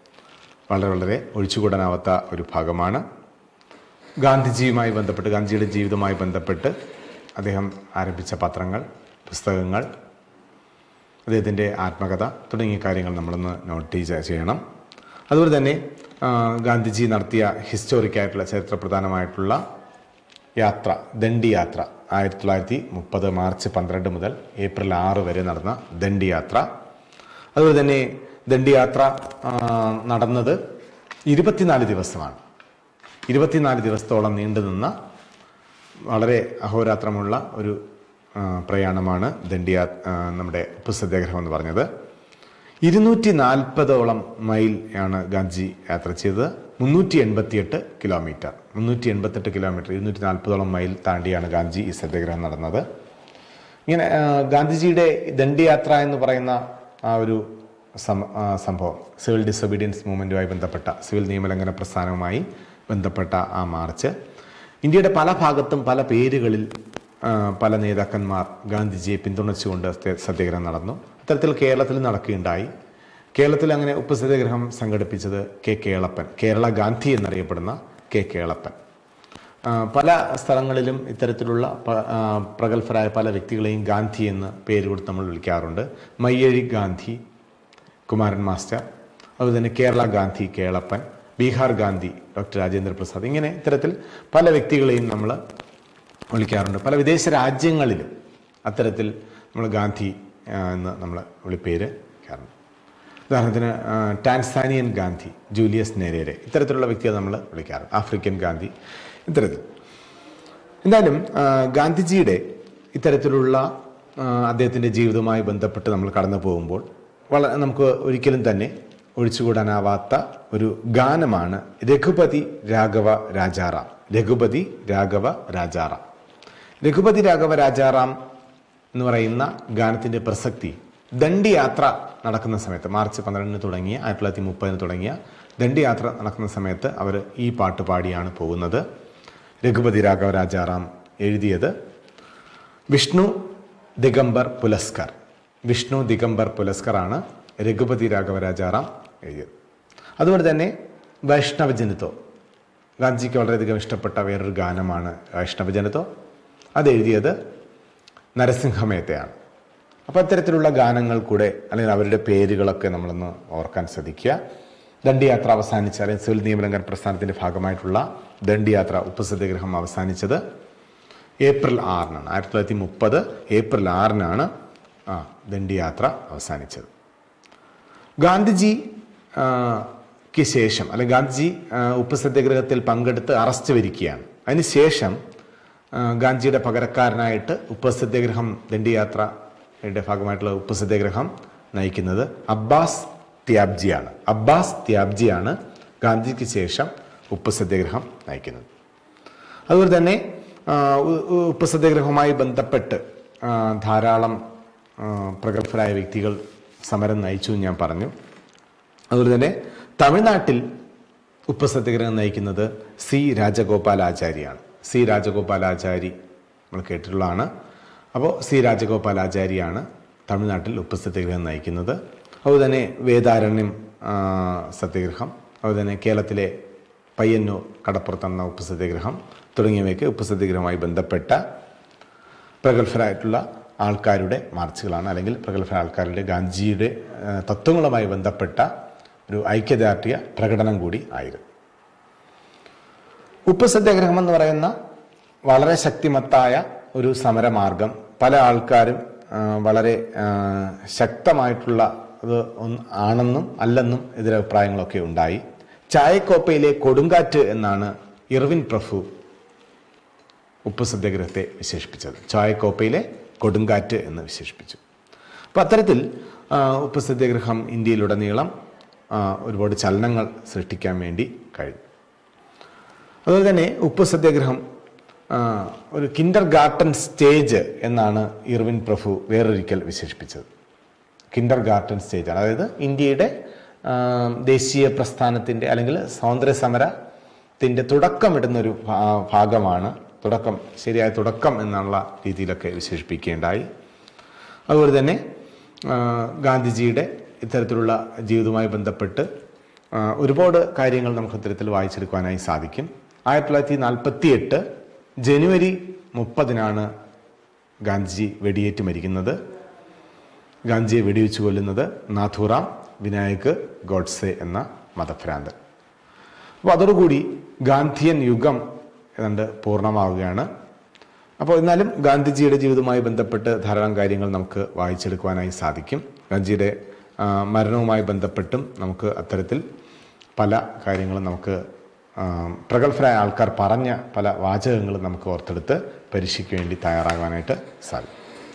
വളരെ വളരെ ഒഴിച്ചുകൂടാനാവാത്ത ഒരു ഭാഗമാണ് ഗാന്ധിജിയുമായി ബന്ധപ്പെട്ട് ഗാന്ധിജിയുടെ ജീവിതവുമായി ബന്ധപ്പെട്ട് അദ്ദേഹം ആരംഭിച്ച പത്രങ്ങൾ പുസ്തകങ്ങൾ അദ്ദേഹത്തിൻ്റെ ആത്മകഥ തുടങ്ങിയ കാര്യങ്ങൾ നമ്മളൊന്ന് നോട്ട് ചെയ്യണം അതുപോലെ തന്നെ ആ, ഗാന്ധിജി നടത്തിയ ഹിസ്റ്റോറിക്കായിട്ടുള്ള ചരിത്രപ്രധാനമായിട്ടുള്ള യാത്ര ദണ്ഡി യാത്ര ആയിരത്തി തൊള്ളായിരത്തി മുപ്പത് മാർച്ച് പന്ത്രണ്ട് മുതൽ ഏപ്രിൽ ആറ് വരെ നടന്ന ദണ്ഡി യാത്ര അതുപോലെ തന്നെ ദണ്ഡി യാത്ര ആ, നടന്നത് ഇരുപത്തിനാല് ദിവസമാണ് ഇരുപത്തിനാല് ദിവസത്തോളം നീണ്ടുനിന്ന വളരെ അഹോരാത്രമുള്ള ഒരു ആ, പ്രയാണമാണ് ദണ്ഡിയാ ആ, നമ്മുടെ ഉപ്പ് സത്യാഗ്രഹം എന്ന് പറഞ്ഞത് ഇരുന്നൂറ്റി നാൽപ്പതോളം മൈൽ ആണ് ഗാന്ധി യാത്ര ചെയ്തത് മുന്നൂറ്റി എൺപത്തിയെട്ട് കിലോമീറ്റർ മുന്നൂറ്റി എൺപത്തെട്ട് കിലോമീറ്റർ ഇരുന്നൂറ്റി നാൽപ്പതോളം മൈൽ താണ്ടിയാണ് ഗാന്ധി ഈ സത്യാഗ്രഹം നടന്നത് ഇങ്ങനെ ആ, ഗാന്ധിജിയുടെ ദണ്ഡിയാത്ര എന്ന് പറയുന്ന ആ ഒരു സം- ആ, സംഭവം സിവിൽ ഡിസൊബീഡിയൻസ് മൂവ്മെൻറ്റുമായി ബന്ധപ്പെട്ട സിവിൽ നിയമലംഘന പ്രസ്ഥാനവുമായി ബന്ധപ്പെട്ട ആ മാർച്ച് ഇന്ത്യയുടെ പല ഭാഗത്തും പല പേരുകളിൽ ആ, പല നേതാക്കന്മാർ ഗാന്ധിജിയെ പിന്തുണച്ചുകൊണ്ട് സത്യ- സത്യാഗ്രഹം നടന്നു അത്തരത്തിൽ കേരളത്തിൽ നടക്കുകയുണ്ടായി കേരളത്തിൽ അങ്ങനെ ഉപ്പ് സത്യാഗ്രഹം സംഘടിപ്പിച്ചത് കെ കേളപ്പൻ കേരള ഗാന്ധി എന്നറിയപ്പെടുന്ന കെ കേളപ്പൻ ആ, പല സ്ഥലങ്ങളിലും ഇത്തരത്തിലുള്ള പ- ആ, പ്രഗത്ഭരായ പല വ്യക്തികളെയും ഗാന്ധി എന്ന് പേര് കൊടുത്ത് നമ്മൾ വിളിക്കാറുണ്ട് മയ്യഴി ഗാന്ധി കുമാരൻ മാസ്റ്റർ അതുപോലെ തന്നെ കേരള ഗാന്ധി കേളപ്പൻ ബീഹാർ ഗാന്ധി ഡോക്ടർ രാജേന്ദ്ര പ്രസാദ് ഇങ്ങനെ ഇത്തരത്തിൽ പല വ്യക്തികളെയും നമ്മൾ വിളിക്കാറുണ്ട് പല വിദേശ രാജ്യങ്ങളിലും അത്തരത്തിൽ നമ്മൾ ഗാന്ധി ആ, എന്ന് നമ്മൾ വിളിപ്പേര് വിളിക്കാറുണ്ട് ഉദാഹരണത്തിന് ആ, ടാൻസാനിയൻ ഗാന്ധി ജൂലിയസ് നെരേരെ ഇത്തരത്തിലുള്ള വ്യക്തിയെ നമ്മൾ വിളിക്കാറുണ്ട് ആഫ്രിക്കൻ ഗാന്ധി ഇത്തരത്തിൽ എന്തായാലും ആ, ഗാന്ധിജിയുടെ ഇത്തരത്തിലുള്ള ആ, അദ്ദേഹത്തിൻ്റെ ജീവിതവുമായി ബന്ധപ്പെട്ട് നമ്മൾ കടന്നു പോകുമ്പോൾ വളരെ നമുക്ക് ഒരിക്കലും തന്നെ ഒഴിച്ചുകൂടാനാവാത്ത ഒരു ഗാനമാണ് രഘുപതി രാഘവ രാജാറാം രഘുപതി രാഘവ രാജാറാം രഘുപതി രാഘവ രാജാറാം എന്ന് പറയുന്ന ഗാനത്തിൻ്റെ പ്രസക്തി ദണ്ഡി യാത്ര നടക്കുന്ന സമയത്ത് മാർച്ച് പന്ത്രണ്ടിന് തുടങ്ങിയ ആയിരത്തി തൊള്ളായിരത്തി മുപ്പതിന് തുടങ്ങിയ ദണ്ഡി യാത്ര നടക്കുന്ന സമയത്ത് അവർ ഈ പാട്ട് പാടിയാണ് പോകുന്നത് രഘുപതി രാഘവ രാജാറാം എഴുതിയത് വിഷ്ണു ദിഗംബർ പുലസ്കർ വിഷ്ണു ദിഗംബർ പുലസ്കർ ആണ് രഘുപതി രാഘവരാജാറാം എഴുതിയത് അതുപോലെ തന്നെ വൈഷ്ണവജനിതോ ഗാന്ധിജിക്ക് വളരെയധികം ഇഷ്ടപ്പെട്ട വേറൊരു ഗാനമാണ് വൈഷ്ണവജനിതോ അത് എഴുതിയത് നരസിംഹമേത്തയാണ് അപ്പോൾ അത്തരത്തിലുള്ള ഗാനങ്ങൾ കൂടെ അല്ലെങ്കിൽ അവരുടെ പേരുകളൊക്കെ നമ്മളൊന്ന് ഓർക്കാൻ ശ്രദ്ധിക്കുക ദണ്ഡിയാത്ര അവസാനിച്ച അല്ലെങ്കിൽ സിവിൽ നിയമലംഘന പ്രസ്ഥാനത്തിന്റെ ഭാഗമായിട്ടുള്ള ദണ്ഡിയാത്ര ഉപ്പ് സത്യാഗ്രഹം അവസാനിച്ചത് ഏപ്രിൽ ആറിനാണ് ആയിരത്തി തൊള്ളായിരത്തി മുപ്പത് ഏപ്രിൽ ആറിനാണ് ആ ദണ്ഡിയാത്ര അവസാനിച്ചത് ഗാന്ധിജി ആ, ക്ക് ശേഷം അല്ലെങ്കിൽ ഗാന്ധിജി ആ, ഉപ്പ് സത്യാഗ്രഹത്തിൽ പങ്കെടുത്ത് അറസ്റ്റ് വരിക്കുകയാണ് അതിനുശേഷം ആ, ഗാന്ധിജിയുടെ പകരക്കാരനായിട്ട് ഉപ്പ് സത്യാഗ്രഹം ദണ്ഡിയാത്രയുടെ ഭാഗമായിട്ടുള്ള ഉപ്പ് സത്യാഗ്രഹം നയിക്കുന്നത് അബ്ബാസ് ത്യാബ്ജിയാണ് അബ്ബാസ് ത്യാബ്ജിയാണ് ഗാന്ധിജിക്ക് ശേഷം ഉപ്പ് സത്യാഗ്രഹം നയിക്കുന്നത് അതുപോലെ തന്നെ ആ, ഉ- ഉ- ഉപ്പ് സത്യാഗ്രഹവുമായി ബന്ധപ്പെട്ട് ആ, ധാരാളം ആ, പ്രഗത്ഭരായ വ്യക്തികൾ സമരം നയിച്ചു എന്ന് ഞാൻ പറഞ്ഞു അതുപോലെ തന്നെ തമിഴ്നാട്ടിൽ ഉപ്പ് സത്യാഗ്രഹം നയിക്കുന്നത് സി രാജഗോപാലാചാരിയാണ് സി രാജഗോപാലാചാരി നമ്മൾ കേട്ടിട്ടുള്ളതാണ് അപ്പോൾ സി രാജഗോപാലാചാരിയാണ് തമിഴ്നാട്ടിൽ ഉപ്പ് സത്യാഗ്രഹം നയിക്കുന്നത് അതുപോലെ തന്നെ വേദാരണ്യം ആ, സത്യാഗ്രഹം അതുപോലെ തന്നെ കേരളത്തിലെ പയ്യന്നൂർ കടപ്പുറത്തെന്ന ഉപ്പ് സത്യാഗ്രഹം തുടങ്ങിയവയ്ക്ക് ഉപ്പ് സത്യാഗ്രഹവുമായി ബന്ധപ്പെട്ട പ്രഗത്ഭരായിട്ടുള്ള ആൾക്കാരുടെ മാർച്ചുകളാണ് അല്ലെങ്കിൽ പ്രഗത്ഭ ആൾക്കാരുടെ ഗാന്ധിജിയുടെ ആ, തത്വങ്ങളുമായി ബന്ധപ്പെട്ട ഒരു ഐക്യദാർഢ്യ പ്രകടനം കൂടി ആയിരുന്നു ഉപ്പ് സത്യാഗ്രഹം എന്ന് പറയുന്ന വളരെ ശക്തിമത്തായ ഒരു സമരമാർഗം പല ആൾക്കാരും ആ, വളരെ ആ, ശക്തമായിട്ടുള്ള അത് ഒന്ന് ആണെന്നും അല്ലെന്നും എതിരഭിപ്രായങ്ങളൊക്കെ ഉണ്ടായി ചായക്കോപ്പയിലെ കൊടുങ്കാറ്റ് എന്നാണ് ഇർവിൻ പ്രഭു ഉപ്പ് സത്യാഗ്രഹത്തെ വിശേഷിപ്പിച്ചത് ചായക്കോപ്പയിലെ കൊടുങ്കാറ്റ് എന്ന് വിശേഷിപ്പിച്ചു അപ്പോൾ അത്തരത്തിൽ ആ, ഉപ്പ് സത്യാഗ്രഹം ഇന്ത്യയിലുടനീളം ആ, ഒരുപാട് ചലനങ്ങൾ സൃഷ്ടിക്കാൻ വേണ്ടി കഴിഞ്ഞു അതുപോലെ തന്നെ ഉപ്പ് സത്യാഗ്രഹം ആ, ഒരു കിൻഡർ ഗാർട്ടൻ സ്റ്റേജ് എന്നാണ് ഇർവിൻ പ്രഭു വേറൊരിക്കൽ വിശേഷിപ്പിച്ചത് കിൻഡർ ഗാർട്ടൻ സ്റ്റേജാണ് അതായത് ഇന്ത്യയുടെ ആ, ദേശീയ പ്രസ്ഥാനത്തിൻ്റെ അല്ലെങ്കിൽ സ്വാതന്ത്ര്യ സമരത്തിൻ്റെ തുടക്കമിടുന്ന ഒരു ഭാ- ഭാഗമാണ് തുടക്കം ശരിയായ തുടക്കം എന്നുള്ള രീതിയിലൊക്കെ വിശേഷിപ്പിക്കുകയുണ്ടായി അതുപോലെ തന്നെ ആ, ഗാന്ധിജിയുടെ ഇത്തരത്തിലുള്ള ജീവിതവുമായി ബന്ധപ്പെട്ട് ആ, ഒരുപാട് കാര്യങ്ങൾ നമുക്ക് ഇത്തരത്തിൽ വായിച്ചെടുക്കുവാനായി സാധിക്കും ആയിരത്തി തൊള്ളായിരത്തി നാൽപ്പത്തി എട്ട് ജനുവരി മുപ്പതിനാണ് ഗാന്ധിജി വെടിയേറ്റ് മരിക്കുന്നത് ഗാന്ധിജിയെ വെടിവെച്ച് കൊല്ലുന്നത് നാഥുറാം വിനായക് ഗോഡ്സെ എന്ന മതഭ്രാന്തൻ അപ്പോൾ അതോടുകൂടി ഗാന്ധിയൻ യുഗം ഏതാണ്ട് പൂർണ്ണമാവുകയാണ് അപ്പോൾ എന്നാലും ഗാന്ധിജിയുടെ ജീവിതവുമായി ബന്ധപ്പെട്ട് ധാരാളം കാര്യങ്ങൾ നമുക്ക് വായിച്ചെടുക്കുവാനായി സാധിക്കും ഗാന്ധിജിയുടെ ആ, മരണവുമായി ബന്ധപ്പെട്ടും നമുക്ക് അത്തരത്തിൽ പല കാര്യങ്ങളും നമുക്ക് ആ, പ്രഗത്ഭരായ ആൾക്കാർ പറഞ്ഞ പല വാചകങ്ങളും നമുക്ക് ഓർത്തെടുത്ത് പരീക്ഷയ്ക്ക് വേണ്ടി തയ്യാറാകാനായിട്ട് സാധിക്കും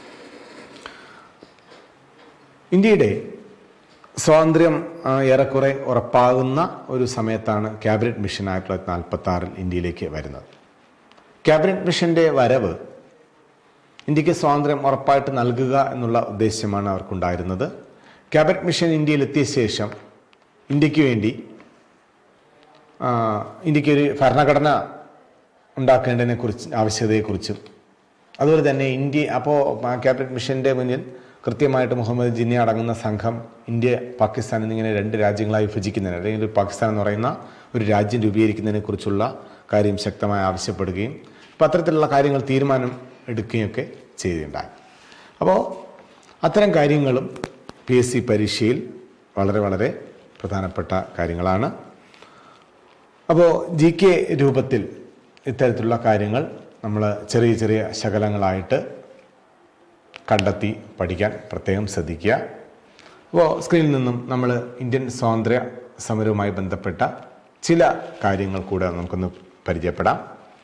ഇന്ത്യയുടെ സ്വാതന്ത്ര്യം ആ, ഏറെക്കുറെ ഉറപ്പാകുന്ന ഒരു സമയത്താണ് ക്യാബിനറ്റ് മിഷൻ ആയിരത്തി തൊള്ളായിരത്തി നാൽപ്പത്തി ആറിൽ ഇന്ത്യയിലേക്ക് വരുന്നത് ക്യാബിനറ്റ് മിഷന്റെ വരവ് ഇന്ത്യക്ക് സ്വാതന്ത്ര്യം ഉറപ്പായിട്ട് നൽകുക എന്നുള്ള ഉദ്ദേശ്യമാണ് അവർക്കുണ്ടായിരുന്നത് ക്യാബിനറ്റ് മിഷൻ ഇന്ത്യയിൽ എത്തിയ ശേഷം ഇന്ത്യക്ക് വേണ്ടി ആ, ഇന്ത്യക്ക് ഒരു ഭരണഘടന ഉണ്ടാക്കേണ്ടതിനെ കുറിച്ച് ആവശ്യകതയെക്കുറിച്ചും അതുപോലെ തന്നെ ഇന്ത്യ അപ്പോൾ ക്യാബിനറ്റ് മിഷന്റെ മുന്നിൽ കൃത്യമായിട്ട് മുഹമ്മദ് ജിന്നെ അടങ്ങുന്ന സംഘം ഇന്ത്യ പാകിസ്ഥാൻ എന്നിങ്ങനെ രണ്ട് രാജ്യങ്ങളായി വിഭജിക്കുന്നതിന് അല്ലെങ്കിൽ ഒരു പാകിസ്ഥാൻ എന്ന് പറയുന്ന ഒരു രാജ്യം രൂപീകരിക്കുന്നതിനെ കുറിച്ചുള്ള കാര്യം ശക്തമായി ആവശ്യപ്പെടുകയും അപ്പോൾ അത്തരത്തിലുള്ള കാര്യങ്ങൾ തീരുമാനം എടുക്കുകയൊക്കെ ചെയ്യുകയുണ്ടായി അപ്പോൾ അത്തരം കാര്യങ്ങളും പി എസ് സി പരീക്ഷയിൽ വളരെ വളരെ പ്രധാനപ്പെട്ട കാര്യങ്ങളാണ് അപ്പോൾ ജി കെ രൂപത്തിൽ ഇത്തരത്തിലുള്ള കാര്യങ്ങൾ നമ്മൾ ചെറിയ ചെറിയ ശകലങ്ങളായിട്ട് കണ്ടെത്തി പഠിക്കാൻ പ്രത്യേകം ശ്രദ്ധിക്കുക അപ്പോൾ സ്ക്രീനിൽ നിന്നും നമ്മൾ ഇന്ത്യൻ സ്വാതന്ത്ര്യ സമരവുമായി ബന്ധപ്പെട്ട ചില കാര്യങ്ങൾ കൂടെ നമുക്കൊന്ന് പരിചയപ്പെടാം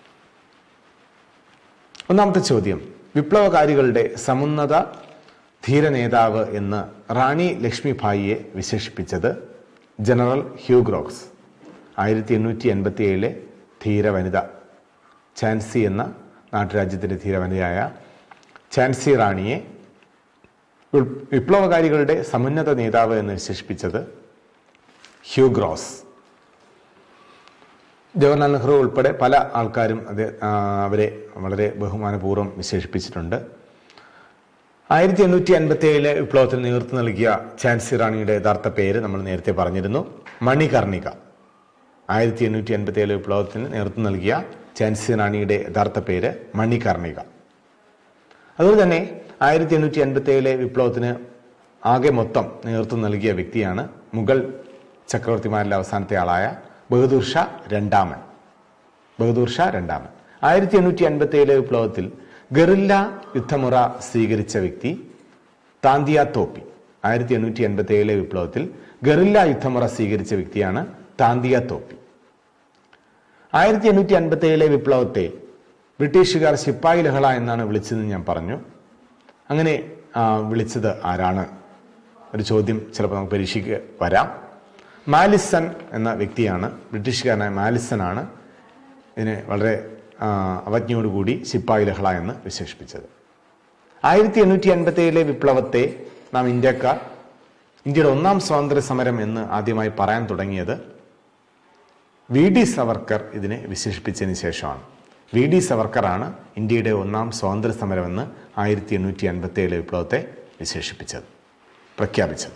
ഒന്നാമത്തെ ചോദ്യം വിപ്ലവകാരികളുടെ സമുന്നത ധീര നേതാവ് എന്ന് റാണി ലക്ഷ്മിഭായിയെ വിശേഷിപ്പിച്ചത് ജനറൽ ഹ്യൂഗ്രോക്സ് ആയിരത്തി എണ്ണൂറ്റി എൺപത്തി ഏഴിലെ ധീര വനിത ചാൻസി എന്ന നാട്ടുരാജ്യത്തിൻ്റെ ധീര വനിതയായ ചാൻസി റാണിയെ വിൾ- വിപ്ലവകാരികളുടെ സമുന്നത നേതാവ് എന്ന് വിശേഷിപ്പിച്ചത് ഹ്യൂഗ്രോസ് ജവഹർലാൽ നെഹ്റു ഉൾപ്പെടെ പല ആൾക്കാരും അത് ആ, അവരെ വളരെ ബഹുമാനപൂർവ്വം വിശേഷിപ്പിച്ചിട്ടുണ്ട് ആയിരത്തി എണ്ണൂറ്റി അൻപത്തി ഏഴിലെ വിപ്ലവത്തിന് നേതൃത്വം നൽകിയ ഝാൻസി റാണിയുടെ യഥാർത്ഥ പേര് നമ്മൾ നേരത്തെ പറഞ്ഞിരുന്നു മണികർണിക ആയിരത്തി എണ്ണൂറ്റി അൻപത്തി ഏഴ് വിപ്ലവത്തിന് നേതൃത്വം നൽകിയ ഝാൻസി റാണിയുടെ യഥാർത്ഥ പേര് മണികർണിക അതുപോലെ തന്നെ ആയിരത്തി എണ്ണൂറ്റി അൻപത്തി ഏഴിലെ വിപ്ലവത്തിന് ആകെ മൊത്തം നേതൃത്വം നൽകിയ വ്യക്തിയാണ് മുഗൾ ചക്രവർത്തിമാരിലെ അവസാനത്തെ ആളായ ബഹദൂർ ഷാ രണ്ടാമൻ ബഹദൂർ ഷാ രണ്ടാമൻ ആയിരത്തി എണ്ണൂറ്റി അൻപത്തി ഏഴിലെ വിപ്ലവത്തിൽ ഗറില്ല യുദ്ധമുറ സ്വീകരിച്ച വ്യക്തി താന്തിയ തോപ്പി ആയിരത്തി എണ്ണൂറ്റി എൺപത്തി ഏഴിലെ വിപ്ലവത്തിൽ ഗറില്ല യുദ്ധമുറ സ്വീകരിച്ച വ്യക്തിയാണ് താന്തിയ തോപ്പി ആയിരത്തി എണ്ണൂറ്റി അൻപത്തി ഏഴിലെ വിപ്ലവത്തെ ബ്രിട്ടീഷുകാർ ശിപ്പായി ലഹള എന്നാണ് വിളിച്ചതെന്ന് ഞാൻ പറഞ്ഞു അങ്ങനെ ആ, വിളിച്ചത് ആരാണ് ഒരു ചോദ്യം ചിലപ്പോൾ നമുക്ക് പരീക്ഷയ്ക്ക് വരാം മാലിസൺ എന്ന വ്യക്തിയാണ് ബ്രിട്ടീഷുകാരനായ മാലിസൺ ആണ് ഇതിനെ വളരെ ആ, അവജ്ഞയോടുകൂടി ശിപ്പായി ലഹള എന്ന് വിശേഷിപ്പിച്ചത് ആയിരത്തി എണ്ണൂറ്റി അൻപത്തി ഏഴിലെ വിപ്ലവത്തെ നാം ഇന്ത്യക്കാർ ഇന്ത്യയുടെ ഒന്നാം സ്വാതന്ത്ര്യ സമരം എന്ന് ആദ്യമായി പറയാൻ തുടങ്ങിയത് വി ഡി സവർക്കർ ഇതിനെ വിശേഷിപ്പിച്ചതിന് ശേഷമാണ് വി ഡി സവർക്കറാണ് ഇന്ത്യയുടെ ഒന്നാം സ്വാതന്ത്ര്യ സമരമെന്ന് ആയിരത്തി എണ്ണൂറ്റി അൻപത്തി ഏഴിലെ വിപ്ലവത്തെ വിശേഷിപ്പിച്ചത് പ്രഖ്യാപിച്ചത്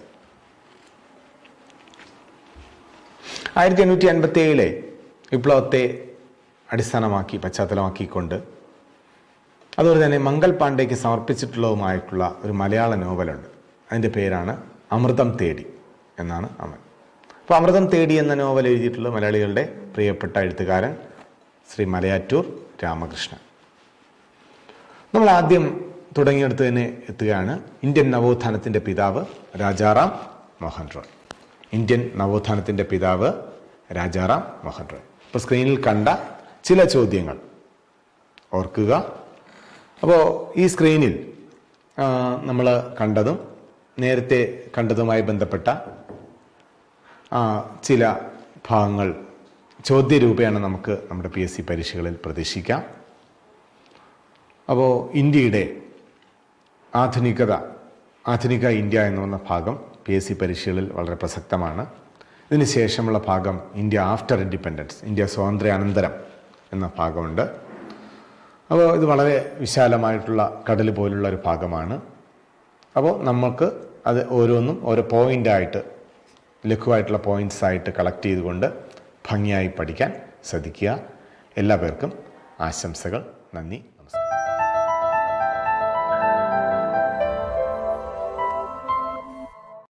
ആയിരത്തി എണ്ണൂറ്റി അൻപത്തി ഏഴിലെ വിപ്ലവത്തെ അടിസ്ഥാനമാക്കി പശ്ചാത്തലമാക്കിക്കൊണ്ട് അതുപോലെ തന്നെ മംഗൾ പാണ്ഡേക്ക് സമർപ്പിച്ചിട്ടുള്ളതുമായിട്ടുള്ള ഒരു മലയാള നോവലുണ്ട് അതിൻ്റെ പേരാണ് അമൃതം തേടി എന്നാണ് അവൻ അപ്പോൾ അമൃതം തേടി എന്ന നോവൽ എഴുതിയിട്ടുള്ള മലയാളികളുടെ പ്രിയപ്പെട്ട എഴുത്തുകാരൻ ശ്രീ മലയാറ്റൂർ രാമകൃഷ്ണൻ നമ്മൾ ആദ്യം തുടങ്ങിയെടുത്ത് തന്നെ എത്തുകയാണ് ഇന്ത്യൻ നവോത്ഥാനത്തിൻ്റെ പിതാവ് രാജാറാം മോഹൻ റോയ് ഇന്ത്യൻ നവോത്ഥാനത്തിൻ്റെ പിതാവ് രാജാറാം മോഹൻ റോയ് ഇപ്പോൾ സ്ക്രീനിൽ കണ്ട ചില ചോദ്യങ്ങൾ ഓർക്കുക അപ്പോൾ ഈ സ്ക്രീനിൽ നമ്മൾ കണ്ടതും നേരത്തെ കണ്ടതുമായി ബന്ധപ്പെട്ട ആ, ചില ഭാഗങ്ങൾ ചോദ്യരൂപേണ നമുക്ക് നമ്മുടെ പി എസ് സി പരീക്ഷകളിൽ പ്രതീക്ഷിക്കാം അപ്പോൾ ഇന്ത്യയുടെ ആധുനികത ആധുനിക ഇന്ത്യ എന്ന് പറഞ്ഞ ഭാഗം പി എസ് സി പരീക്ഷകളിൽ വളരെ പ്രസക്തമാണ് ഇതിന് ശേഷമുള്ള ഭാഗം ഇന്ത്യ ആഫ്റ്റർ ഇൻഡിപെൻഡൻസ് ഇന്ത്യ സ്വാതന്ത്ര്യാനന്തരം എന്ന ഭാഗമുണ്ട് അപ്പോൾ ഇത് വളരെ വിശാലമായിട്ടുള്ള കടൽ പോലുള്ള ഒരു ഭാഗമാണ് അപ്പോൾ നമുക്ക് അത് ഓരോന്നും ഓരോ പോയിൻ്റായിട്ട് ലഘുവായിട്ടുള്ള പോയിന്റ്സ് ആയിട്ട് കളക്ട് ചെയ്തുകൊണ്ട് ഭംഗിയായി പഠിക്കാൻ ശ്രദ്ധിക്കുക എല്ലാ പേർക്കും ആശംസകൾ നന്ദി